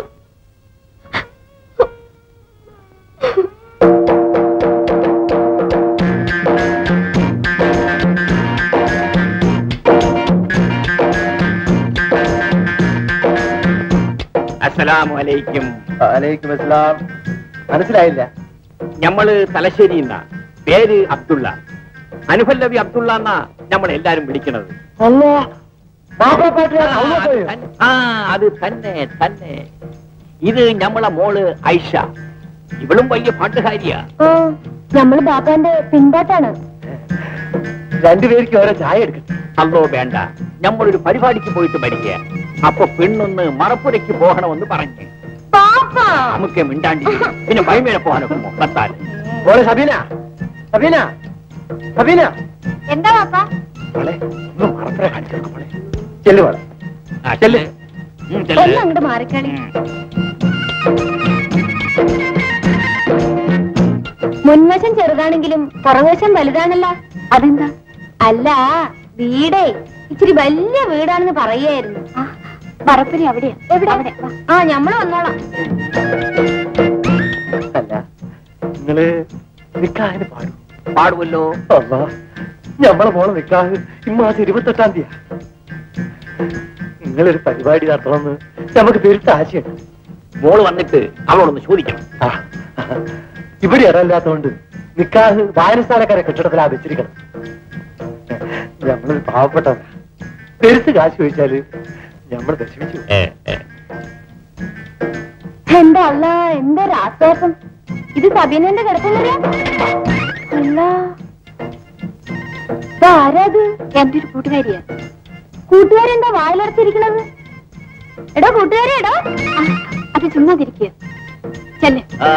അസ്സലാമു അലൈക്കും അലൈക്കും അസ്സലാം മനസ്സിലായില്ല ഞമ്മള് തലശ്ശേരി എന്നാ പേര് അബ്ദുള്ള അനുഫല്ലവി അബ്ദുള്ള എന്നാ നമ്മൾ എല്ലാരും വിളിക്കണത് അല്ലോ ആ, അത് തന്നെ. ആ അത് തന്നെ തന്നെ ഇത് ഞമ്മളെ മോള് ഐഷ ഇവളും വലിയ പാട്ടുകാരിയാ നമ്മള് ബാപ്പാന്റെ പിൻപാട്ടാണ് രണ്ടുപേർക്ക് ഓരോ ചായ എടുക്കട്ടെ അല്ലോ വേണ്ട ഞമ്മളൊരു പരിപാടിക്ക് പോയിട്ട് മരിക്കുക അപ്പൊ പെണ്ണൊന്ന് മറപ്പുരയ്ക്ക് പോകണമെന്ന് പറഞ്ഞു നമുക്ക് മിണ്ടാണ്ടി പിന്നെ ഭയമേനെ പോകാനൊക്കുമോ കത്താല് മോളെ സബീന സബീന സബീന എന്താ ബാപ്പാ മോളെ ഒന്ന് മറപ്പുര കാണിച്ചു കൊടുക്ക് മോളെ ചെല്ലു മോളെ ആ, ചെല്ല്. ഉം, ചെല്ല്. ഒന്ന് അങ്ങോട്ട് മാറിക്കളി മുൻവശം ചെറുതാണെങ്കിലും പുറകുവശം വലുതാണല്ലോ അതെന്താ അല്ല വീടേ ഇച്ചിരി വലിയ വീടാണെന്ന് പറയായിരുന്നു പറപ്പരി അവിടെയാ എവിടെ അവിടെ ആ ഞമ്മള് വന്നോളാം അല്ല നിങ്ങള് നിക്കാഹിന് പാടും പാടുമല്ലോ അല്ലാ ഞമ്മളെ മോളെ നിക്കാഹ് ഇമ്മാസം ഇരുപത്തെട്ടാം തീയതി നിങ്ങളൊരു പരിപാടി നടത്തണമെന്ന് നമുക്ക് പെരുത്ത ആശയുണ്ട് മോള് വന്നിട്ട് അവളോടൊന്ന് ചോദിക്കണം ആ, ഇവിടെ ഇടമില്ലാത്തോണ്ട് നിക്കാഹ് വായനസ്ഥാനക്കാരെ കെട്ടിടത്തിലാ വെച്ചിരിക്കണം നമ്മളൊരു പാവപ്പെട്ടവരാ പെരുത്ത് കാശ് ചോദിച്ചാല് നമ്മൾ വിഷമിച്ചു ഏ, ഏ. എന്താ അല്ല എന്താ രാസാസം ഇത് സബീനന്റെ കിടപ്പുന്നറിയാ അല്ല ആരാത് എന്റെ ഒരു കൂട്ടുകാരിയാ കൂട്ടുകാരെന്താ വായിലടച്ചിരിക്കണത് എടാ കൂട്ടുകാരി എടാ ആ, അത് ചുമ്മാതിരിക്കുക ചെല്ല് ആ,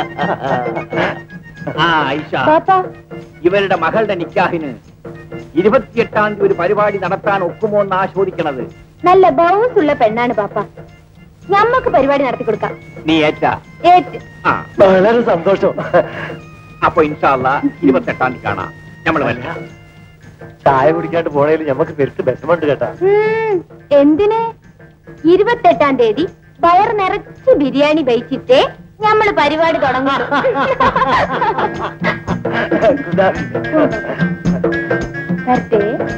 ആ ഐഷ പാപ്പാ ഇവരുടെ മകളുടെ നിക്കാഹിന് ഇരുപത്തിയെട്ടാം തീയതി ഒരു പരിപാടി നടത്താൻ ഒക്കുമോ എന്നാ ചോദിക്കണത് നല്ല ബൗസ് ഉള്ള പെണ്ണാണ് പാപ്പ ഞമ്മക്ക് പരിപാടി നടത്തി കൊടുക്കാം നീ ഏറ്റാ ഏറ്റ് ആ വളരെ സന്തോഷം അപ്പൊ ഇൻഷാല്ല ഇരുപത്തെട്ടാം തീയതി കാണാം നമ്മൾ വരാം ചായ കുടിക്കാണ്ട് പോണേല് ഞമ്മക്ക് പെരുത്ത് വിഷമുണ്ട് കേട്ടാ ഉം, എന്തിന് ഇരുപത്തെട്ടാം തീയതി വയർ നിറച്ച് ബിരിയാണി കഴിച്ചിട്ടേ ഞമ്മള് പരിപാടി തുടങ്ങും വരട്ടെ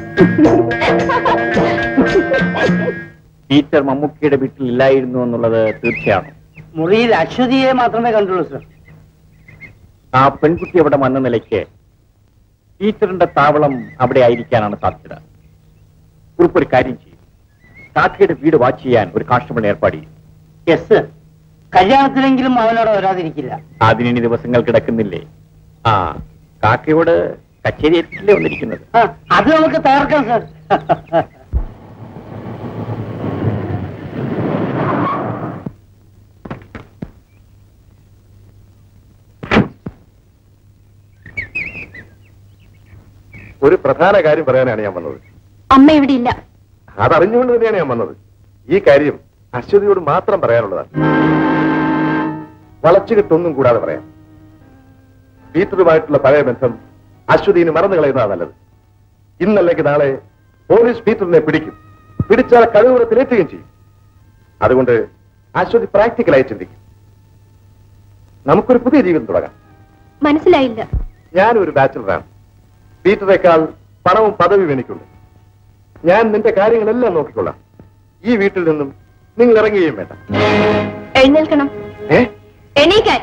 ടീച്ചർ മമ്മൂക്കിയുടെ വീട്ടിൽ ഇല്ലായിരുന്നു എന്നുള്ളത് തീർച്ചയാണ് മുറിയിൽ അശ്വതിയെ മാത്രമേ കണ്ടുള്ളൂ സർ ആ പെൺകുട്ടി അവിടെ വന്ന നിലയ്ക്ക് ടീച്ചറിന്റെ താവളം അവിടെ ആയിരിക്കാനാണ് സാധ്യത കുറിപ്പ് ഒരു കാര്യം ചെയ്യും കാക്കയുടെ വീട് വാച്ച് ചെയ്യാൻ ഒരു കോൺസ്റ്റബിൾ ഏർപ്പാട് ചെയ്യും യെസ് സർ കല്യാണത്തിനെങ്കിലും അവനോട് വരാതിരിക്കില്ല അതിനി ദിവസങ്ങൾ കിടക്കുന്നില്ലേ ആ കാക്കയോട് കച്ചേരി ഏറ്റില്ലേ വന്നിരിക്കുന്നത് ആ, അത് നമുക്ക് തകർക്കാം സർ ഒരു പ്രധാന കാര്യം പറയാനാണ് ഞാൻ വന്നത് അമ്മ ഇവിടെ ഇല്ല അതറിഞ്ഞുകൊണ്ട് തന്നെയാണ് ഞാൻ വന്നത് ഈ കാര്യം അശ്വതിയോട് മാത്രം പറയാനുള്ളതാണ് വളച്ചുകെട്ടൊന്നും കൂടാതെ പറയാം പീറ്ററുമായിട്ടുള്ള പഴയ ബന്ധം അശ്വതിന് മറന്നു കളയുന്നതാണ് നല്ലത് ഇന്നല്ലെങ്കിൽ നാളെ പോലീസ് പീറ്ററിനെ പിടിക്കും പിടിച്ചാൽ കഴിവുറത്തിലേറ്റുകയും ചെയ്യും അതുകൊണ്ട് അശ്വതി പ്രാക്ടിക്കലായി ചിന്തിക്കും നമുക്കൊരു പുതിയ ജീവിതം തുടങ്ങാം മനസ്സിലായില്ല ഞാനൊരു ബാച്ചിലറാണ് പീറ്ററേക്കാൾ പണവും പദവിയും എനിക്കുണ്ട് ഞാൻ നിന്റെ കാര്യങ്ങളെല്ലാം നോക്കിക്കൊള്ളാം ഈ വീട്ടിൽ നിന്നും നിങ്ങൾ ഇറങ്ങുകയും വേണ്ട എഴുന്നേൽക്കണം ഏ എണീക്കാൻ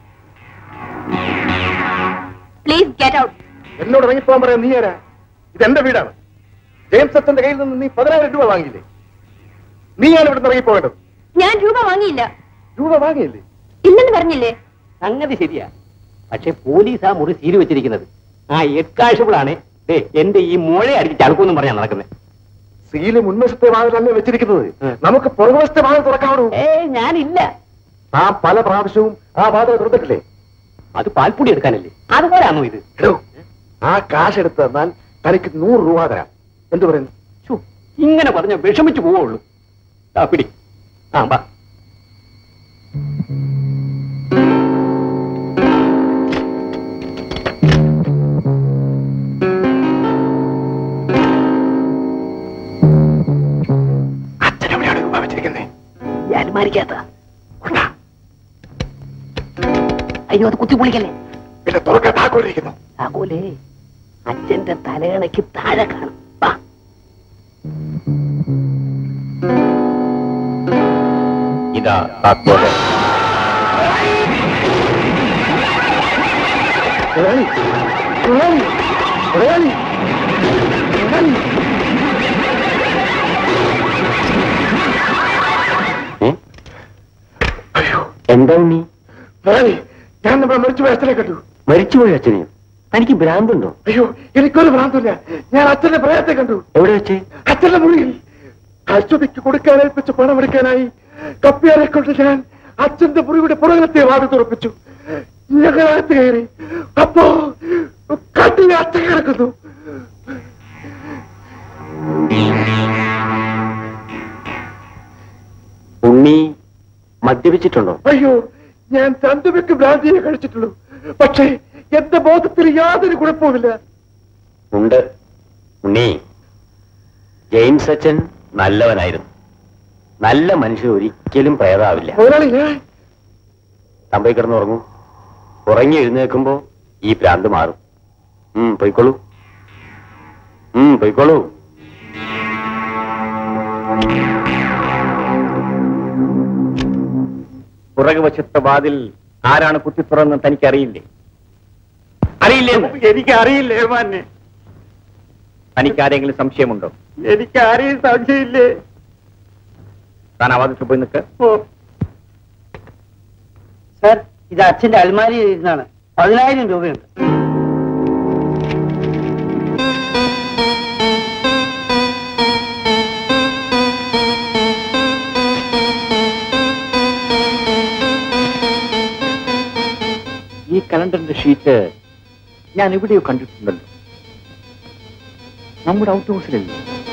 പ്ലീസ് ഗെറ്റ് ഔട്ട് എന്നോട് ഇറങ്ങിപ്പോകാൻ പറയാൻ നീ ആരാ ഇത് എന്റെ വീടാണ് ജെയിംസ് അച്ഛന്റെ കയ്യിൽ നിന്ന് നീ പതിനായിരം രൂപ വാങ്ങിയില്ലേ നീയാണ് ഇവിടുന്ന് ഇറങ്ങിപ്പോകേണ്ടത് ഞാൻ രൂപ വാങ്ങിയില്ല രൂപ വാങ്ങിയില്ലേ ഇല്ലെന്ന് പറഞ്ഞില്ലേ സംഗതി ശരിയാ പക്ഷെ പോലീസ് ആ മുറി സീല് വെച്ചിരിക്കുന്നത് ആ എക്കാഴ്ചകളാണ് എന്റെ ഈ മുഴ അടിച്ച് ചളുക്കൊന്നും പറഞ്ഞാ നടക്കുന്നത് സീല് മുൻവശത്തെ വാതിലല്ലേ വെച്ചിരിക്കുന്നത് നമുക്ക് പുറകുവശത്തെ വാതിൽ തുറക്കാവൂ ഏ ഞാനില്ല ആ പല പ്രാവശ്യവും ആ വാതിൽ തുറന്നിട്ടില്ലേ അത് പാൽപ്പൊടി എടുക്കാനല്ലേ അതുപോലാണോ ഇത് എടോ, ആ കാശ് എടുത്ത് തന്നാൽ തനിക്ക് നൂറ് രൂപ തരാം എന്തു പറയുന്നു ശ്ശോ, ഇങ്ങനെ പറഞ്ഞ വിഷമിച്ചു പോവുള്ളൂ ആ പിടി ആ വാ അച്ഛനെവിടെയാണ് രൂപ വെച്ചിരിക്കുന്നത് അലുമാരിക്കാത്ത അയ്യോ അത് കുത്തി പൊളിക്കല്ലേ പിന്നെ തുറക്കാൻ താക്കോലിരിക്കുന്നു താക്കോലേ അച്ഛന്റെ തലയണയ്ക്ക് താഴെ കാണും വാ ഇതാ താക്കോല് മുതലാളി, മുതലാളി, മുതലാളി, മുതലാളി. അയ്യോ എന്താ ഉണ്ണി മുതലാളി ഞാൻ നമ്മുടെ മരിച്ചുപോയ അച്ഛനെ കണ്ടു മരിച്ചുപോയ അച്ഛനെയോ തനിക്ക് ഭ്രാന്തുണ്ടോ അയ്യോ എനിക്കൊരു ഭ്രാന്തില്ല ഞാൻ അച്ഛന്റെ പ്രയത്തെ കണ്ടു എവിടെ വെച്ച് അച്ഛന്റെ മുറിയിൽ അശ്വതിക്ക് കൊടുക്കാൻ ഏൽപ്പിച്ച പണമെടുക്കാനായി കപ്പിയാരെ കൊണ്ട് ഞാൻ അച്ഛന്റെ മുറിയുടെ പുറകത്തെ വാട് തുറപ്പിച്ചു ഞങ്ങളകത്ത് കയറി അപ്പോ കട്ടിലെ അച്ഛൻ കിടക്കുന്നു ഉണ്ണി മദ്യപിച്ചിട്ടുണ്ടോ അയ്യോ ഞാൻ രണ്ടുപേർക്ക് ഭ്രാന്തിയെ കഴിച്ചിട്ടുള്ളൂ പക്ഷേ എന്റെ ബോധത്തിൽ യാതൊരു കുഴപ്പവുമില്ല ഉണ്ട് ഉണ്ണി ജെയിംസ് അച്ഛൻ നല്ലവനായിരുന്നു നല്ല മനുഷ്യൻ ഒരിക്കലും പ്രേതാവില്ല മുതലാളി ഞാൻ തമ്പി കിടന്നുറങ്ങൂ ഉറങ്ങി എഴുന്നേൽക്കുമ്പോ ഈ ഭ്രാന്ത് മാറും ഉം പൊയ്ക്കോളൂ ഉം പൊയ്ക്കോളൂ പുറകുവശത്തെ വാതിൽ ആരാണ് കുത്തി തുറന്ന് തനിക്കറിയില്ലേ അറിയില്ലേ എനിക്ക് അറിയില്ല ഏമാനെ തനിക്ക് ആരെങ്കിലും സംശയമുണ്ടോ എനിക്ക് ആരെയും സംശയമില്ലേ താൻ ആ വാതിൽ പോയി നിൽക്ക് സാർ ഇത് അച്ഛന്റെ അൽമാരി ഇരുന്നാണ് പതിനായിരം രൂപയുണ്ട് ഈ കലണ്ടറിന്റെ ഷീറ്റ് ഞാൻ എവിടെയോ കണ്ടിട്ടുണ്ടല്ലോ നമ്മുടെ ഔട്ട് ഹൗസിലല്ലേ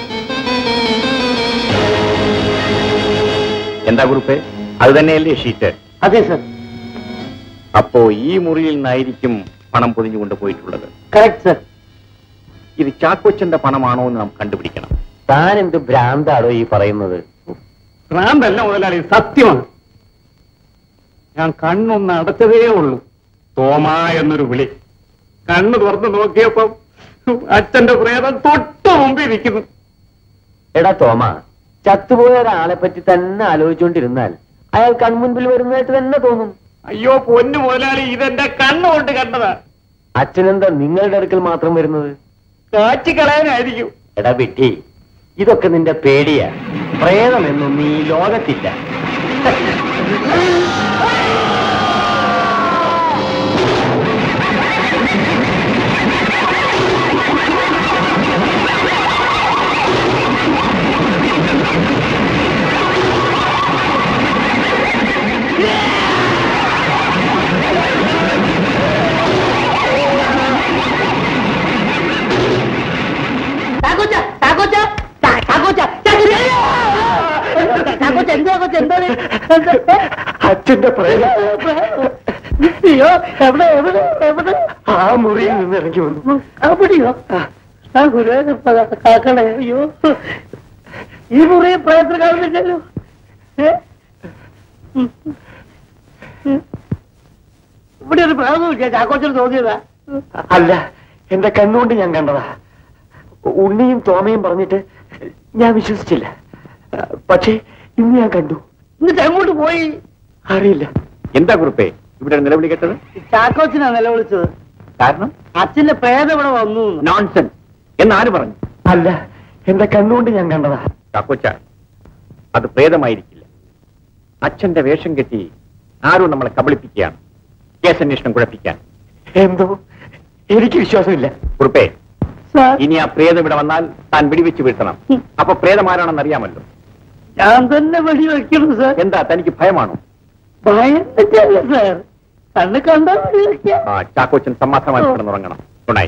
എന്താ കുറിപ്പ് അത് തന്നെയല്ലേ ഷീറ്റ് അതെ സാർ അപ്പോ ഈ മുറിയിൽ നിന്നായിരിക്കും പണം പൊതിഞ്ഞു കൊണ്ടുപോയിട്ടുള്ളത് കറക്റ്റ് സാർ ഇത് ചാക്കോച്ചന്റെ പണമാണോ എന്ന് നാം കണ്ടുപിടിക്കണം താൻ എന്ത് ഭ്രാന്താണോ ഈ പറയുന്നത് ഭ്രാന്തല്ല മുതലാളി സത്യമാണ് ഞാൻ കണ്ണൊന്ന് അടച്ചതേ ഉള്ളൂ തോമ എന്നൊരു വിളി കണ്ണു തുറന്നു നോക്കിയപ്പം അച്ഛന്റെ പ്രേതം തൊട്ട് മുമ്പിൽ ഇരിക്കുന്നു എടാ തോമ ചത്തുപോയ ഒരാളെ പറ്റി തന്നെ ആലോചിച്ചുകൊണ്ടിരുന്നാൽ അയാൾ കൺമുൻപിൽ വരുന്നതായിട്ട് തന്നെ തോന്നും അയ്യോ പൊന്നു മുതലാളി ഇതെന്റെ കണ്ണുകൊണ്ട് കണ്ടതാ അച്ഛനെന്താ നിങ്ങളുടെ അടുക്കൽ മാത്രം വരുന്നത് കാച്ചി കളയാനായിരിക്കും എടാ വിട്ടി ഇതൊക്കെ നിന്റെ പേടിയാ പ്രേതമെന്നൊന്നും ഈ ലോകത്തില്ല അച്ഛന്റെ പ്രേതം അയ്യോ എവിടെ എവിടെ എവിടെ ആ മുറിയിൽ നിന്ന് ഇറങ്ങി വന്നു അവിടെയോ ആ ഗുരുവായൂരപ്പ കാക്കണേ അയ്യോ ഈ മുറി പ്രയത്നം കാണുന്നില്ലല്ലോ ഏ? ഉം. ഉം. ഇവിടെ ഒരു പ്രായമില്ല ചാക്കോച്ചന് തോന്നിയതാ അല്ല എന്റെ കണ്ണുകൊണ്ട് ഞാൻ കണ്ടതാ ഉണ്ണിയും തോമയും പറഞ്ഞിട്ട് ഞാൻ വിശ്വസിച്ചില്ല പക്ഷേ ഇന്ന് ഞാൻ കണ്ടു എന്നിട്ട് എങ്ങോട്ട് പോയി അറിയില്ല എന്താ കുറിപ്പേ ഇവിടെ ഒരു നിലവിളി കേട്ടത് ചാക്കോച്ചനാ നിലവിളിച്ചത് കാരണം അച്ഛന്റെ പ്രേതം ഇവിടെ വന്നു എന്ന്. നോൺസെൻസ് എന്ന് ആര് പറഞ്ഞു അല്ല എന്റെ കണ്ണുകൊണ്ട് ഞാൻ കണ്ടതാ ചാക്കോച്ച അത് പ്രേതമായിരിക്കില്ല അച്ഛന്റെ വേഷം കെട്ടി ആരോ നമ്മളെ കബളിപ്പിക്കുകയാണ് കേസന്വേഷണം കുഴപ്പിക്കാൻ എന്തോ എനിക്ക് വിശ്വാസമില്ല കുറുപ്പേ സാർ ഇനി ആ പ്രേതം ഇവിടെ വന്നാൽ താൻ വെടിവെച്ച് വീഴ്ത്തണം അപ്പൊ പ്രേതം ആരാണെന്ന് അറിയാമല്ലോ ഞാൻ തന്നെ വെടി വെക്കണം സാർ എന്താ തനിക്ക് ഭയമാണോ ഭയന്നിട്ടല്ല സാർ കണ്ണ് കണ്ടാ വെടി വെക്കാം ആ ചാക്കോച്ചൻ സമാധാനമായി കിടന്നുറങ്ങണം ഗുണായി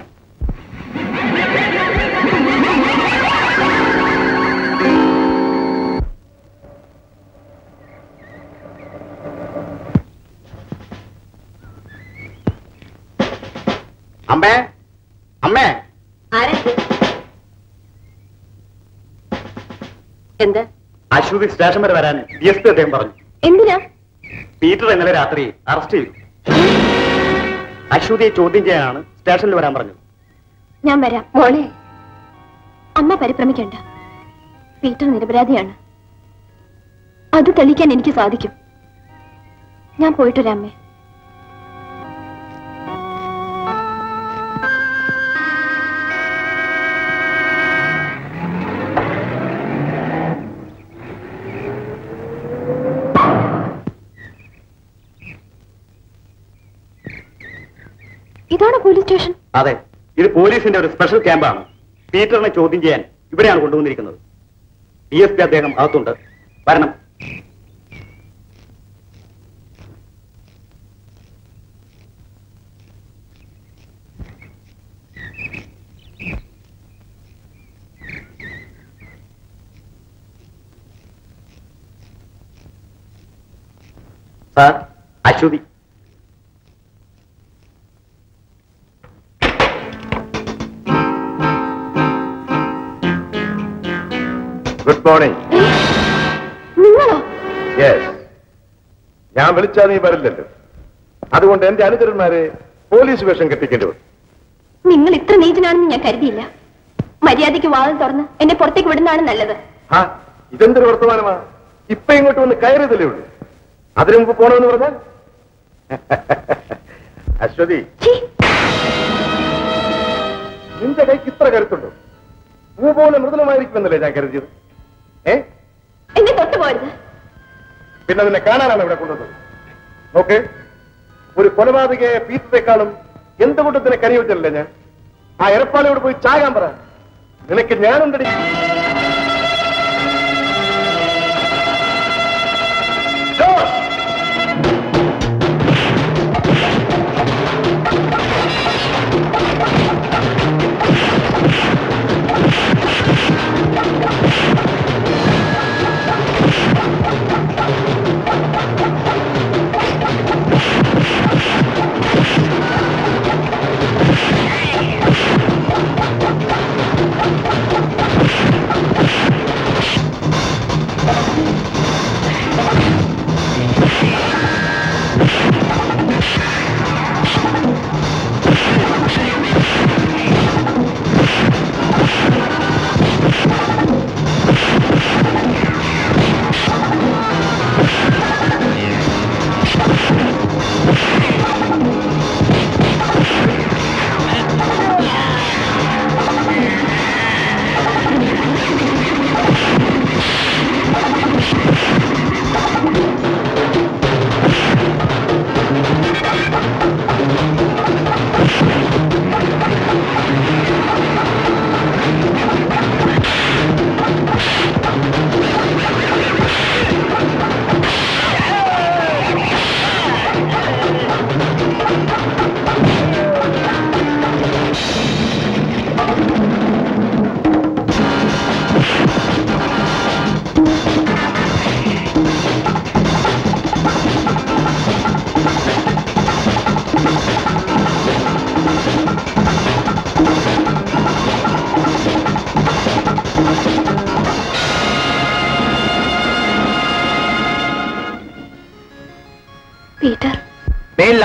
അമ്മേ അമ്മേ എന്താ അശ്വതി സ്റ്റേഷൻ വരെ വരാൻ ഡി എസ് പി അദ്ദേഹം പറഞ്ഞു എന്തിനാ പീറ്റർ ഇന്നലെ രാത്രി അറസ്റ്റ് ചെയ്തു അശ്വതിയെ ചോദ്യം ചെയ്യാനാണ് സ്റ്റേഷനിൽ വരാൻ പറഞ്ഞത് ഞാൻ വരാം മോളെ അമ്മ പരിഭ്രമിക്കണ്ട പീറ്റർ നിരപരാധിയാണ് അത് തെളിയിക്കാൻ എനിക്ക് സാധിക്കും ഞാൻ പോയിട്ട് വരാം അമ്മേ ഇതാണ് പോലീസ് സ്റ്റേഷൻ അതെ ഇത് പോലീസിന്റെ ഒരു സ്പെഷ്യൽ ക്യാമ്പാണ് പീറ്ററിനെ ചോദ്യം ചെയ്യാൻ ഇവിടെയാണ് കൊണ്ടുവന്നിരിക്കുന്നത് ഡി എസ് പി അദ്ദേഹം അകത്തുണ്ട് വരണം സാർ അശ്വതി ഗുഡ് മോർണിംഗ് നിങ്ങളോ യെസ് ഞാൻ വിളിച്ചാൽ നീ വരില്ലല്ലോ അതുകൊണ്ട് എന്റെ അനുചരന്മാരെ പോലീസ് വേഷം കെട്ടിക്കേണ്ടി വരും നിങ്ങൾ ഇത്ര നീചനാണെന്ന് ഞാൻ കരുതിയില്ല മര്യാദയ്ക്ക് വാതിൽ തുറന്ന് എന്നെ പുറത്തേക്ക് വിടുന്നതാണ് നല്ലത് ആ ഇതെന്തൊരു വർത്തമാനമാ ഇപ്പൊ ഇങ്ങോട്ട് വന്ന് കയറിയതല്ലേ ഉള്ളൂ അതിനു മുമ്പ് പോണമെന്ന് പറഞ്ഞാൽ അശ്വതി ഛീ, നിന്റെ കൈക്ക് ഇത്ര കരുത്തുണ്ടോ പൂ പോലെ മൃദുലമായിരിക്കുമെന്നല്ലേ ഞാൻ കരുതിയത് ഏ എന്നെ തൊട്ടു പോരുത് പിന്നെ നിന്നെ കാണാനാണ് ഇവിടെ കൊണ്ടുവന്നത് നോക്ക് ഒരു കൊലപാതകയെ പീറ്റത്തെക്കാളും എന്തുകൊണ്ട് നിന്നെ കനിവച്ചല്ലേ ഞാൻ ആ എരപ്പാളിയോട് പോയി ചാകാൻ പറ നിനക്ക് ഞാനുണ്ടടി ജോസ്!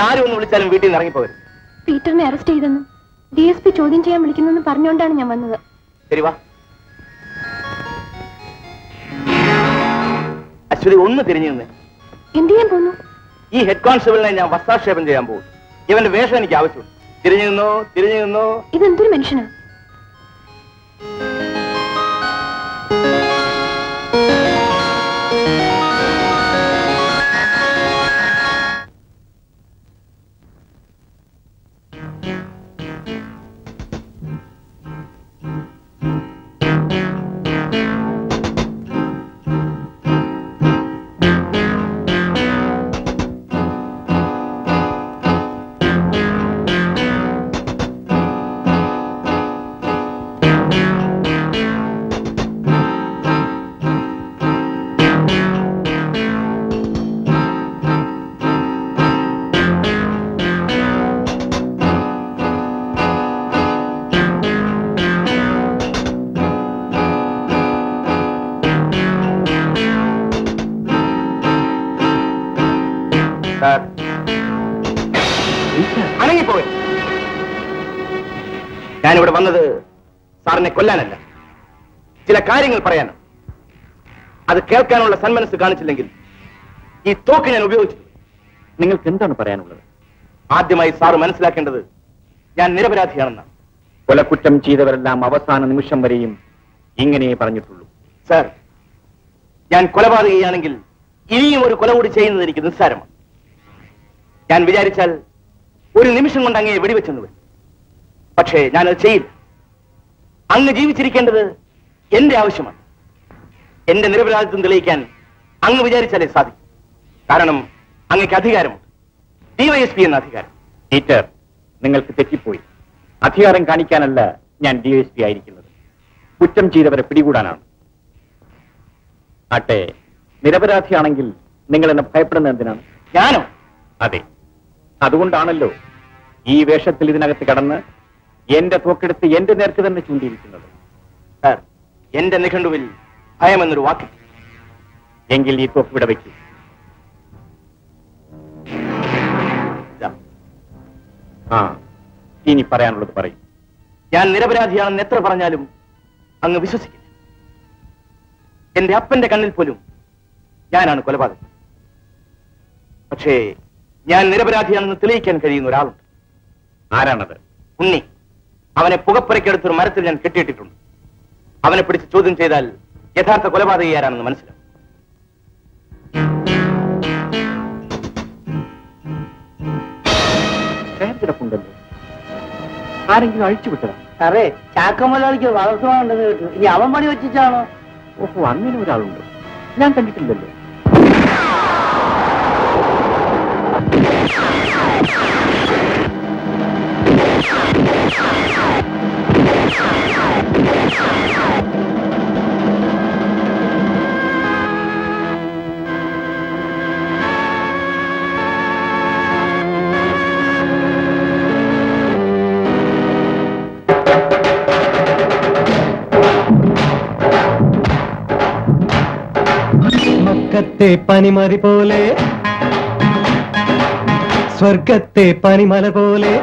ആരും ഒന്ന് വിളിച്ചാലും വീട്ടിൽ നിന്ന് ഇറങ്ങിപ്പോകരുത് പീറ്ററിനെ അറസ്റ്റ് ചെയ്തെന്നും ഡി എസ് പി ചോദ്യം ചെയ്യാൻ വിളിക്കുന്നെന്ന് പറഞ്ഞുകൊണ്ടാണ് ഞാൻ വന്നത് ശരി വാ അശ്വതി ഒന്ന് തിരിഞ്ഞു നിന്ന് എന്ത് ചെയ്യാൻ പോന്നു ഈ ഹെഡ് കോൺസ്റ്റബിളിനെ ഞാൻ വസ്ത്രാക്ഷേപം ചെയ്യാൻ പോകും ഇവന്റെ വേഷം എനിക്ക് ആവശ്യമുണ്ട് തിരിഞ്ഞു നിന്നോ തിരിഞ്ഞു നിന്നോ ഇതെന്തൊരു മനുഷ്യനാ സാർ അണങ്ങിപ്പോയി ഞാനിവിടെ വന്നത് സാറിനെ കൊല്ലാനല്ല ചില കാര്യങ്ങൾ പറയാനാണ് അത് കേൾക്കാനുള്ള സന്മനസ് കാണിച്ചില്ലെങ്കിൽ ഈ തോക്ക് ഞാൻ ഉപയോഗിച്ചു നിങ്ങൾക്ക് എന്താണ് പറയാനുള്ളത് ആദ്യമായി സാറ് മനസ്സിലാക്കേണ്ടത് ഞാൻ നിരപരാധിയാണെന്നാണ് കൊലക്കുറ്റം ചെയ്തവരെല്ലാം അവസാന നിമിഷം വരെയും ഇങ്ങനെ പറഞ്ഞിട്ടുള്ളൂ സാർ ഞാൻ കൊലപാതകയാണെങ്കിൽ ഇനിയും ഒരു കൊല കൂടി ചെയ്യുന്നത് എനിക്ക് നിസ്സാരമാണ് ഞാൻ വിചാരിച്ചാൽ ഒരു നിമിഷം കൊണ്ട് അങ്ങയെ വെടിവെച്ചെന്ന് വരും പക്ഷേ ഞാനത് ചെയ്യില്ല അങ്ങ് ജീവിച്ചിരിക്കേണ്ടത് എന്റെ ആവശ്യമാണ് എന്റെ നിരപരാധിത്വം തെളിയിക്കാൻ അങ്ങ് വിചാരിച്ചാലേ സാധിക്കും കാരണം അങ്ങക്ക് അധികാരമുണ്ട് ഡിവൈഎസ്പി എന്ന അധികാരം പീറ്റർ നിങ്ങൾക്ക് തെറ്റിപ്പോയി അധികാരം കാണിക്കാനല്ല ഞാൻ ഡി എസ് പി ആയിരിക്കുന്നത് കുറ്റം ചെയ്തവരെ പിടികൂടാനാണ് ആട്ടെ നിരപരാധിയാണെങ്കിൽ നിങ്ങൾ എന്നെ ഭയപ്പെടുന്നത് എന്തിനാണ് ഞാനോ അതെ അതുകൊണ്ടാണല്ലോ ഈ വേഷത്തിൽ ഇതിനകത്ത് കടന്ന് എന്റെ തോക്കെടുത്ത് എന്റെ നേർക്ക് തന്നെ ചൂണ്ടിയിരിക്കുന്നത് സാർ എന്റെ നിഘണ്ടുവിൽ ഭയം എന്നൊരു വാക്ക് എങ്കിൽ ഈ തോക്ക് ഇവിടെ വയ്ക്കൂ ഇതാ. ആ ഇനി പറയാനുള്ളത് പറയും ഞാൻ നിരപരാധിയാണെന്ന് എത്ര പറഞ്ഞാലും അങ്ങ് വിശ്വസിക്കില്ല എന്റെ അപ്പന്റെ കണ്ണിൽ പോലും ഞാനാണ് കൊലപാതകം പക്ഷേ ഞാൻ നിരപരാധിയാണെന്ന് തെളിയിക്കാൻ കഴിയുന്ന ഒരാളുണ്ട് ആരാണത് ഉണ്ണി അവനെ പുകപ്പുരയ്ക്കടുത്തൊരു മരത്തിൽ ഞാൻ കെട്ടിയിട്ടിട്ടുണ്ട് അവനെ പിടിച്ച് ചോദ്യം ചെയ്താൽ യഥാർത്ഥ കൊലപാതകി ആരാണെന്ന് മനസ്സിലാവും കിടപ്പുണ്ടല്ലോ ആരെങ്കിലും അഴിച്ചുവിട്ടതാ സാറേ ചാക്കമുതലാളിക്ക് വളർത്തുവാനുണ്ടെന്ന് കേട്ടു ഇനി അവൻ പണി വെച്ചിട്ടാണോ ഓഹോ അങ്ങനെ ഒരാളുണ്ടോ ഞാൻ കണ്ടിട്ടില്ലല്ലോ മക്കത്തെ പനിമറി പോലെ സ്വർഗത്തെ പനിമല പോലെ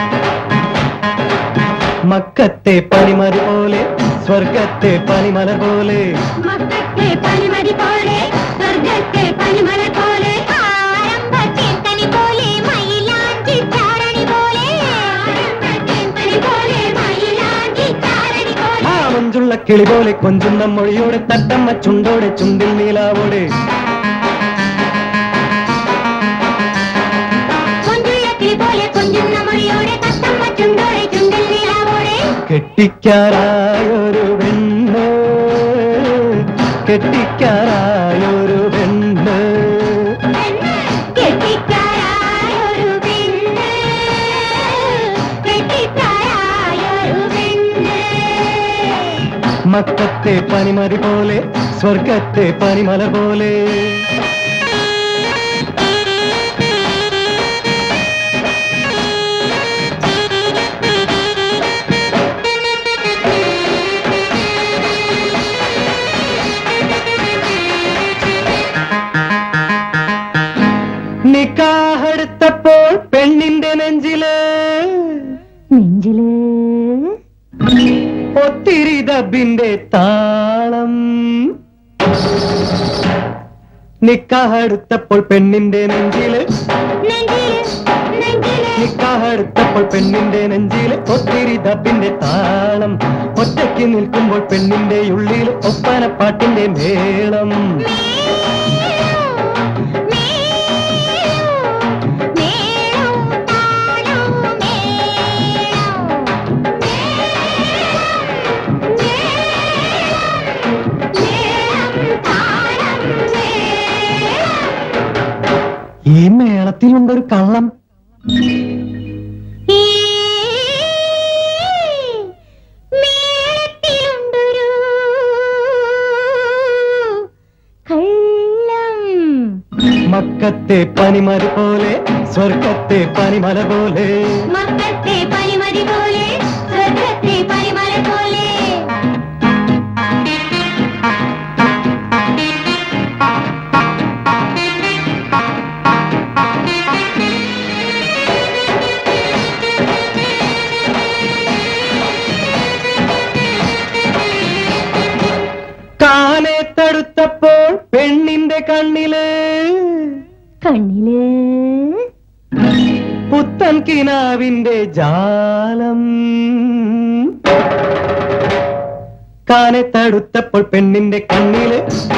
മക്കത്തെ പനിമറി പോലെ സ്വർഗത്തെ പനിമല പോലെ മക്കത്തെ പനിമതി പോലെ സ്വർഗത്തെ പനിമല പോലെ ആരംഭച്ചേന്തനി പോലെ മയിലാഞ്ചി ചാരണി പോലെ ആരംഭച്ചേന്തനി പോലെ മയിലാഞ്ചി ചാരണി പോലെ ആ മഞ്ചുള്ള കിളി പോലെ കൊഞ്ചുന്ന മൊഴിയോടെ തട്ടമ്മ ചുണ്ടോടെ ചുണ്ടിൽ നീലാവോടെ കൊഞ്ചുള്ളത്തിൽ പോലെ കൊഞ്ചുന്ന മൊഴിയോടെ തത്തമ്മ ചുണ്ടോടെ ചുണ്ടിൽ നീലാവോടെ കെട്ടിക്കാരായൊരു പെണ്ണ് കെട്ടിക്കാരായൊരു പെണ്ണ് കെട്ടിക്കാരായൊരു പെണ്ണ് കെട്ടിക്കാരായൊരു പെണ്ണ് മക്കത്തെ പനിമറി പോലെ സ്വർഗത്തെ പനിമല പോലെ നിക്കാഹെടുത്തപ്പോൾ ഡബിന്റെ താളം നിക്കാഹെടുത്തപ്പോൾ പെണ്ണിന്റെ നെഞ്ചില് നിക്കാഹെടുത്തപ്പോൾ പെണ്ണിന്റെ നെഞ്ചില് ഒത്തിരി ദബിന്റെ താളം ഒറ്റയ്ക്ക് നിൽക്കുമ്പോൾ പെണ്ണിന്റെ ഉള്ളിൽ ഒപ്പനപ്പാട്ടിന്റെ മേളം ഈ മേളത്തിലുണ്ടൊരു കള്ളം മേളത്തിലുണ്ടൊരു കള്ളം മക്കത്തെ പനിമര പോലെ സ്വർഗത്തെ പനിമല പോലെ മക്കത്തെ പനിമതി പോലെ സ്വർഗത്തെ പനിമല പോലെ കാനെ തടുത്തപ്പോൾ പെണ്ണിന്റെ കണ്ണില് കണ്ണില് പുത്തൻ കിനാവിന്റെ ജാലം കാനെ തടുത്തപ്പോൾ പെണ്ണിന്റെ കണ്ണില്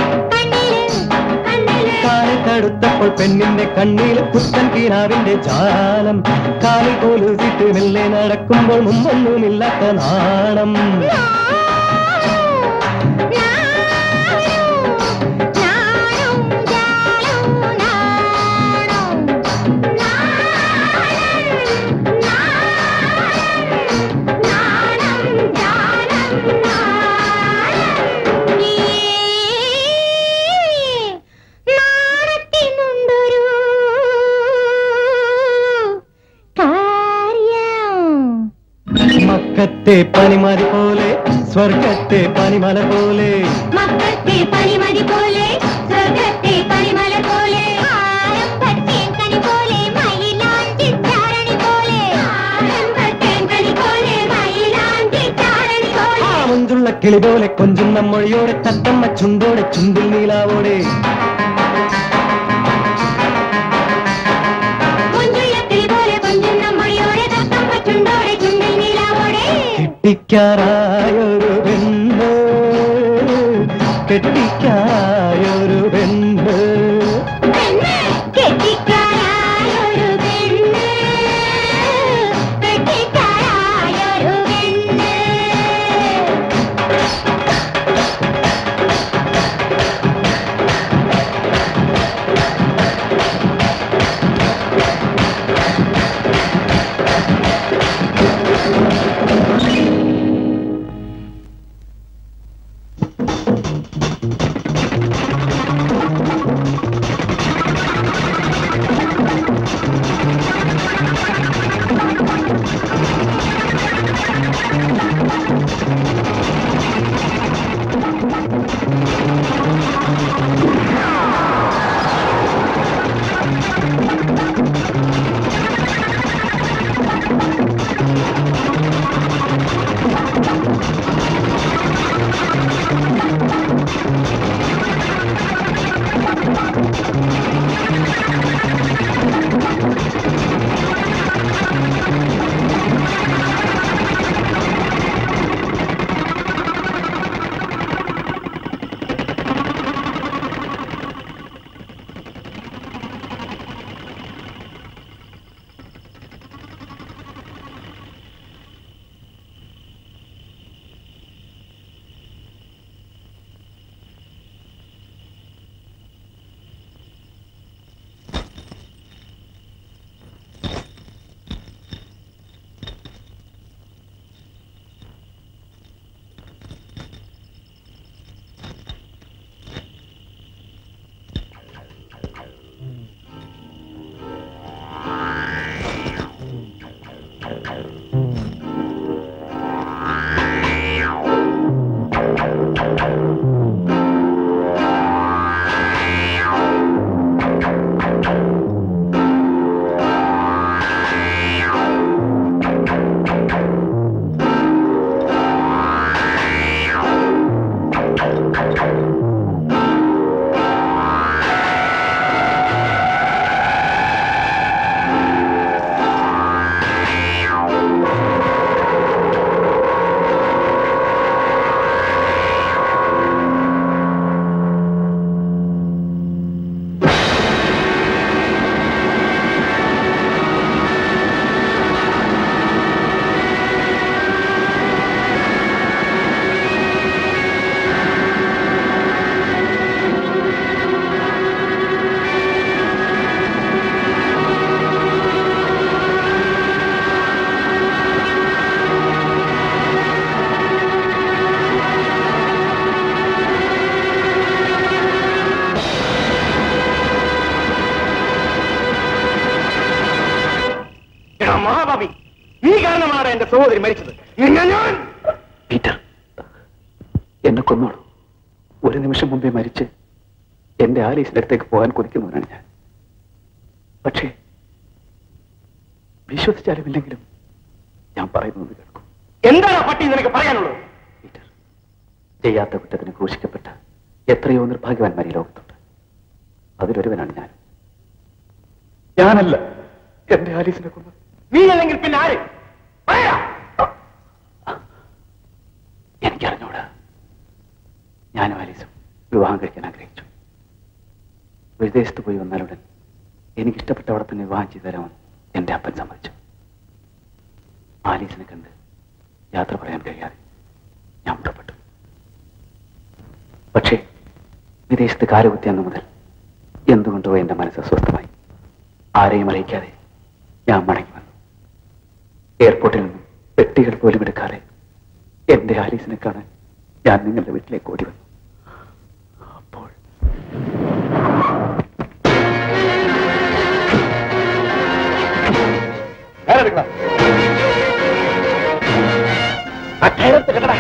കാനെ തടുത്തപ്പോൾ പെണ്ണിന്റെ കണ്ണില് പുത്തൻ കിനാവിന്റെ ജാലം കാലിൽ കൊലുസിട്ട് മെല്ലെ നടക്കുമ്പോൾ മുമ്പൊന്നുമില്ലാത്ത നാണം മക്കത്തെ പനിമരി പോലെ സ്വർഗത്തെ പനിമല പോലെ മക്കത്തെ പനിമതി പോലെ സ്വർഗത്തെ പനിമല പോലെ ആരംഭത്തേൻ കനി പോലെ മയിലാഞ്ചി ചാരണി പോലെ ആരംഭത്തേൻ കനി പോലെ മയിലാഞ്ചി ചാരണി പോലെ ആ മുഞ്ചുള്ള കിളി പോലെ കൊഞ്ചുന്ന മൊഴിയോടെ തത്തമ്മ ചുണ്ടോടെ ചുണ്ടിൽ നീലാവോടെ മുഞ്ചുള്ള കിളി പോലെ കൊഞ്ചുന്ന മൊഴിയോടെ തത്തം പറ്റുണ്ടോടെ ചുണ്ടിൽ നീലാവോടെ കെട്ടിക്കാറായൊരു പെണ്ണ് കെട്ടിക്കായൊരു പെണ്ണ് പെണ്ണ് കെട്ടിക്കാരായൊരു പെണ്ണ് കെട്ടിക്കാരായൊരു പെണ്ണ് ആ എടാ മഹാഭാവി നീ കാരണമാണ് എന്റെ സഹോദരി മരിച്ചത് നിന്നെ ഞാൻ പീറ്റർ എന്നെ കൊന്നോളൂ ഒരു നിമിഷം മുമ്പേ മരിച്ച് എന്റെ ആലീസിന്റെ അടുത്തേക്ക് പോകാൻ കൊതിക്കുന്നവനാണ് ഞാൻ പക്ഷേ വിശ്വസിച്ചാലും ഇല്ലെങ്കിലും ഞാൻ പറയുന്നത് കേൾക്കും എന്താണ് ആ പട്ടി നിനക്ക് പറയാനുള്ളത് പീറ്റർ ചെയ്യാത്ത കുറ്റത്തിന് ക്രൂശിക്കപ്പെട്ട എത്രയോ നിർഭാഗ്യവാന്മാർ ഈ ലോകത്തുണ്ട് അതിലൊരുവനാണ് ഞാൻ ഞാനല്ല എന്റെ ആലീസിനെ കൊന്നത് നീ അല്ലെങ്കിൽ പിന്നെ ആര് പറയാ എനിക്കറിഞ്ഞൂടാ ഞാനും ആലീസും വിവാഹം കഴിക്കാൻ ആഗ്രഹിച്ചു വിദേശത്ത് പോയി വന്നാലുടൻ എനിക്കിഷ്ടപ്പെട്ട അവിടെ തന്നെ വിവാഹം ചെയ്തു തരാമെന്ന് എന്റെ അപ്പൻ സമ്മതിച്ചു ആലീസിനെ കണ്ട് യാത്ര പറയാൻ കഴിയാതെ ഞാൻ പുറപ്പെട്ടു പക്ഷേ വിദേശത്ത് കാലുകുത്തി അന്ന് മുതൽ എന്തുകൊണ്ടോ എന്റെ മനസ്സ് അസ്വസ്ഥമായി ആരെയും അറിയിക്കാതെ ഞാൻ മടങ്ങി വന്നു എയർപോർട്ടിൽ നിന്നും പെട്ടികൾ പോലും എടുക്കാതെ എന്റെ ആലീസിനെ കാണാൻ ഞാൻ നിങ്ങളുടെ വീട്ടിലേക്ക് ഓടി വന്നു അപ്പോൾ ആ കയറത്ത് കിടടാ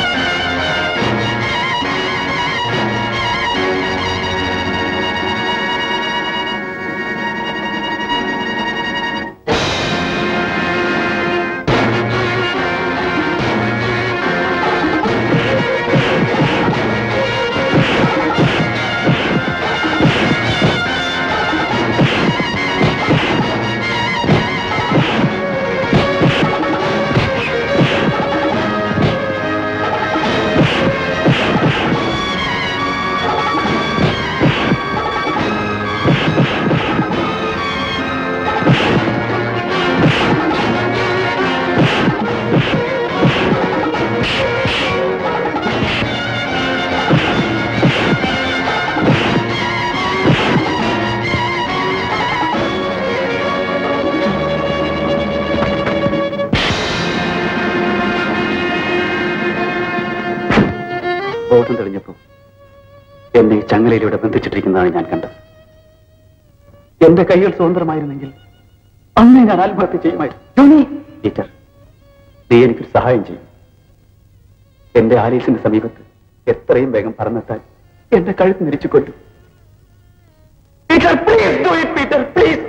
ബോധം തെളിഞ്ഞപ്പോൾ എന്നെ ഈ ചങ്ങലയിലൂടെ ബന്ധിച്ചിട്ടിരിക്കുന്നതാണ് ഞാൻ കണ്ടത് എന്റെ കൈകൾ സ്വതന്ത്രമായിരുന്നെങ്കിൽ അന്നേ ഞാൻ ആത്മഹത്യ ചെയ്യുമായിരുന്നു ജോണി ടീച്ചർ നീ എനിക്കൊരു സഹായം ചെയ്യും എന്റെ ആലീസിന്റെ സമീപത്ത് എത്രയും വേഗം പറന്നെത്താൻ എന്റെ കഴുത്ത് നിരിച്ചു കൊല്ലു Peter please do it Peter please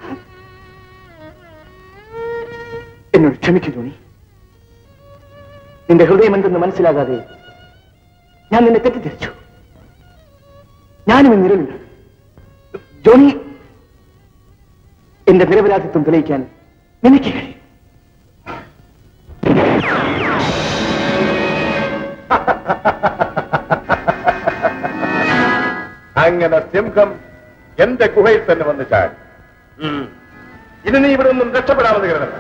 എന്നോട് ക്ഷമിക്കൂ ജോണി നിന്റെ ഹൃദയം എന്തെന്ന് മനസ്സിലാകാതെ ഞാൻ നിന്നെ തെറ്റിദ്ധരിച്ചു ഞാനും ഈ നിരവിലാണ് ജോണി എന്റെ നിരപരാധിത്വം തെളിയിക്കാൻ നിനക്ക് കഴിയും അങ്ങനെ സിംഹം എന്റെ ഗുഹയിൽ തന്നെ വന്ന് ചാടി ഉം. ഇനി നീ ഇവിടെ നിന്നും രക്ഷപ്പെടാമെന്ന് കരുതണ്ട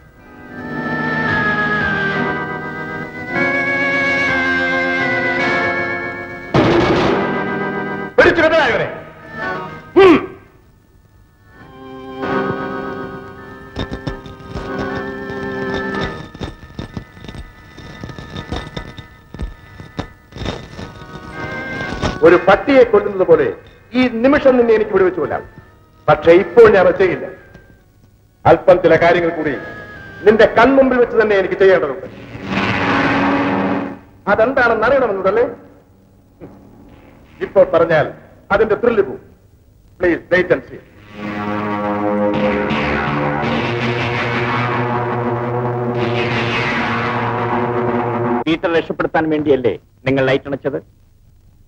പിടിച്ചു കെട്ടടാ ഇവനെ ഉം. ഒരു പട്ടിയെ കൊല്ലുന്നത് പോലെ ഈ നിമിഷം നിന്നെ എനിക്ക് ഇവിടെ വെച്ച് കൊല്ലാം പക്ഷെ ഇപ്പോൾ ഞാൻ അത് ചെയ്യില്ല അല്പം ചില കാര്യങ്ങൾ കൂടി നിന്റെ കൺമുമ്പിൽ വെച്ച് തന്നെ എനിക്ക് ചെയ്യേണ്ടതുണ്ട് അതെന്താണെന്ന് അറിയണമെന്നുണ്ടല്ലേ ഇപ്പോൾ പറഞ്ഞാൽ അതിന്റെ ത്രില്ല് പോകും please wait and see Peter രക്ഷപ്പെടുത്താൻ വേണ്ടിയല്ലേ നിങ്ങൾ ലൈറ്റ് അണച്ചത്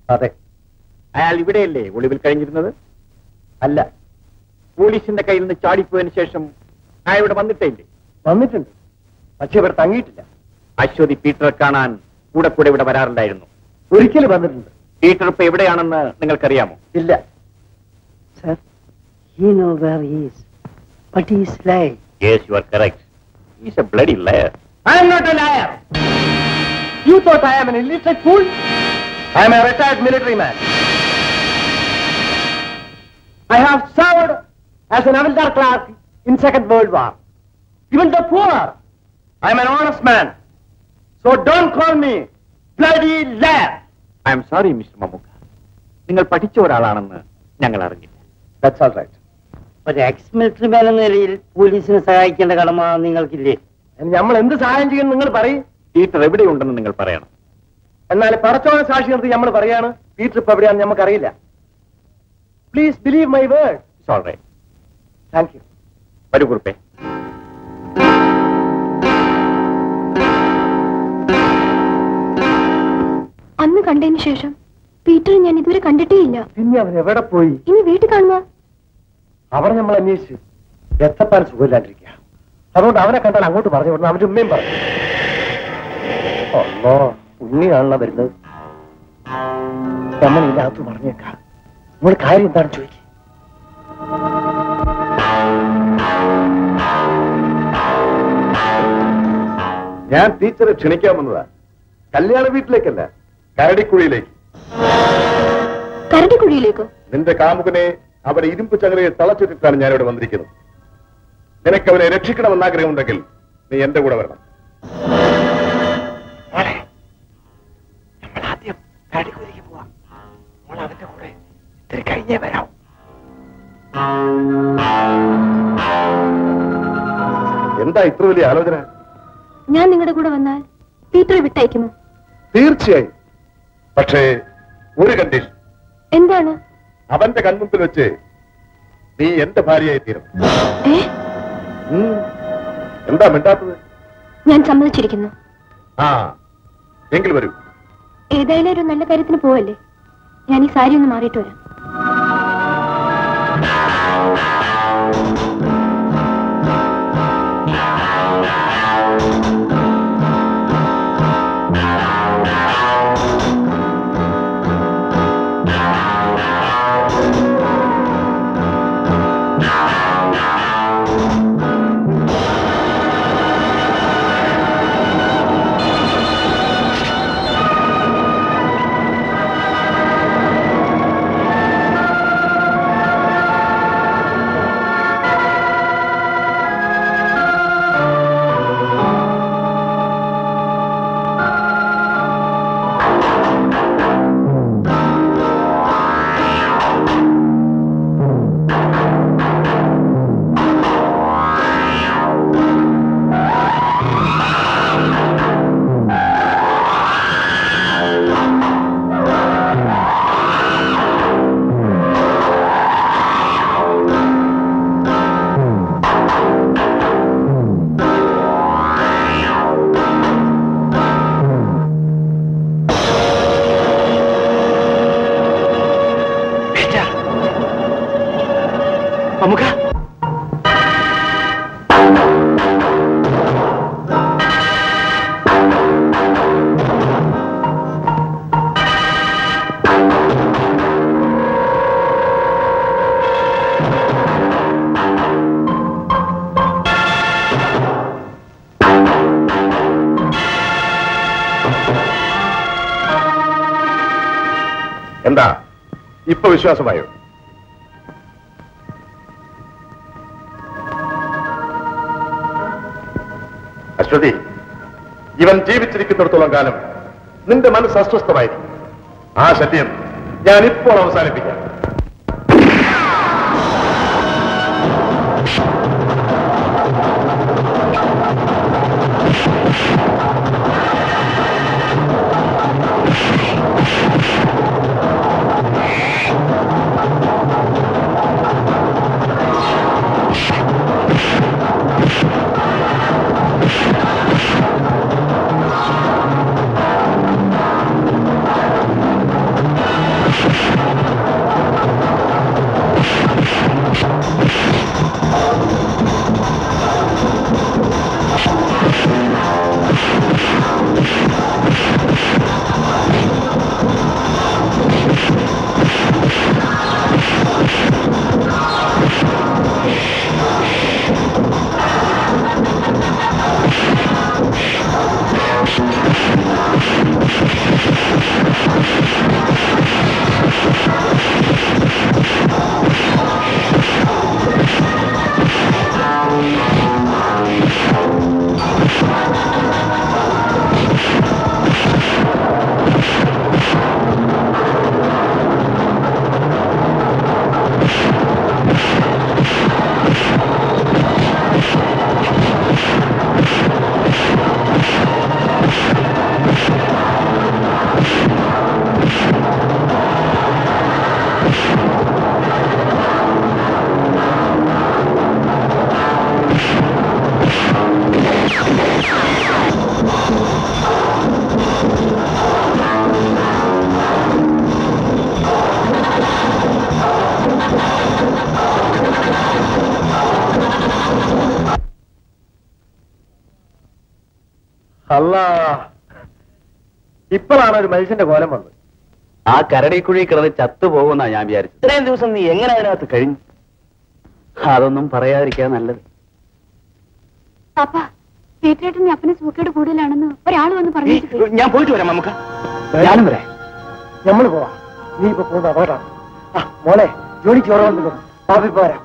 അതെ അയാൾ ഇവിടെയല്ലേ ഒളിവിൽ കഴിഞ്ഞിരുന്നത് അല്ല പോലീസിന്റെ കയ്യിൽ നിന്ന് ചാടിപ്പോയതിനു ശേഷം അയാൾ ഇവിടെ വന്നിട്ടേ ഇല്ലേ വന്നിട്ടുണ്ട് പക്ഷെ ഇവിടെ തങ്ങിയിട്ടില്ല അശ്വതി പീറ്ററെ കാണാൻ കൂടെ കൂടെ ഇവിടെ വരാറുണ്ടായിരുന്നു ഒരിക്കലും വന്നിട്ടുണ്ട് പീറ്റർ ഇപ്പൊ എവിടെയാണെന്ന് നിങ്ങൾക്കറിയാമോ ഇല്ല Sir, he know where he is. But he is lying. Yes you are correct is a bloody liar I am not a liar. You thought I am an illiterate fool? I am a retired military man. I have served as an havildar clerk in Second World War. Even the poor. I am an honest man. So don't call me bloody liar. I'm sorry mister Mammookka നിങ്ങൾ പഠിച്ച ഒരാളാണെന്ന് ഞങ്ങൾ അറിഞ്ഞില്ല That's all right. ഒരു ex military man എന്ന നിലയിൽ പോലീസിനെ സഹായിക്കേണ്ട കടമ നിങ്ങൾക്കില്ലേ നമ്മൾ എന്ത് സഹായം ചെയ്യും നിങ്ങൾ പറയും പീറ്റർ എവിടെയുണ്ടെന്ന് നിങ്ങൾ പറയണം എന്നാൽ പടച്ചോനെ സാക്ഷി നിർത്തി നമ്മൾ പറയാണ് പീറ്റർ ഇപ്പൊ എവിടെയാണെന്ന് നമുക്കറിയില്ല പ്ലീസ് ബിലീവ് മൈ വേർഡ് സോൾറേ താങ്ക് യു വരൂ കുറുപ്പേ അന്ന് കണ്ടതിന് ശേഷം പീറ്റർ ഞാൻ ഇതുവരെ കണ്ടിട്ടേ ഇല്ല പിന്നെ അവൻ എവിടെ പോയി ഇനി വീട്ടിൽ കാണുക അവിടെ നമ്മൾ അന്വേഷിച്ചു എത്തപ്പാൻ സുഖമില്ലാണ്ടിരിക്കുക അതുകൊണ്ട് അവനെ കണ്ടാൽ അങ്ങോട്ട് പറഞ്ഞു വിടണം അവന്റെ ഉമ്മയും പറഞ്ഞു ഒന്നോ ഉണ്ണിയാണല്ലോ വരുന്നത് നമ്മൾ ഇതിനകത്ത് പറഞ്ഞേക്കാം നമ്മൾ കാര്യം എന്താണെന്ന് ചോദിക്കും ഞാൻ ടീച്ചറെ ക്ഷണിക്കാൻ വന്നതാ കല്യാണ വീട്ടിലേക്കല്ല കരടിക്കുഴിയിലേക്ക് കരടിക്കുഴിയിലേക്കോ നിന്റെ കാമുകനെ അവരെ ഇരുമ്പ് ചങ്ങലയിൽ തളച്ചിട്ടിട്ടാണ് ഞാൻ ഇവിടെ വന്നിരിക്കുന്നത് നിനക്ക് അവനെ രക്ഷിക്കണമെന്ന് ആഗ്രഹമുണ്ടെങ്കിൽ നീ എന്റെ കൂടെ വരണം ആദ്യം കരടിക്കുഴിക്ക് പോവാം നമ്മൾ അവന്റെ കൂടെ ഇത്തിരി കഴിഞ്ഞേ വരാം എന്താ ഇത്ര വലിയ ആലോചന ഞാൻ നിങ്ങളുടെ കൂടെ വന്നാൽ പീറ്ററെ വിട്ടയക്കുമോ തീർച്ചയായും പക്ഷേ ഒരു കണ്ടീഷൻ എന്താണ് അവന്റെ കൺമുമ്പിൽ വെച്ച് നീ എന്റെ ഭാര്യയായി തീരും ഏ ഉം. എന്താ മിണ്ടാത്തത് ഞാൻ സമ്മതിച്ചിരിക്കുന്നു ആ എങ്കിൽ വരൂ ഏതായാലും ഒരു നല്ല കാര്യത്തിന് പോവല്ലേ ഞാൻ ഈ സാരി ഒന്ന് മാറിയിട്ട് വരാം മമ്മുക്ക എന്താ ഇപ്പൊ വിശ്വാസമായോ അശ്വതി ഇവൻ ജീവിച്ചിരിക്കുന്നിടത്തോളം കാലം നിന്റെ മനസ്സ് അസ്വസ്ഥമായിരിക്കും ആ ശല്യം ഞാൻ ഇപ്പോൾ അവസാനിപ്പിക്കാം ആ അല്ല ഇപ്പോഴാണ് ഒരു മനുഷ്യന്റെ കോലം വന്നത് ആ കരടിക്കുഴി കിടന്ന് ചത്തുപോകുന്നാ ഞാൻ വിചാരിച്ചത് ഇത്രയും ദിവസം നീ എങ്ങനെ അതിനകത്ത് കഴിഞ്ഞു അതൊന്നും പറയാതിരിക്കാൻ നല്ലത് പാപ്പ പീറ്ററേട്ടന്റെ അപ്പന് സൂക്കേട് കൂടുതലാണെന്ന് ഒരാൾ വന്ന് പറഞ്ഞു ഞാൻ പോയിട്ട് വരാം നമുക്ക് ഞാനും വരാം നമ്മൾ പോവാം നീ ഇപ്പൊ പോകുന്ന അപകടം ആ മോളെ ജോലിക്ക് ഓർമ്മ പാപ്പി പോരാ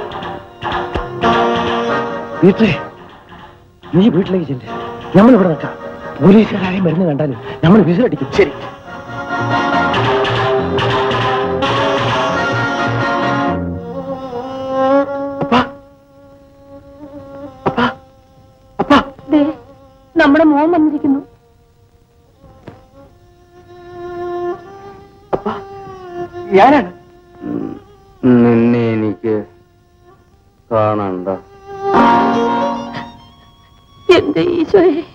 വീട്ടിലെ നീ വീട്ടിലേക്ക് ചെല്ല് നമ്മൾ ഇവിടെ നിൽക്കാം പോലീസുകാരും മരുന്ന് കണ്ടാലും നമ്മൾ വിസിലടിക്കും ശരി നമ്മുടെ മോൻ വന്നിരിക്കുന്നു ഞാനാണ് നിന്നെ എനിക്ക് കാണണ്ട എന്റെ ഈശോയെ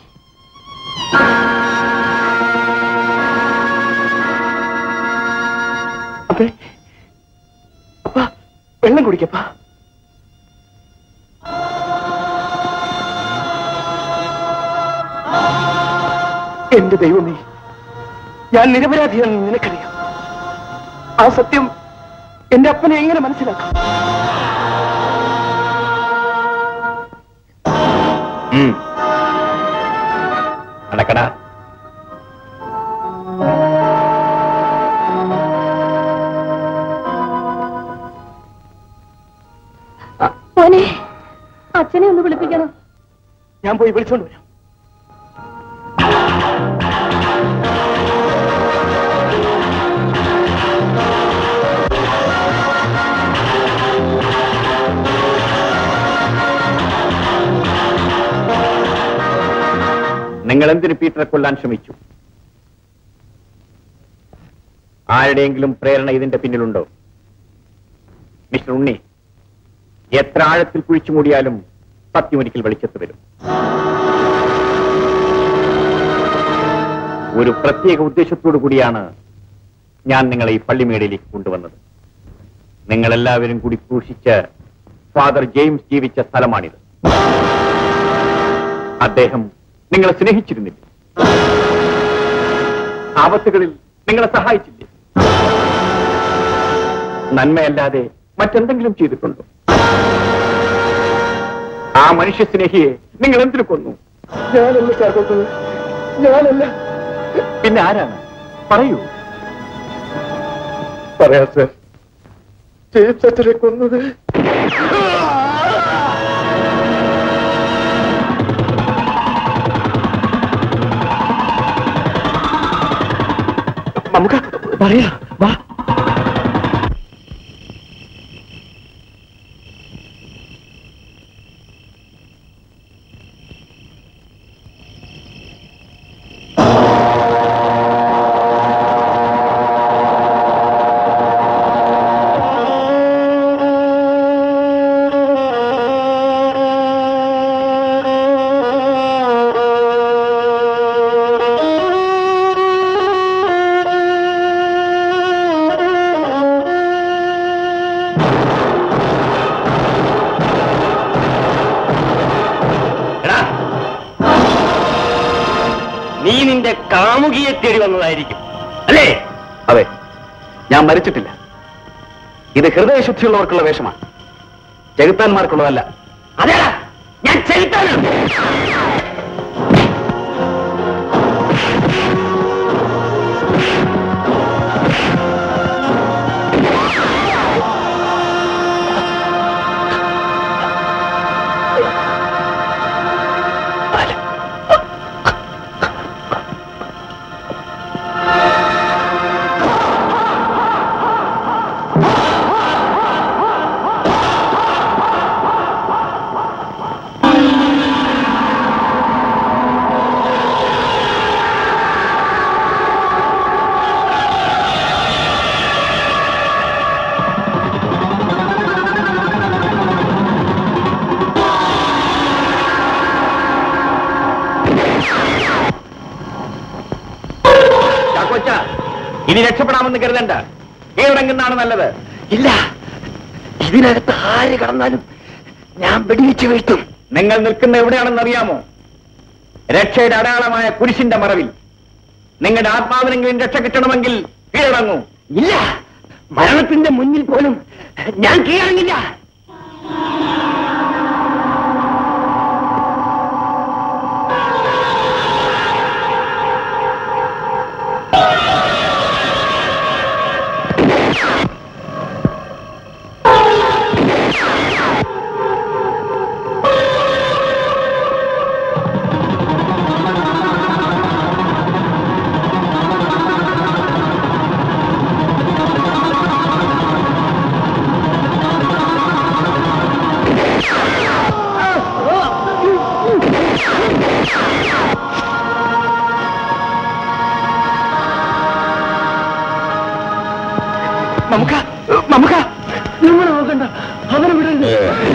അപ്പേ അപ്പാ വെള്ളം കുടിക്കപ്പാ എന്റെ ദൈവമേ ഞാൻ നിരപരാധിയാണെന്ന് നിനക്കറിയാം ആ സത്യം എന്റെ അപ്പനെ എങ്ങനെ മനസ്സിലാക്കാം നടക്കടാ മോനെ അച്ഛനെ ഒന്ന് വിളിപ്പിക്കണം ഞാൻ പോയി വിളിച്ചോണ്ട് വരാം നിങ്ങൾ എന്തിന് പീറ്ററെ കൊല്ലാൻ ശ്രമിച്ചു ആരുടെയെങ്കിലും പ്രേരണ ഇതിന്റെ പിന്നിലുണ്ടോ മിസ്റ്റർ ഉണ്ണി എത്ര ആഴത്തിൽ കുഴിച്ചു മൂടിയാലും സത്യം ഒരിക്കൽ വെളിച്ചത്ത് വരും ഒരു പ്രത്യേക ഉദ്ദേശത്തോടു കൂടിയാണ് ഞാൻ നിങ്ങളെ ഈ പള്ളിമേടയിലേക്ക് കൊണ്ടുവന്നത് നിങ്ങളെല്ലാവരും കൂടി ക്രൂശിച്ച് ഫാദർ ജെയിംസ് ജീവിച്ച സ്ഥലമാണിത് അദ്ദേഹം നിങ്ങളെ സ്നേഹിച്ചിരുന്നില്ല ആപത്തുകളിൽ നിങ്ങളെ സഹായിച്ചില്ലേ നന്മയല്ലാതെ മറ്റെന്തെങ്കിലും ചെയ്തിട്ടുണ്ടോ ആ മനുഷ്യ സ്നേഹിയെ നിങ്ങൾ എന്തിനു കൊന്നു ഞാനല്ല സാർ കൊന്നത് ഞാനല്ല പിന്നെ ആരാണ് പറയൂ പറയാം സർ ജെയിംസ് അച്ഛനെ കൊന്നത് നമുക്ക് പറയാ വാ നീ നിന്റെ കാമുകിയെ തേടി വന്നതായിരിക്കും അല്ലേ അതെ ഞാൻ മരിച്ചിട്ടില്ല ഇത് ഹൃദയശുദ്ധിയുള്ളവർക്കുള്ള വേഷമാണ് ചെകുത്താന്മാർക്കുള്ളതല്ല അതേടാ ഞാൻ ചെലുത്താണ് ചാക്കോച്ച ഇനി രക്ഷപ്പെടാമെന്ന് കരുതണ്ട കീഴടങ്ങുന്നതാണ് നല്ലത് ഇല്ല ഇതിനകത്ത് ആര് കടന്നാലും ഞാൻ വെടിവെച്ച് വീഴ്ത്തും നിങ്ങൾ നിൽക്കുന്ന എവിടെയാണെന്ന് അറിയാമോ രക്ഷയുടെ അടയാളമായ കുരിശിന്റെ മറവിൽ നിങ്ങളുടെ ആത്മാവിനെങ്കിലും രക്ഷ കിട്ടണമെങ്കിൽ കീഴടങ്ങൂ ഇല്ല മരണത്തിന്റെ മുന്നിൽ പോലും ഞാൻ കീഴടങ്ങില്ല നമുക്ക് നമുക്ക് നമ്മൾ നോക്കണ്ട അവനെ വിടരുത്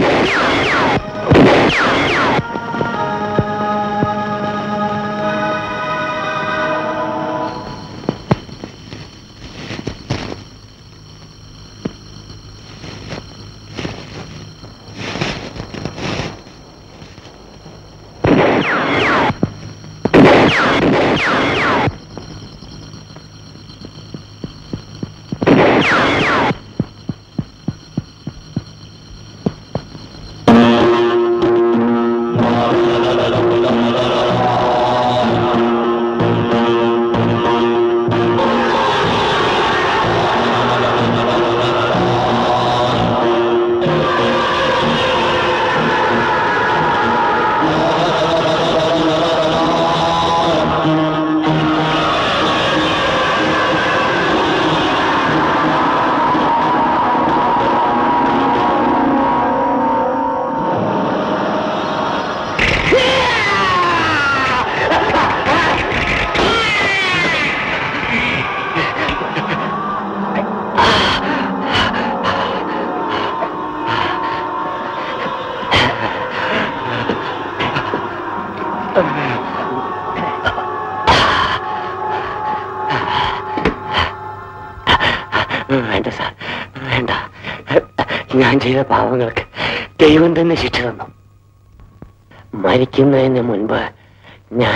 വേണ്ട സാർ വേണ്ട ഞാൻ ചെയ്ത പാവങ്ങൾക്ക് ദൈവം തന്നെ ശിക്ഷ തന്നു മരിക്കുന്നതിന് മുൻപ് ഞാൻ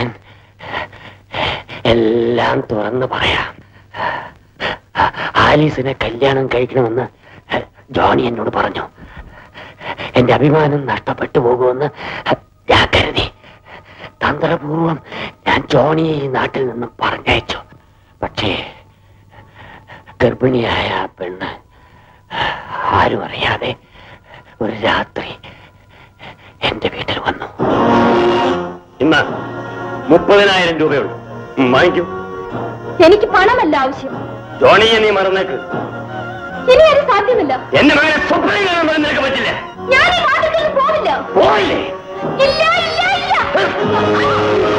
എല്ലാം തുറന്നു പറയാം ആലീസിനെ കല്യാണം കഴിക്കണമെന്ന് ജോണി എന്നോട് പറഞ്ഞു എന്റെ അഭിമാനം നഷ്ടപ്പെട്ടു പോകുമെന്ന് ഞാൻ കരുതി തന്ത്രപൂർവം ഞാൻ ജോണിയെ ഈ നാട്ടിൽ നിന്നും പറഞ്ഞയച്ചു പക്ഷേ ഗർഭിണിയായ ആ പെണ്ണ് ആരും അറിയാതെ ഒരു രാത്രി എന്റെ വീട്ടിൽ വന്നു ഇന്ന് മുപ്പതിനായിരം രൂപയുള്ളൂ ഉം, വാങ്ങിക്കൂ എനിക്ക് പണമല്ല ആവശ്യം ജോണിയെ നീ മറന്നേക്ക് ഇനി അത് സാധ്യമല്ല എന്റെ മകനെ സ്വപ്നം കാണാൻ പോലും നിനക്ക് പറ്റില്ല ഞാൻ ഈ നാട്ടിൽ നിന്ന് പോവില്ല പോയില്ലേ ഇല്ല ഇല്ല ഇല്ല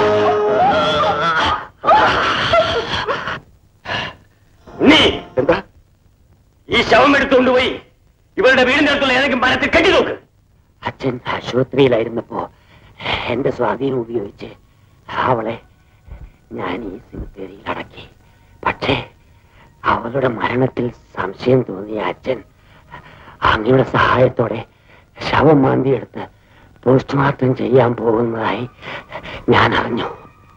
നീ എന്താ ഈ ശവം എടുത്തുകൊണ്ടുപോയി ഇവരുടെ വീടിന്റെ അടുത്തുള്ള ഏതെങ്കിലും മരത്തിൽ കെട്ടി നോക്ക് അച്ഛൻ ആശുപത്രിയിലായിരുന്നപ്പോ എന്റെ സ്വാധീനം ഉപയോഗിച്ച് അവളെ ഞാൻ ഈ സിമിത്തേരിയിൽ അടക്കി പക്ഷേ അവളുടെ മരണത്തിൽ സംശയം തോന്നിയ അച്ഛൻ അങ്ങയുടെ സഹായത്തോടെ ശവം മാന്തിയെടുത്ത് പോസ്റ്റ്മോർട്ടം ചെയ്യാൻ പോകുന്നതായി ഞാൻ അറിഞ്ഞു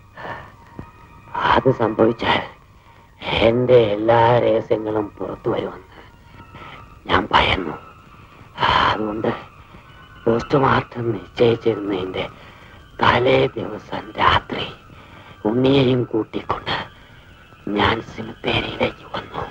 അത് സംഭവിച്ചാൽ എന്റെ എല്ലാ രഹസ്യങ്ങളും പുറത്തു വരുമെന്ന് ഞാൻ ഭയന്നു അതുകൊണ്ട് പോസ്റ്റ്മോർട്ടം നിശ്ചയിച്ചിരുന്നതിന്റെ തലേ ദിവസം രാത്രി ഉണ്ണിയെയും കൂട്ടിക്കൊണ്ട് ഞാൻ സിമിത്തേരിയിലേക്ക് വന്നു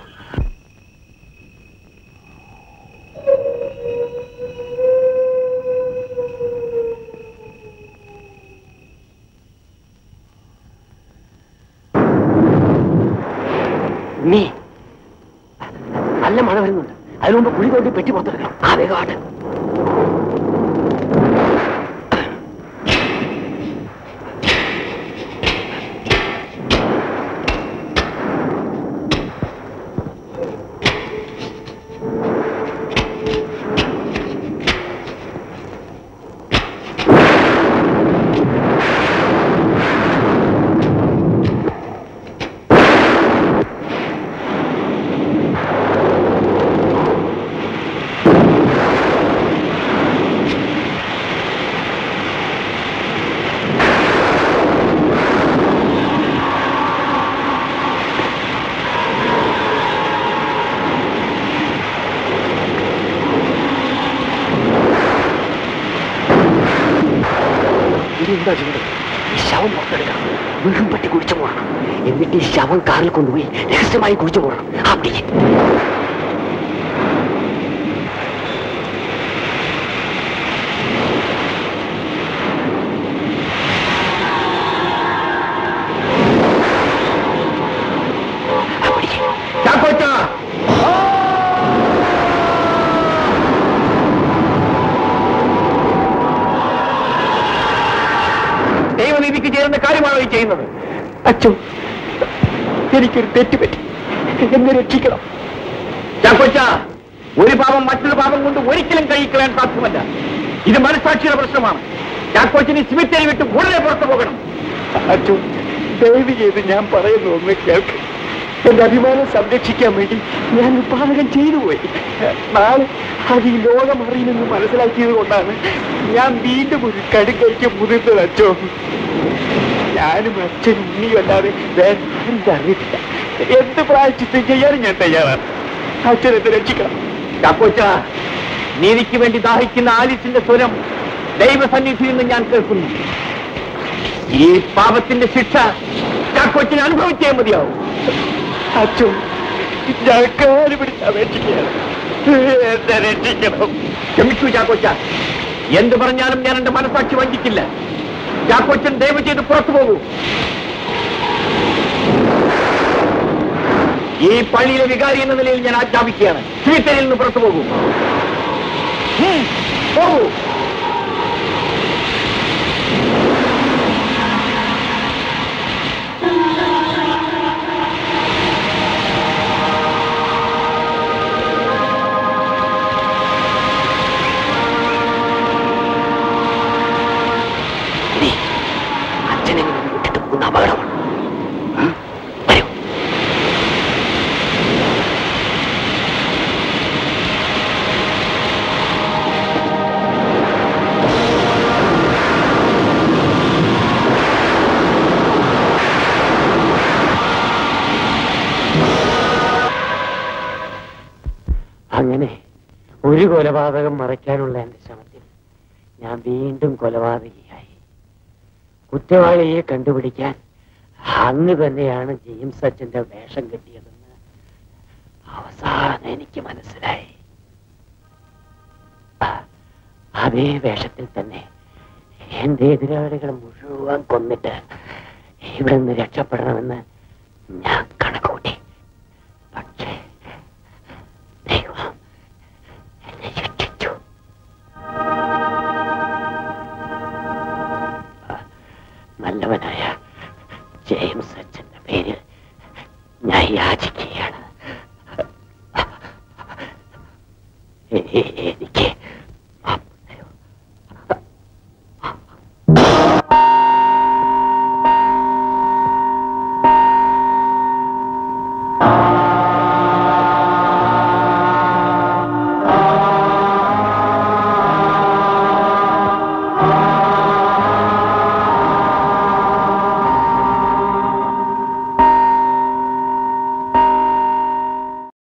ഉണ്ണി നല്ല മഴ വരുന്നുണ്ട് അതിനുമുമ്പ് കുഴി തോണ്ടി പെട്ടി പുറത്തെടുക്കണം ആ വേഗമാട്ടെ എന്താ ചെയ്യേണ്ടത് ഈ ശവം പുറത്തെടുക്കണം വീണ്ടും പറ്റി കുഴിച്ചു പോകണം എന്നിട്ട് ഈ ശവം കാറിൽ കൊണ്ടുപോയി രഹസ്യമായി കുഴിച്ചു പോകണം ആ പിടിക്ക് ആ പിടിക്ക് ചാക്കോച്ച ദൈവനീതിക്ക് ചേരുന്ന കാര്യമാണോ ഈ ചെയ്യുന്നത് അച്ഛോ എനിക്കൊരു തെറ്റ് പറ്റി എന്നെ രക്ഷിക്കണം ചാക്കോച്ച ഒരു പാപം മറ്റൊരു പാപം കൊണ്ട് ഒരിക്കലും കഴിക്കളയാൻ സാധ്യമല്ല ഇത് മനസാക്ഷിയുടെ പ്രശ്നമാണ് ചാക്കോച്ചിന് സിമിറ്ററി വിട്ട് ഉടനെ പുറത്തു പോകണം അച്ഛോ ദയവ് ചെയ്ത് ഞാൻ പറയുന്നു ഒന്ന് കേൾക്ക് എന്റെ അഭിമാനം സംരക്ഷിക്കാൻ വേണ്ടി ഞാൻ പാചകം ചെയ്തു പോയി നാളെ അത് ഈ ലോകം അറിയുമെന്ന് മനസ്സിലാക്കിയത് കൊണ്ടാണ് ഞാൻ വീണ്ടും ഒരു കടുക്കൈക്ക് മുതിർന്നത് അച്ഛോ ഞാനും അച്ഛനും ഉണ്ണിയും അല്ലാതെ വേറെ ആരും ഇത് അറിയത്തില്ല എന്ത് പ്രായച്ചിത്തം ചെയ്യാനും ഞാൻ തയ്യാറാണ് അച്ഛനെ രക്ഷിക്കണം ചാക്കോച്ച നീതിക്ക് വേണ്ടി ദാഹിക്കുന്ന ആലിസിന്റെ സ്വരം ദൈവസന്നിധിയിൽ നിന്ന് ഞാൻ കേൾക്കുന്നു ഈ പാപത്തിന്റെ ശിക്ഷ ചാക്കോച്ചിന് അനുഭവിച്ചേ മതിയാവും അച്ഛോ ഞാൻ കാല് പിടിച്ച് അപേക്ഷിക്കുകയാണ് എന്നെ രക്ഷിക്കണം ക്ഷമിക്കൂ ചാക്കോച്ച എന്ത് പറഞ്ഞാലും ഞാൻ എന്റെ മനസാക്ഷി വഞ്ചിക്കില്ല ചാക്കോച്ചൻ ദയവ് ചെയ്ത് പുറത്തു പോകൂ ഈ പള്ളിയിലെ വികാരി എന്ന നിലയിൽ ഞാൻ ആജ്ഞാപിക്കുകയാണ് സ്വീറ്റരിൽ നിന്ന് പുറത്തു പോകൂ ഉം, പോകൂ നീ അച്ഛനെ വിട്ടിട്ട് പോകുന്ന അപകടമാണ് ഉം? വരൂ അങ്ങനെ ഒരു കൊലപാതകം മറയ്ക്കാനുള്ള എന്റെ ശ്രമത്തിൽ ഞാൻ വീണ്ടും കൊലപാതകിയായി കുറ്റവാളിയെ കണ്ടുപിടിക്കാൻ അന്ന് തന്നെയാണ് ജെയിംസ് അച്ഛന്റെ വേഷം കെട്ടിയതെന്ന് അവസാനം എനിക്ക് മനസ്സിലായി ആ, അതേ വേഷത്തിൽ തന്നെ എന്റെ എതിരാളികൾ മുഴുവൻ കൊന്നിട്ട് ഇവിടെ നിന്ന് രക്ഷപ്പെടണമെന്ന് ഞാൻ കണക്കൂട്ടി പക്ഷേ ദൈവം എന്നെ രക്ഷിച്ചു നല്ലവനായ ജെയിംസ് അച്ഛന്റെ പേര് ഞാൻ യാചിക്കുകയാണ് എ- എനിക്ക് മാപ്പ് തരൂ.